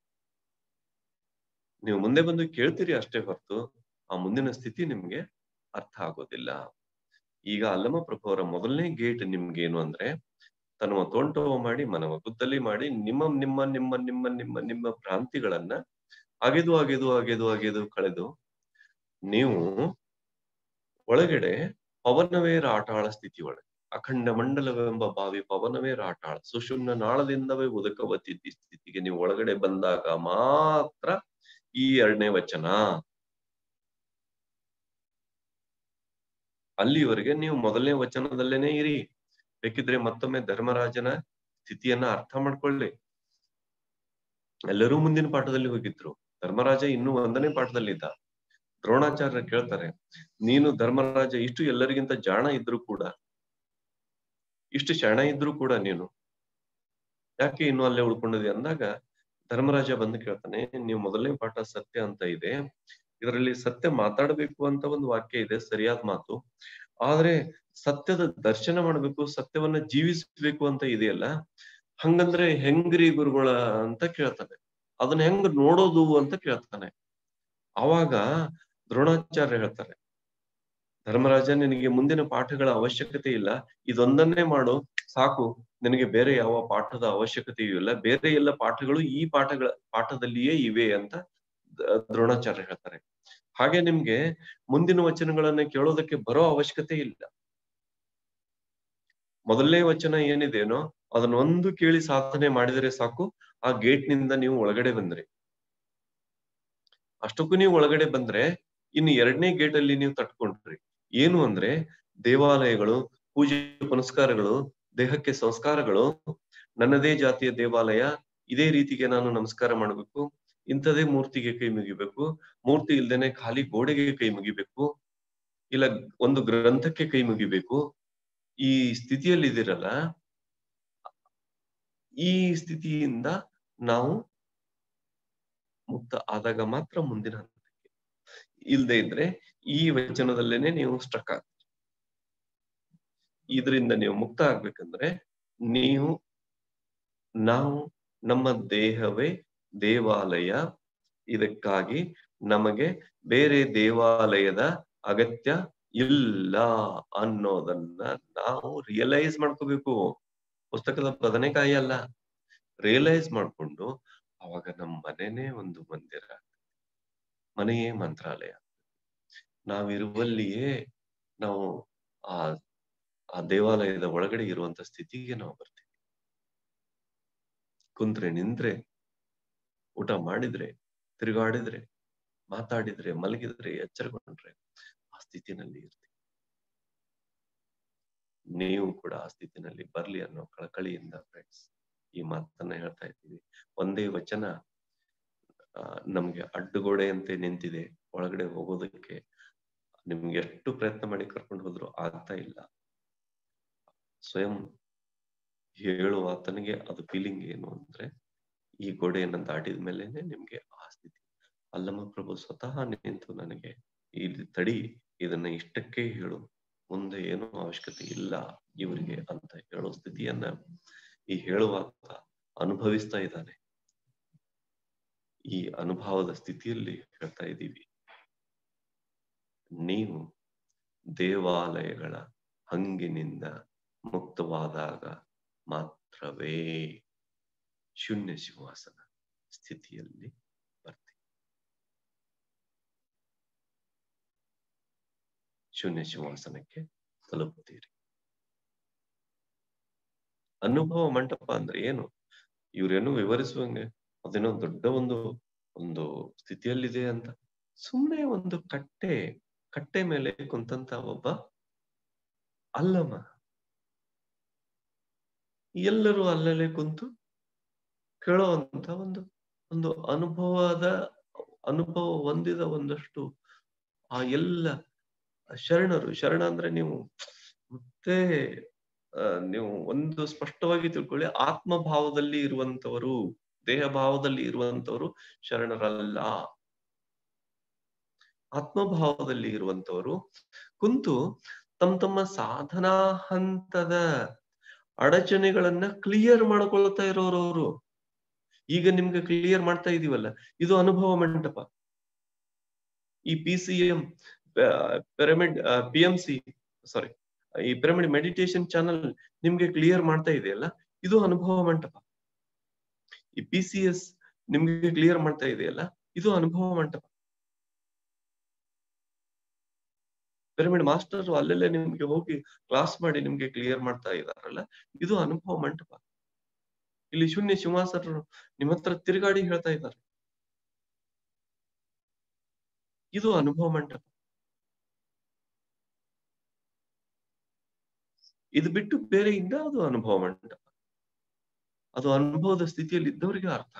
ನೀವು ಮುಂದೆ ಬಂದು ಕೇಳ್ತೀರಿ ಅಷ್ಟೇ ಹೊರತು ಆ ಮುಂದಿನ ಸ್ಥಿತಿ ನಿಮ್ಗೆ ಅರ್ಥ ಆಗೋದಿಲ್ಲ ಈಗ ಅಲ್ಲಮ ಪ್ರಭು ಅವರ ಮೊದಲನೇ ಗೇಟ್ ನಿಮ್ಗೇನು ಅಂದ್ರೆ ತನ್ನ ತೋಂಟವ ಮಾಡಿ ಮನವ ಗುದ್ದಲಿ ಮಾಡಿ ನಿಮ್ಮ ನಿಮ್ಮ ನಿಮ್ಮ ನಿಮ್ಮ ನಿಮ್ಮ ನಿಮ್ಮ ಭ್ರಾಂತಿಗಳನ್ನ ಅಗೆದು ಅಗೆದು ಅಗೆದು ಅಗೆದು ಕಳೆದು ನೀವು ಒಳಗಡೆ ಪವನವೇ ರಾಟಾಳ ಸ್ಥಿತಿ ಒಳಗೆ ಅಖಂಡ ಮಂಡಲವೆಂಬ ಬಾವಿ ಪವನವೇ ರಾಟಾಳ ಸುಷುಮ್ನ ನಾಳದಿಂದವೇ ಉದಕವತ್ತಿದ್ದ ಸ್ಥಿತಿಗೆ ನೀವು ಒಳಗಡೆ ಬಂದಾಗ ಮಾತ್ರ ಈ ಎರಡನೇ ವಚನ ಅಲ್ಲಿವರೆಗೆ ನೀವು ಮೊದಲನೇ ವಚನದಲ್ಲೇನೆ ಇರಿ ಬೇಕಿದ್ರೆ ಮತ್ತೊಮ್ಮೆ ಧರ್ಮರಾಜನ ಸ್ಥಿತಿಯನ್ನ ಅರ್ಥ ಮಾಡ್ಕೊಳ್ಳಿ ಎಲ್ಲರೂ ಮುಂದಿನ ಪಾಠದಲ್ಲಿ ಹೋಗಿದ್ರು ಧರ್ಮರಾಜ ಇನ್ನೂ ಒಂದನೇ ಪಾಠದಲ್ಲಿ ಇದ್ದ ದ್ರೋಣಾಚಾರ್ಯ ಕೇಳ್ತಾರೆ ನೀನು ಧರ್ಮರಾಜ ಇಷ್ಟು ಎಲ್ಲರಿಗಿಂತ ಜಾಣ ಇದ್ರು ಕೂಡ ಇಷ್ಟು ಶಣ ಇದ್ರು ಕೂಡ ನೀನು ಯಾಕೆ ಇನ್ನು ಅಲ್ಲೇ ಉಳ್ಕೊಂಡಿದೆ ಅಂದಾಗ ಧರ್ಮರಾಜ ಬಂದು ಕೇಳ್ತಾನೆ ನೀವು ಮೊದಲನೇ ಪಾಠ ಸತ್ಯ ಅಂತ ಇದೆ ಇದರಲ್ಲಿ ಸತ್ಯ ಮಾತಾಡಬೇಕು ಅಂತ ಒಂದು ವಾಕ್ಯ ಇದೆ ಸರಿಯಾದ ಮಾತು ಆದ್ರೆ ಸತ್ಯದ ದರ್ಶನ ಮಾಡ್ಬೇಕು ಸತ್ಯವನ್ನ ಜೀವಿಸ್ಬೇಕು ಅಂತ ಇದೆಯಲ್ಲ ಹಂಗಂದ್ರೆ ಹೆಂಗ್ರಿ ಗುರುಗಳ ಅಂತ ಕೇಳ್ತಾನೆ ಅದನ್ನ ಹೆಂಗ್ ನೋಡೋದು ಅಂತ ಕೇಳ್ತಾನೆ ಅವಾಗ ದ್ರೋಣಾಚಾರ್ಯ ಹೇಳ್ತಾರೆ ಧರ್ಮರಾಜ ನಿನಗೆ ಮುಂದಿನ ಪಾಠಗಳ ಅವಶ್ಯಕತೆ ಇಲ್ಲ ಇದೊಂದನ್ನೇ ಮಾಡು ಸಾಕು ನಿನಗೆ ಬೇರೆ ಯಾವ ಪಾಠದ ಅವಶ್ಯಕತೆಯೂ ಇಲ್ಲ ಬೇರೆ ಎಲ್ಲ ಪಾಠಗಳು ಈ ಪಾಠಗಳ ಪಾಠದಲ್ಲಿಯೇ ಇವೆ ಅಂತ ದ್ರೋಣಾಚಾರ್ಯ ಹೇಳ್ತಾರೆ ಹಾಗೆ ನಿಮ್ಗೆ ಮುಂದಿನ ವಚನಗಳನ್ನ ಕೇಳೋದಕ್ಕೆ ಬರೋ ಅವಶ್ಯಕತೆ ಇಲ್ಲ ಮೊದಲನೇ ವಚನ ಏನಿದೆನೋ ಅದನ್ನ ಒಂದು ಕೇಳಿ ಸಾಧನೆ ಮಾಡಿದರೆ ಸಾಕು ಆ ಗೇಟ್ ನಿಂದ ನೀವು ಒಳಗಡೆ ಬಂದ್ರಿ ಅಷ್ಟಕ್ಕೂ ನೀವು ಒಳಗಡೆ ಬಂದ್ರೆ ಇನ್ನು ಎರಡನೇ ಗೇಟ್ ಅಲ್ಲಿ ನೀವು ತಟ್ಕೊಂಡ್ರಿ ಏನು ಅಂದ್ರೆ ದೇವಾಲಯಗಳು ಪೂಜೆ ಪುನಸ್ಕಾರಗಳು ದೇಹಕ್ಕೆ ಸಂಸ್ಕಾರಗಳು ನನ್ನದೇ ಜಾತಿಯ ದೇವಾಲಯ ಇದೇ ರೀತಿಗೆ ನಾನು ನಮಸ್ಕಾರ ಮಾಡ್ಬೇಕು ಇಂಥದೇ ಮೂರ್ತಿಗೆ ಕೈ ಮುಗಿಬೇಕು ಮೂರ್ತಿ ಇಲ್ದೇನೆ ಖಾಲಿ ಗೋಡೆಗೆ ಕೈ ಮುಗಿಬೇಕು ಇಲ್ಲ ಒಂದು ಗ್ರಂಥಕ್ಕೆ ಕೈ ಮುಗಿಬೇಕು ಈ ಸ್ಥಿತಿಯಲ್ಲಿ ಇದಿರಲ್ಲ ಈ ಸ್ಥಿತಿಯಿಂದ ನಾವು ಮುಕ್ತ ಆದಾಗ ಮಾತ್ರ ಮುಂದಿನ ಹಂತಕ್ಕೆ ಇಲ್ಲದೆ ಇದ್ರೆ ಈ ವಚನದಲ್ಲೇನೆ ನೀವು ಸ್ಟ್ರಕ್ ಆಗ್ತೀರಿ ಇದರಿಂದ ನೀವು ಮುಕ್ತ ಆಗ್ಬೇಕಂದ್ರೆ ನೀವು ನಾವು ನಮ್ಮ ದೇಹವೇ ದೇವಾಲಯ ಇದಕ್ಕಾಗಿ ನಮಗೆ ಬೇರೆ ದೇವಾಲಯದ ಅಗತ್ಯ ಇಲ್ಲ ಅನ್ನೋದನ್ನ ನಾವು ರಿಯಲೈಸ್ ಮಾಡ್ಕೋಬೇಕು ಪುಸ್ತಕದ ಬದನೆಕಾಯಿ ಅಲ್ಲ ರಿಯಲೈಸ್ ಮಾಡ್ಕೊಂಡು ಅವಾಗ ನಮ್ಮ ಮನೆನೇ ಒಂದು ಮಂದಿರ ಮನೆಯೇ ಮಂತ್ರಾಲಯ ನಾವಿರುವಲ್ಲಿಯೇ ನಾವು ಆ ಆ ದೇವಾಲಯದ ಒಳಗಡೆ ಇರುವಂತ ಸ್ಥಿತಿಗೆ ನಾವು ಬರ್ತೀವಿ ಕುಂತ್ರೆ ನಿಂತ್ರೆ ಊಟ ಮಾಡಿದ್ರೆ ತಿರುಗಾಡಿದ್ರೆ ಮಾತಾಡಿದ್ರೆ ಮಲಗಿದ್ರೆ ಎಚ್ಚರಗೊಂಡ್ರೆ ಆ ಸ್ಥಿತಿನಲ್ಲಿ ಇರ್ತೀವಿ ನೀವು ಕೂಡ ಆ ಸ್ಥಿತಿನಲ್ಲಿ ಬರ್ಲಿ ಅನ್ನೋ ಕಳಕಳಿಯಿಂದ ಫ್ರೆಂಡ್ಸ್ ಈ ಮಾತನ್ನ ಹೇಳ್ತಾ ಇದ್ದೀವಿ ಒಂದೇ ವಚನ ನಮ್ಗೆ ಅಡ್ಡುಗೋಡೆಯಂತೆ ನಿಂತಿದೆ ಒಳಗಡೆ ಹೋಗೋದಕ್ಕೆ ನಿಮ್ಗೆ ಎಷ್ಟು ಪ್ರಯತ್ನ ಮಾಡಿ ಕರ್ಕೊಂಡು ಹೋದ್ರು ಆಗ್ತಾ ಇಲ್ಲ ಸ್ವಯಂ ಹೇಳುವ ಆತನಿಗೆ ಅದು ಫೀಲಿಂಗ್ ಏನು ಅಂದ್ರೆ ಈ ಗೋಡೆಯನ್ನ ದಾಟಿದ ಮೇಲೆನೆ ನಿಮ್ಗೆ ಆ ಸ್ಥಿತಿ ಅಲ್ಲಮ್ಮ ಪ್ರಭು ಸ್ವತಃ ನಿಂತು ನನಗೆ ಇಲ್ಲಿ ತಡಿ ಇದನ್ನ ಇಷ್ಟಕ್ಕೆ ಹೇಳು ಮುಂದೆ ಏನೂ ಅವಶ್ಯಕತೆ ಇಲ್ಲ ಇವರಿಗೆ ಅಂತ ಹೇಳೋ ಸ್ಥಿತಿಯನ್ನ ಈ ಹೇಳುವಾಗ ಅನುಭವಿಸ್ತಾ ಇದ್ದಾನೆ ಈ ಅನುಭವದ ಸ್ಥಿತಿಯಲ್ಲಿ ಹೇಳ್ತಾ ಇದ್ದೀವಿ ನೀವು ದೇವಾಲಯಗಳ ಹಂಗಿನಿಂದ ಮುಕ್ತವಾದಾಗ ಮಾತ್ರವೇ ಶೂನ್ಯ ಸಿಂಹಾಸನ ಸ್ಥಿತಿಯಲ್ಲಿ ಬರ್ತೀವಿ ಶೂನ್ಯ ಸಿಂಹಾಸನಕ್ಕೆ ತಲುಪುತ್ತೀರಿ ಅನುಭವ ಮಂಟಪ ಅಂದ್ರೆ ಏನು ಇವ್ರೇನು ವಿವರಿಸುವಂಗೆ ಅದೇನೋ ದೊಡ್ಡ ಒಂದು ಒಂದು ಸ್ಥಿತಿಯಲ್ಲಿದೆ ಅಂತ ಸುಮ್ಮನೆ ಒಂದು ಕಟ್ಟೆ ಕಟ್ಟೆ ಮೇಲೆ ಕುಂತಂತ ಒಬ್ಬ ಅಲ್ಲಮ್ಮ ಎಲ್ಲರೂ ಅಲ್ಲಲ್ಲೇ ಕುಂತು ಕೇಳೋವಂತ ಒಂದು ಒಂದು ಅನುಭವದ ಅನುಭವ ಹೊಂದಿದ ಒಂದಷ್ಟು ಆ ಎಲ್ಲ ಶರಣರು ಶರಣ ಅಂದ್ರೆ ನೀವು ಮತ್ತೆ ನೀವು ಒಂದು ಸ್ಪಷ್ಟವಾಗಿ ತಿಳ್ಕೊಳ್ಳಿ ಆತ್ಮ ಭಾವದಲ್ಲಿ ಇರುವಂತವರು ದೇಹ ಭಾವದಲ್ಲಿ ಇರುವಂತವರು ಶರಣರಲ್ಲ ಆತ್ಮಭಾವದಲ್ಲಿ ಇರುವಂತವರು ಕುಂತು ತಮ್ಮ ತಮ್ಮ ಸಾಧನಾ ಹಂತದ ಅಡಚಣೆಗಳನ್ನ ಕ್ಲಿಯರ್ ಮಾಡ್ಕೊಳ್ತಾ ಇರೋರವರು ಈಗ ನಿಮ್ಗೆ ಕ್ಲಿಯರ್ ಮಾಡ್ತಾ ಇದೀವಲ್ಲ ಇದು ಅನುಭವ ಮಂಟಪ ಈ P C M pyramid P M C sorry ಈ ಪಿರಮಿಡ್ ಮೆಡಿಟೇಷನ್ ಚಾನಲ್ ನಿಮ್ಗೆ ಕ್ಲಿಯರ್ ಮಾಡ್ತಾ ಇದೆಯಲ್ಲ ಇದು ಅನುಭವ ಮಂಟಪ ಈ ಪಿ ಸಿ ಎಸ್ ನಿಮ್ಗೆ ಕ್ಲಿಯರ್ ಮಾಡ್ತಾ ಇದೆಯಲ್ಲ ಇದು ಅನುಭವ ಮಂಟಪ ಪಿರಮಿಡ್ ಮಾಸ್ಟರ್ ಅಲ್ಲೆಲ್ಲೇ ನಿಮ್ಗೆ ಹೋಗಿ ಕ್ಲಾಸ್ ಮಾಡಿ ನಿಮ್ಗೆ ಕ್ಲಿಯರ್ ಮಾಡ್ತಾ ಇದಾರಲ್ಲ ಇದು ಅನುಭವ ಮಂಟಪ ಇಲ್ಲಿ ಶೂನ್ಯ ಸಿಂಹಾಸನರು ನಿಮ್ಮ ಹತ್ರ ತಿರುಗಾಡಿ ಹೇಳ್ತಾ ಇದ್ದಾರೆ ಇದು ಅನುಭವ ಮಂಟಪ ಇದು ಬಿಟ್ಟು ಬೇರೆ ಇದ್ದ ಅದು ಅನುಭವ ಮಂಟಪ ಅದು ಅನುಭವದ ಸ್ಥಿತಿಯಲ್ಲಿ ಇದ್ದವರಿಗೆ ಅರ್ಥ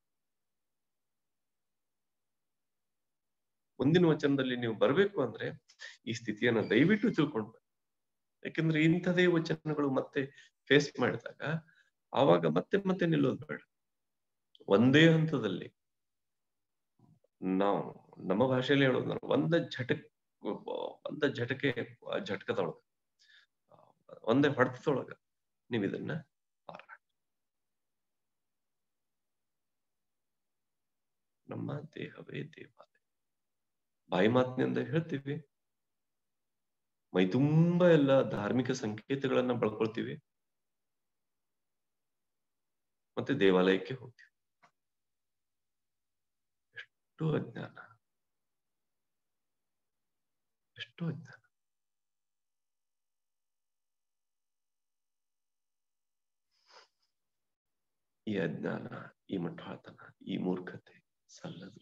ಮುಂದಿನ ವಚನದಲ್ಲಿ ನೀವು ಬರಬೇಕು ಅಂದ್ರೆ ಈ ಸ್ಥಿತಿಯನ್ನ ದಯವಿಟ್ಟು ತಿಳ್ಕೊಂಡು ಯಾಕಂದ್ರೆ ಇಂಥದೇ ವಚನಗಳು ಮತ್ತೆ ಫೇಸ್ ಮಾಡಿದಾಗ ಆವಾಗ ಮತ್ತೆ ಮತ್ತೆ ನಿಲ್ಲೋದು ಬೇಡ ಒಂದೇ ಹಂತದಲ್ಲಿ ನಾವು ನಮ್ಮ ಭಾಷೆಯಲ್ಲಿ ಹೇಳೋದು ನಾವು ಒಂದ ಝಟಕ್ ಒಂದ ಝಟಕೆ ಝಟಕದೊಳಗ ಒಂದೇ ಹೊಡೆತದೊಳಗ ನೀವು ಇದನ್ನ ನಮ್ಮ ದೇಹವೇ ದೇವಾಲಯ ಬಾಯಿ ಮಾತಿನಿಂದ ಹೇಳ್ತೀವಿ ಮೈ ತುಂಬಾ ಎಲ್ಲ ಧಾರ್ಮಿಕ ಸಂಕೇತಗಳನ್ನ ಬಳಕೊಳ್ತೀವಿ ಮತ್ತೆ ದೇವಾಲಯಕ್ಕೆ ಹೋಗ್ತೀವಿ ಎಷ್ಟು ಅಜ್ಞಾನ ಎಷ್ಟು ಅಜ್ಞಾನ ಈ ಅಜ್ಞಾನ ಈ ಮಠಾತನ ಈ ಮೂರ್ಖತೆ ಸಲ್ಲದು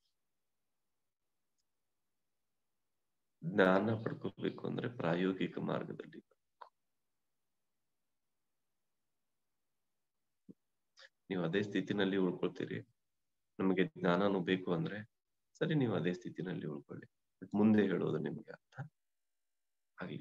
ಜ್ಞಾನ ಪಡ್ಕೋಬೇಕು ಅಂದ್ರೆ ಪ್ರಾಯೋಗಿಕ ಮಾರ್ಗದಲ್ಲಿ ನೀವು ಅದೇ ಸ್ಥಿತಿನಲ್ಲಿ ಉಳ್ಕೊಳ್ತೀರಿ ನಮಗೆ ಜ್ಞಾನನು ಬೇಕು ಅಂದ್ರೆ ಸರಿ ನೀವು ಅದೇ ಸ್ಥಿತಿನಲ್ಲಿ ಉಳ್ಕೊಳ್ಳಿ ಬಟ್ ಮುಂದೆ ಹೇಳೋದು ನಿಮ್ಗೆ ಅರ್ಥ ಆಗ್ಲಿ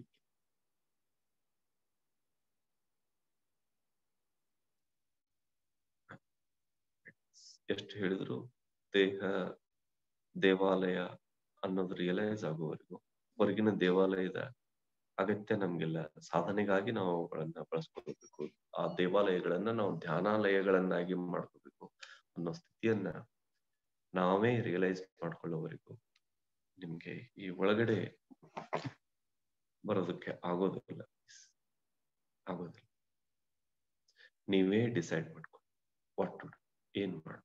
ಎಷ್ಟು ಹೇಳಿದ್ರು ದೇಹ ದೇವಾಲಯ ಅನ್ನೋದು ರಿಯಲೈಸ್ ಆಗುವವರೆಗೂ ಹೊರಗಿನ ದೇವಾಲಯದ ಅಗತ್ಯ ನಮ್ಗೆಲ್ಲ ಸಾಧನೆಗಾಗಿ ನಾವು ಅವುಗಳನ್ನ ಬಳಸ್ಕೋಬೇಕು ಆ ದೇವಾಲಯಗಳನ್ನ ನಾವು ಧ್ಯಾನಾಲಯಗಳನ್ನಾಗಿ ಮಾಡ್ಕೋಬೇಕು ಅನ್ನೋ ಸ್ಥಿತಿಯನ್ನ ನಾವೇ ರಿಯಲೈಸ್ ಮಾಡ್ಕೊಳ್ಳೋವರೆಗೂ ನಿಮ್ಗೆ ಈ ಒಳಗಡೆ ಬರೋದಕ್ಕೆ ಆಗೋದಿಲ್ಲ ಆಗೋದಿಲ್ಲ ನೀವೇ ಡಿಸೈಡ್ ಮಾಡ್ಕೊ ವಾಟ್ ಟು ಏನ್ ಮಾಡ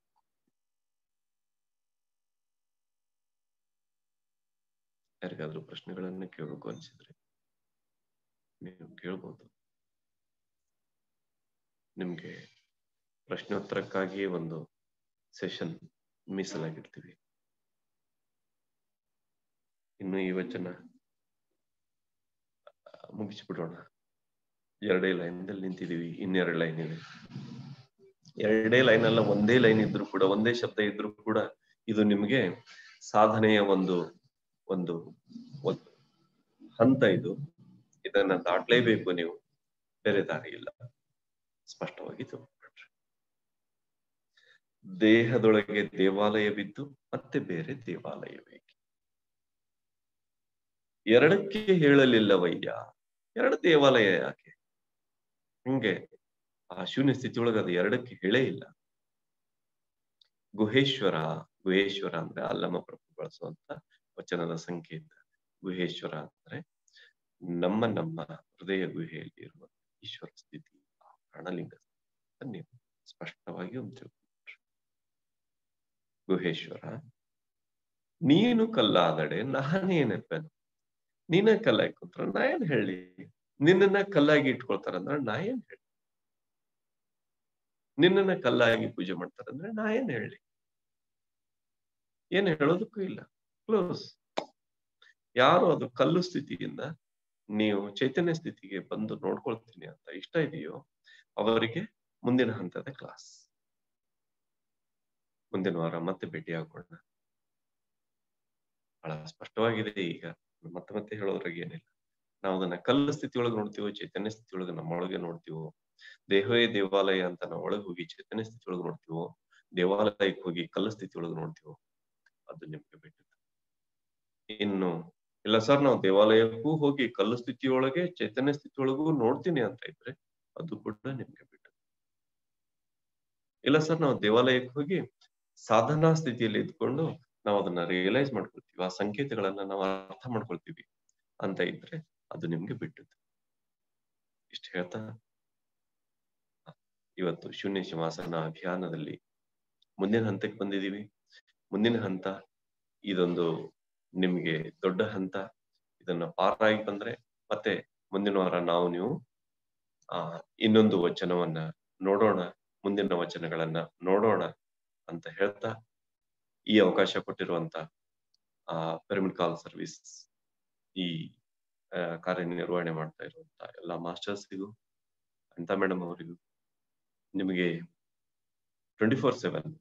ಯಾರಿಗಾದ್ರೂ ಪ್ರಶ್ನೆಗಳನ್ನ ಕೇಳಬೇಕು ಅನ್ಸಿದ್ರೆ ನೀವು ಕೇಳ್ಬೋದು ನಿಮ್ಗೆ ಪ್ರಶ್ನೋತ್ತರಕ್ಕಾಗಿಯೇ ಒಂದು ಸೆಷನ್ ಮೀಸಲಾಗಿರ್ತೀವಿ ಇನ್ನು ಈ ವಚನ ಮುಗಿಸ್ಬಿಡೋಣ ಎರಡೇ ಲೈನ್ದಲ್ಲಿ ನಿಂತಿದೀವಿ ಇನ್ನೆರಡು ಲೈನ್ ಇದೆ ಎರಡೇ ಲೈನ್ ಅಲ್ಲ ಒಂದೇ ಲೈನ್ ಇದ್ರು ಕೂಡ ಒಂದೇ ಶಬ್ದ ಇದ್ರು ಕೂಡ ಇದು ನಿಮ್ಗೆ ಸಾಧನೆಯ ಒಂದು ಒಂದು ಹಂತ ಇದು ಇದನ್ನ ದಾಟ್ಲೇಬೇಕು ನೀವು ಬೇರೆ ದಾರಿ ಇಲ್ಲ ಸ್ಪಷ್ಟವಾಗಿ ತಿಳ್ಕೊಂಡ್ರಿ ದೇಹದೊಳಗೆ ದೇವಾಲಯವಿದ್ದು ಮತ್ತೆ ಬೇರೆ ದೇವಾಲಯವೇ ಎರಡಕ್ಕೆ ಹೇಳಲಿಲ್ಲವಯ್ಯ ಎರಡು ದೇವಾಲಯ ಯಾಕೆ ಹಂಗೆ ಆ ಶೂನ್ಯ ಸ್ಥಿತಿಯೊಳಗೆ ಅದು ಎರಡಕ್ಕೆ ಹೇಳೇ ಇಲ್ಲ ಗುಹೇಶ್ವರ ಗುಹೇಶ್ವರ ಅಂದ್ರೆ ಅಲ್ಲಮ ಪ್ರಭು ಬಳಸುವಂತ ವಚನದ ಸಂಕೇತ ಗುಹೇಶ್ವರ ಅಂದ್ರೆ ನಮ್ಮ ನಮ್ಮ ಹೃದಯ ಗುಹೆಯಲ್ಲಿ ಇರುವ ಈಶ್ವರ ಸ್ಥಿತಿ ಆ ಪ್ರಾಣಲಿಂಗ ನೀವು ಸ್ಪಷ್ಟವಾಗಿ ಒಂದು ತಿಳ್ಕೊಂಡ್ರಿ ಗುಹೇಶ್ವರ ನೀನು ಕಲ್ಲಾದಡೆ ನಾನೇನೆಪ್ಪೆನು ನೀನೇ ಕಲ್ಲಾಗಿ ಕುಂತ್ರ ನಾ ಏನ್ ಹೇಳಿ ನಿನ್ನನ್ನ ಕಲ್ಲಾಗಿ ಇಟ್ಕೊಳ್ತಾರಂದ್ರ ನಾ ಏನ್ ಹೇಳಿ ನಿನ್ನನ್ನ ಕಲ್ಲಾಗಿ ಪೂಜೆ ಮಾಡ್ತಾರಂದ್ರೆ ನಾ ಏನ್ ಹೇಳಿ ಏನ್ ಹೇಳೋದಕ್ಕೂ ಇಲ್ಲ ಕ್ಲೋಸ್ ಯಾರು ಅದು ಕಲ್ಲು ಸ್ಥಿತಿಯಿಂದ ನೀವು ಚೈತನ್ಯ ಸ್ಥಿತಿಗೆ ಬಂದು ನೋಡ್ಕೊಳ್ತೀನಿ ಅಂತ ಇಷ್ಟ ಇದೆಯೋ ಅವರಿಗೆ ಮುಂದಿನ ಹಂತದ ಕ್ಲಾಸ್ ಮುಂದಿನ ವಾರ ಮತ್ತೆ ಭೇಟಿ ಆಗೋಣ ಬಹಳ ಸ್ಪಷ್ಟವಾಗಿದೆ ಈಗ ಮತ್ತೆ ಮತ್ತೆ ಹೇಳೋದ್ರಾಗ ಏನಿಲ್ಲ ನಾವು ಅದನ್ನ ಕಲ್ಲು ಸ್ಥಿತಿಯೊಳಗೆ ನೋಡ್ತೀವೋ ಚೈತನ್ಯ ಸ್ಥಿತಿಯೊಳಗೆ ನಮ್ಮೊಳಗೆ ನೋಡ್ತೀವೋ ದೇಹವೇ ದೇವಾಲಯ ಅಂತ ನಾವು ಒಳಗೆ ಹೋಗಿ ಚೈತನ್ಯ ಸ್ಥಿತಿಯೊಳಗೆ ನೋಡ್ತೀವೋ ದೇವಾಲಯಕ್ಕೆ ಹೋಗಿ ಕಲ್ಲು ಸ್ಥಿತಿಯೊಳಗೆ ನೋಡ್ತೀವೋ ಅದು ನಿಮ್ಗೆ ಬಿಟ್ಟಿದ್ದು ಇನ್ನು ಇಲ್ಲ ಸರ್ ನಾವು ದೇವಾಲಯಕ್ಕೂ ಹೋಗಿ ಕಲ್ಲು ಸ್ಥಿತಿಯೊಳಗೆ ಚೈತನ್ಯ ಸ್ಥಿತಿಯೊಳಗೂ ನೋಡ್ತೀನಿ ಅಂತ ಇದ್ರೆ ಅದು ಕೂಡ ನಿಮ್ಗೆ ಬಿಟ್ಟು ಇಲ್ಲ ಸರ್ ನಾವು ದೇವಾಲಯಕ್ಕೆ ಹೋಗಿ ಸಾಧನಾ ಸ್ಥಿತಿಯಲ್ಲಿ ಇದ್ಕೊಂಡು ನಾವು ಅದನ್ನ ರಿಯಲೈಸ್ ಮಾಡ್ಕೊಳ್ತೀವಿ ಆ ಸಂಕೇತಗಳನ್ನ ನಾವು ಅರ್ಥ ಮಾಡ್ಕೊಳ್ತೀವಿ ಅಂತ ಇದ್ರೆ ಅದು ನಿಮ್ಗೆ ಬಿಟ್ಟದ್ದು ಇಷ್ಟು ಹೇಳ್ತಾ ಇವತ್ತು ಶೂನ್ಯ ಶಿವಾಸನ ಅಭಿಯಾನದಲ್ಲಿ ಮುಂದಿನ ಹಂತಕ್ಕೆ ಬಂದಿದೀವಿ ಮುಂದಿನ ಹಂತ ಇದೊಂದು ನಿಮ್ಗೆ ದೊಡ್ಡ ಹಂತ ಇದನ್ನ ಪಾರಾಗಿ ಬಂದ್ರೆ ಮತ್ತೆ ಮುಂದಿನ ವಾರ ನಾವು ನೀವು ಆ ಇನ್ನೊಂದು ವಚನವನ್ನ ನೋಡೋಣ ಮುಂದಿನ ವಚನಗಳನ್ನ ನೋಡೋಣ ಅಂತ ಹೇಳ್ತಾ ಈ ಅವಕಾಶ ಕೊಟ್ಟಿರುವಂತ ಆ ಪಿರಮಿಡ್ ಕಾಲ್ ಸರ್ವಿಸ್ ಈ ಕಾರ್ಯನಿರ್ವಹಣೆ ಮಾಡ್ತಾ ಇರುವಂತ ಎಲ್ಲಾ ಮಾಸ್ಟರ್ಸ್ಗೂ ಅಂತ ಮೇಡಮ್ ಅವರಿಗೂ ನಿಮಗೆ ಟ್ವೆಂಟಿ ಫೋರ್ ಸೆವೆನ್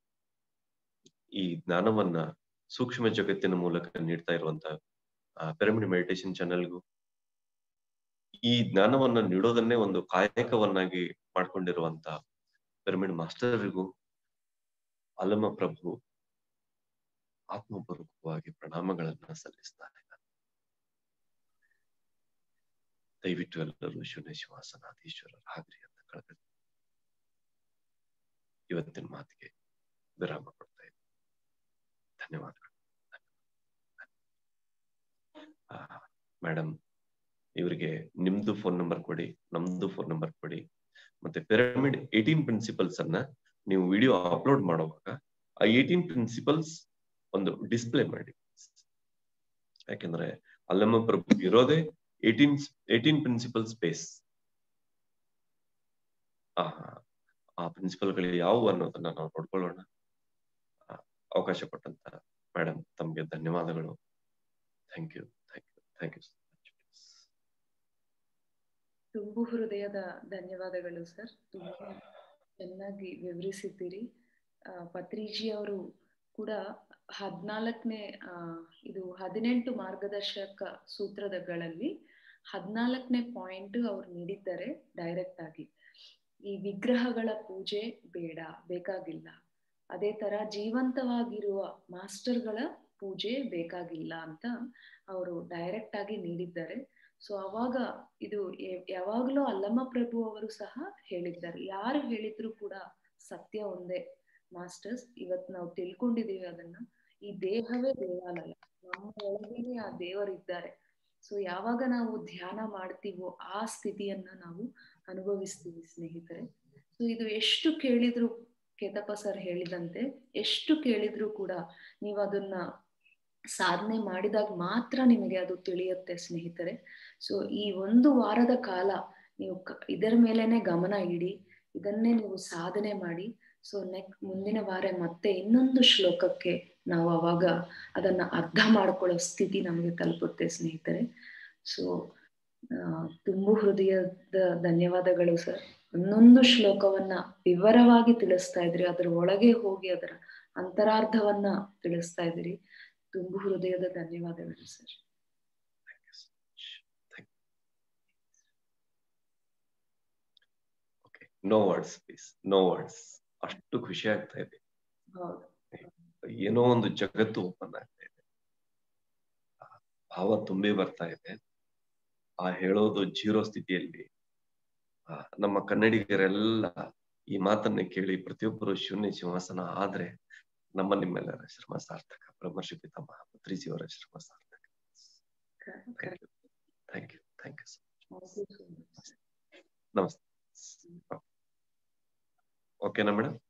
ಈ ಜ್ಞಾನವನ್ನ ಸೂಕ್ಷ್ಮ ಜಗತ್ತಿನ ಮೂಲಕ ನೀಡ್ತಾ ಇರುವಂತ ಪಿರಮಿಡ್ ಮೆಡಿಟೇಷನ್ ಚಾನೆಲ್ಗೂ ಈ ಜ್ಞಾನವನ್ನ ನೀಡೋದನ್ನೇ ಒಂದು ಕಾಯಕವನ್ನಾಗಿ ಮಾಡ್ಕೊಂಡಿರುವಂತ ಪಿರಮಿಡ್ ಮಾಸ್ಟರ್ಗೂ ಅಲಮ ಪ್ರಭು ಆತ್ಮಪೂರ್ವಕವಾಗಿ ಪ್ರಣಾಮಗಳನ್ನ ಸಲ್ಲಿಸ್ತಾರೆ ದಯವಿಟ್ಟು ಎಲ್ಲರೂ ಶೂನ್ಯ ಶಿವಾಸನಾಧೀಶ್ವರರಾಗ್ರಿ ಅಂತ ಕಳೆದ ಇವತ್ತಿನ ಮಾತಿಗೆ ವಿರಾಮ ಕೊಡ್ತಾ ಇದ್ದೀನಿ ಧನ್ಯವಾದಗಳು ಮೇಡಮ್ ಇವರಿಗೆ ನಿಮ್ದು ಫೋನ್ ನಂಬರ್ ಕೊಡಿ ನಮ್ದು ಫೋನ್ ನಂಬರ್ ಕೊಡಿ ಮತ್ತೆ ಪಿರಮಿಡ್ ಏಟೀನ್ ಪ್ರಿನ್ಸಿಪಲ್ಸ್ ಅನ್ನ ನೀವು ವಿಡಿಯೋ ಅಪ್ಲೋಡ್ ಮಾಡುವಾಗ ಆ ಏಟೀನ್ ಪ್ರಿನ್ಸಿಪಲ್ಸ್ ಒಂದು ಡಿಸ್ಪ್ಲೇ ಮಾಡಿ ಯಾಕೆಂದ್ರೆ ಅಲ್ಲಮ್ಮ ಪ್ರಭು ಇರೋದೇ ಏಟೀನ್ ಏಟೀನ್ ಪ್ರಿನ್ಸಿಪಲ್ ಸ್ಪೇಸ್ ಆ ಆ ಪ್ರಿನ್ಸಿಪಲ್ಗಳು ಯಾವುವು ಅನ್ನೋದನ್ನ ನಾವು ನೋಡ್ಕೊಳ್ಳೋಣ ಅವಕಾಶ ಕೊಟ್ಟಂತ ಮೇಡಮ್ ತಮ್ಗೆ ಧನ್ಯವಾದಗಳು thank you thank you thank you ತುಂಬು ಹೃದಯದ ಧನ್ಯವಾದಗಳು ಸರ್ ತುಂಬಾ ಚೆನ್ನಾಗಿ ವಿವರಿಸಿದ್ದೀರಿ ಪತ್ರಿಜಿ ಅವರು ಕೂಡ ಹದಿನಾಲ್ಕನೇ ಇದು ಹದಿನೆಂಟು ಮಾರ್ಗದರ್ಶಕ ಸೂತ್ರದಗಳಲ್ಲಿ ಹದಿನಾಲ್ಕನೇ ಪಾಯಿಂಟ್ ಅವ್ರು ನೀಡಿದ್ದಾರೆ ಡೈರೆಕ್ಟ್ ಆಗಿ ಈ ವಿಗ್ರಹಗಳ ಪೂಜೆ ಬೇಡ ಬೇಕಾಗಿಲ್ಲ ಅದೇ ತರ ಜೀವಂತವಾಗಿರುವ ಮಾಸ್ಟರ್ಗಳ ಪೂಜೆ ಬೇಕಾಗಿಲ್ಲ ಅಂತ ಅವರು ಡೈರೆಕ್ಟ್ ಆಗಿ ನೀಡಿದ್ದಾರೆ ಸೊ ಅವಾಗ ಇದು ಯಾವಾಗಲೂ ಅಲ್ಲಮ್ಮ ಪ್ರಭು ಅವರು ಸಹ ಹೇಳಿದ್ದಾರೆ ಯಾರು ಹೇಳಿದ್ರು ಕೂಡ ಸತ್ಯ ಒಂದೇ ಮಾಸ್ಟರ್ಸ್ ಇವತ್ ನಾವು ತಿಳ್ಕೊಂಡಿದೀವಿ ಅದನ್ನ ಈ ದೇಹವೇ ದೇವಾಲಯ ನಮ್ಮ ಒಳಗೇನೆ ಆ ದೇವರಿದ್ದಾರೆ ಸೊ ಯಾವಾಗ ನಾವು ಧ್ಯಾನ ಮಾಡ್ತೀವೋ ಆ ಸ್ಥಿತಿಯನ್ನ ನಾವು ಅನುಭವಿಸ್ತೀವಿ ಸ್ನೇಹಿತರೆ ಸೊ ಇದು ಎಷ್ಟು ಕೇಳಿದ್ರು ಕೇತಪ್ಪ ಸರ್ ಹೇಳಿದಂತೆ ಎಷ್ಟು ಕೇಳಿದ್ರು ಕೂಡ ನೀವು ಅದನ್ನ ಸಾಧನೆ ಮಾಡಿದಾಗ ಮಾತ್ರ ನಿಮಗೆ ಅದು ತಿಳಿಯುತ್ತೆ ಸ್ನೇಹಿತರೆ ಸೊ ಈ ಒಂದು ವಾರದ ಕಾಲ ನೀವು ಇದರ ಮೇಲೆನೆ ಗಮನ ಇಡಿ ಇದನ್ನೇ ನೀವು ಸಾಧನೆ ಮಾಡಿ ಸೊ ನೆಕ್ ಮುಂದಿನ ವಾರ ಮತ್ತೆ ಇನ್ನೊಂದು ಶ್ಲೋಕಕ್ಕೆ ನಾವು ಅವಾಗ ಅದನ್ನ ಅರ್ಥ ಮಾಡ್ಕೊಳ್ಳೋ ಸ್ಥಿತಿ ನಮಗೆ ತಲುಪುತ್ತೆ ಸ್ನೇಹಿತರೆ ಸೊ ತುಂಬು ಹೃದಯದ ಧನ್ಯವಾದಗಳು ಸರ್ ಒಂದೊಂದು ಶ್ಲೋಕವನ್ನ ವಿವರವಾಗಿ ತಿಳಿಸ್ತಾ ಇದ್ರಿ ಅದರ ಒಳಗೆ ಹೋಗಿ ಅದರ ಅಂತರಾರ್ಧವನ್ನ ತಿಳಿಸ್ತಾ ಇದ್ರಿ ತುಂಬು ಹೃದಯದ ಧನ್ಯವಾದಗಳು sir no words please no words ಅಷ್ಟು ಖುಷಿ ಆಗ್ತಾ ಇದೆ ಹೌದು ಏನೋ ಒಂದು ಜಗತ್ತು ಓಪನ್ ಆಗ್ತಾ ಇದೆ ಆ ಭಾವ ತುಂಬಿ ಬರ್ತಾ ಇದೆ ಆ ಹೇಳೋದು ಜೀರೋ ಸ್ಥಿತಿಯಲ್ಲಿ ಆ, ನಮ್ಮ ಕನ್ನಡಿಗರೆಲ್ಲ ಈ ಮಾತನ್ನ ಕೇಳಿ ಪ್ರತಿಯೊಬ್ಬರು ಶೂನ್ಯ ಸಿಂಹಾಸನ ಆದ್ರೆ ನಮ್ಮ ನಿಮ್ಮೆಲ್ಲರ ಶ್ರಮ ಸಾರ್ಥಕ ಬ್ರಹ್ಮರ್ಷಿ ಪಿತಾಮಹ ಪತ್ರಿಜಿಯವರ ಶ್ರಮ ಸಾರ್ಥಕ correct. Thank you thank you Thank you so much. ನಮಸ್ತೆ ಓಕೆನಾ ಮೇಡಮ್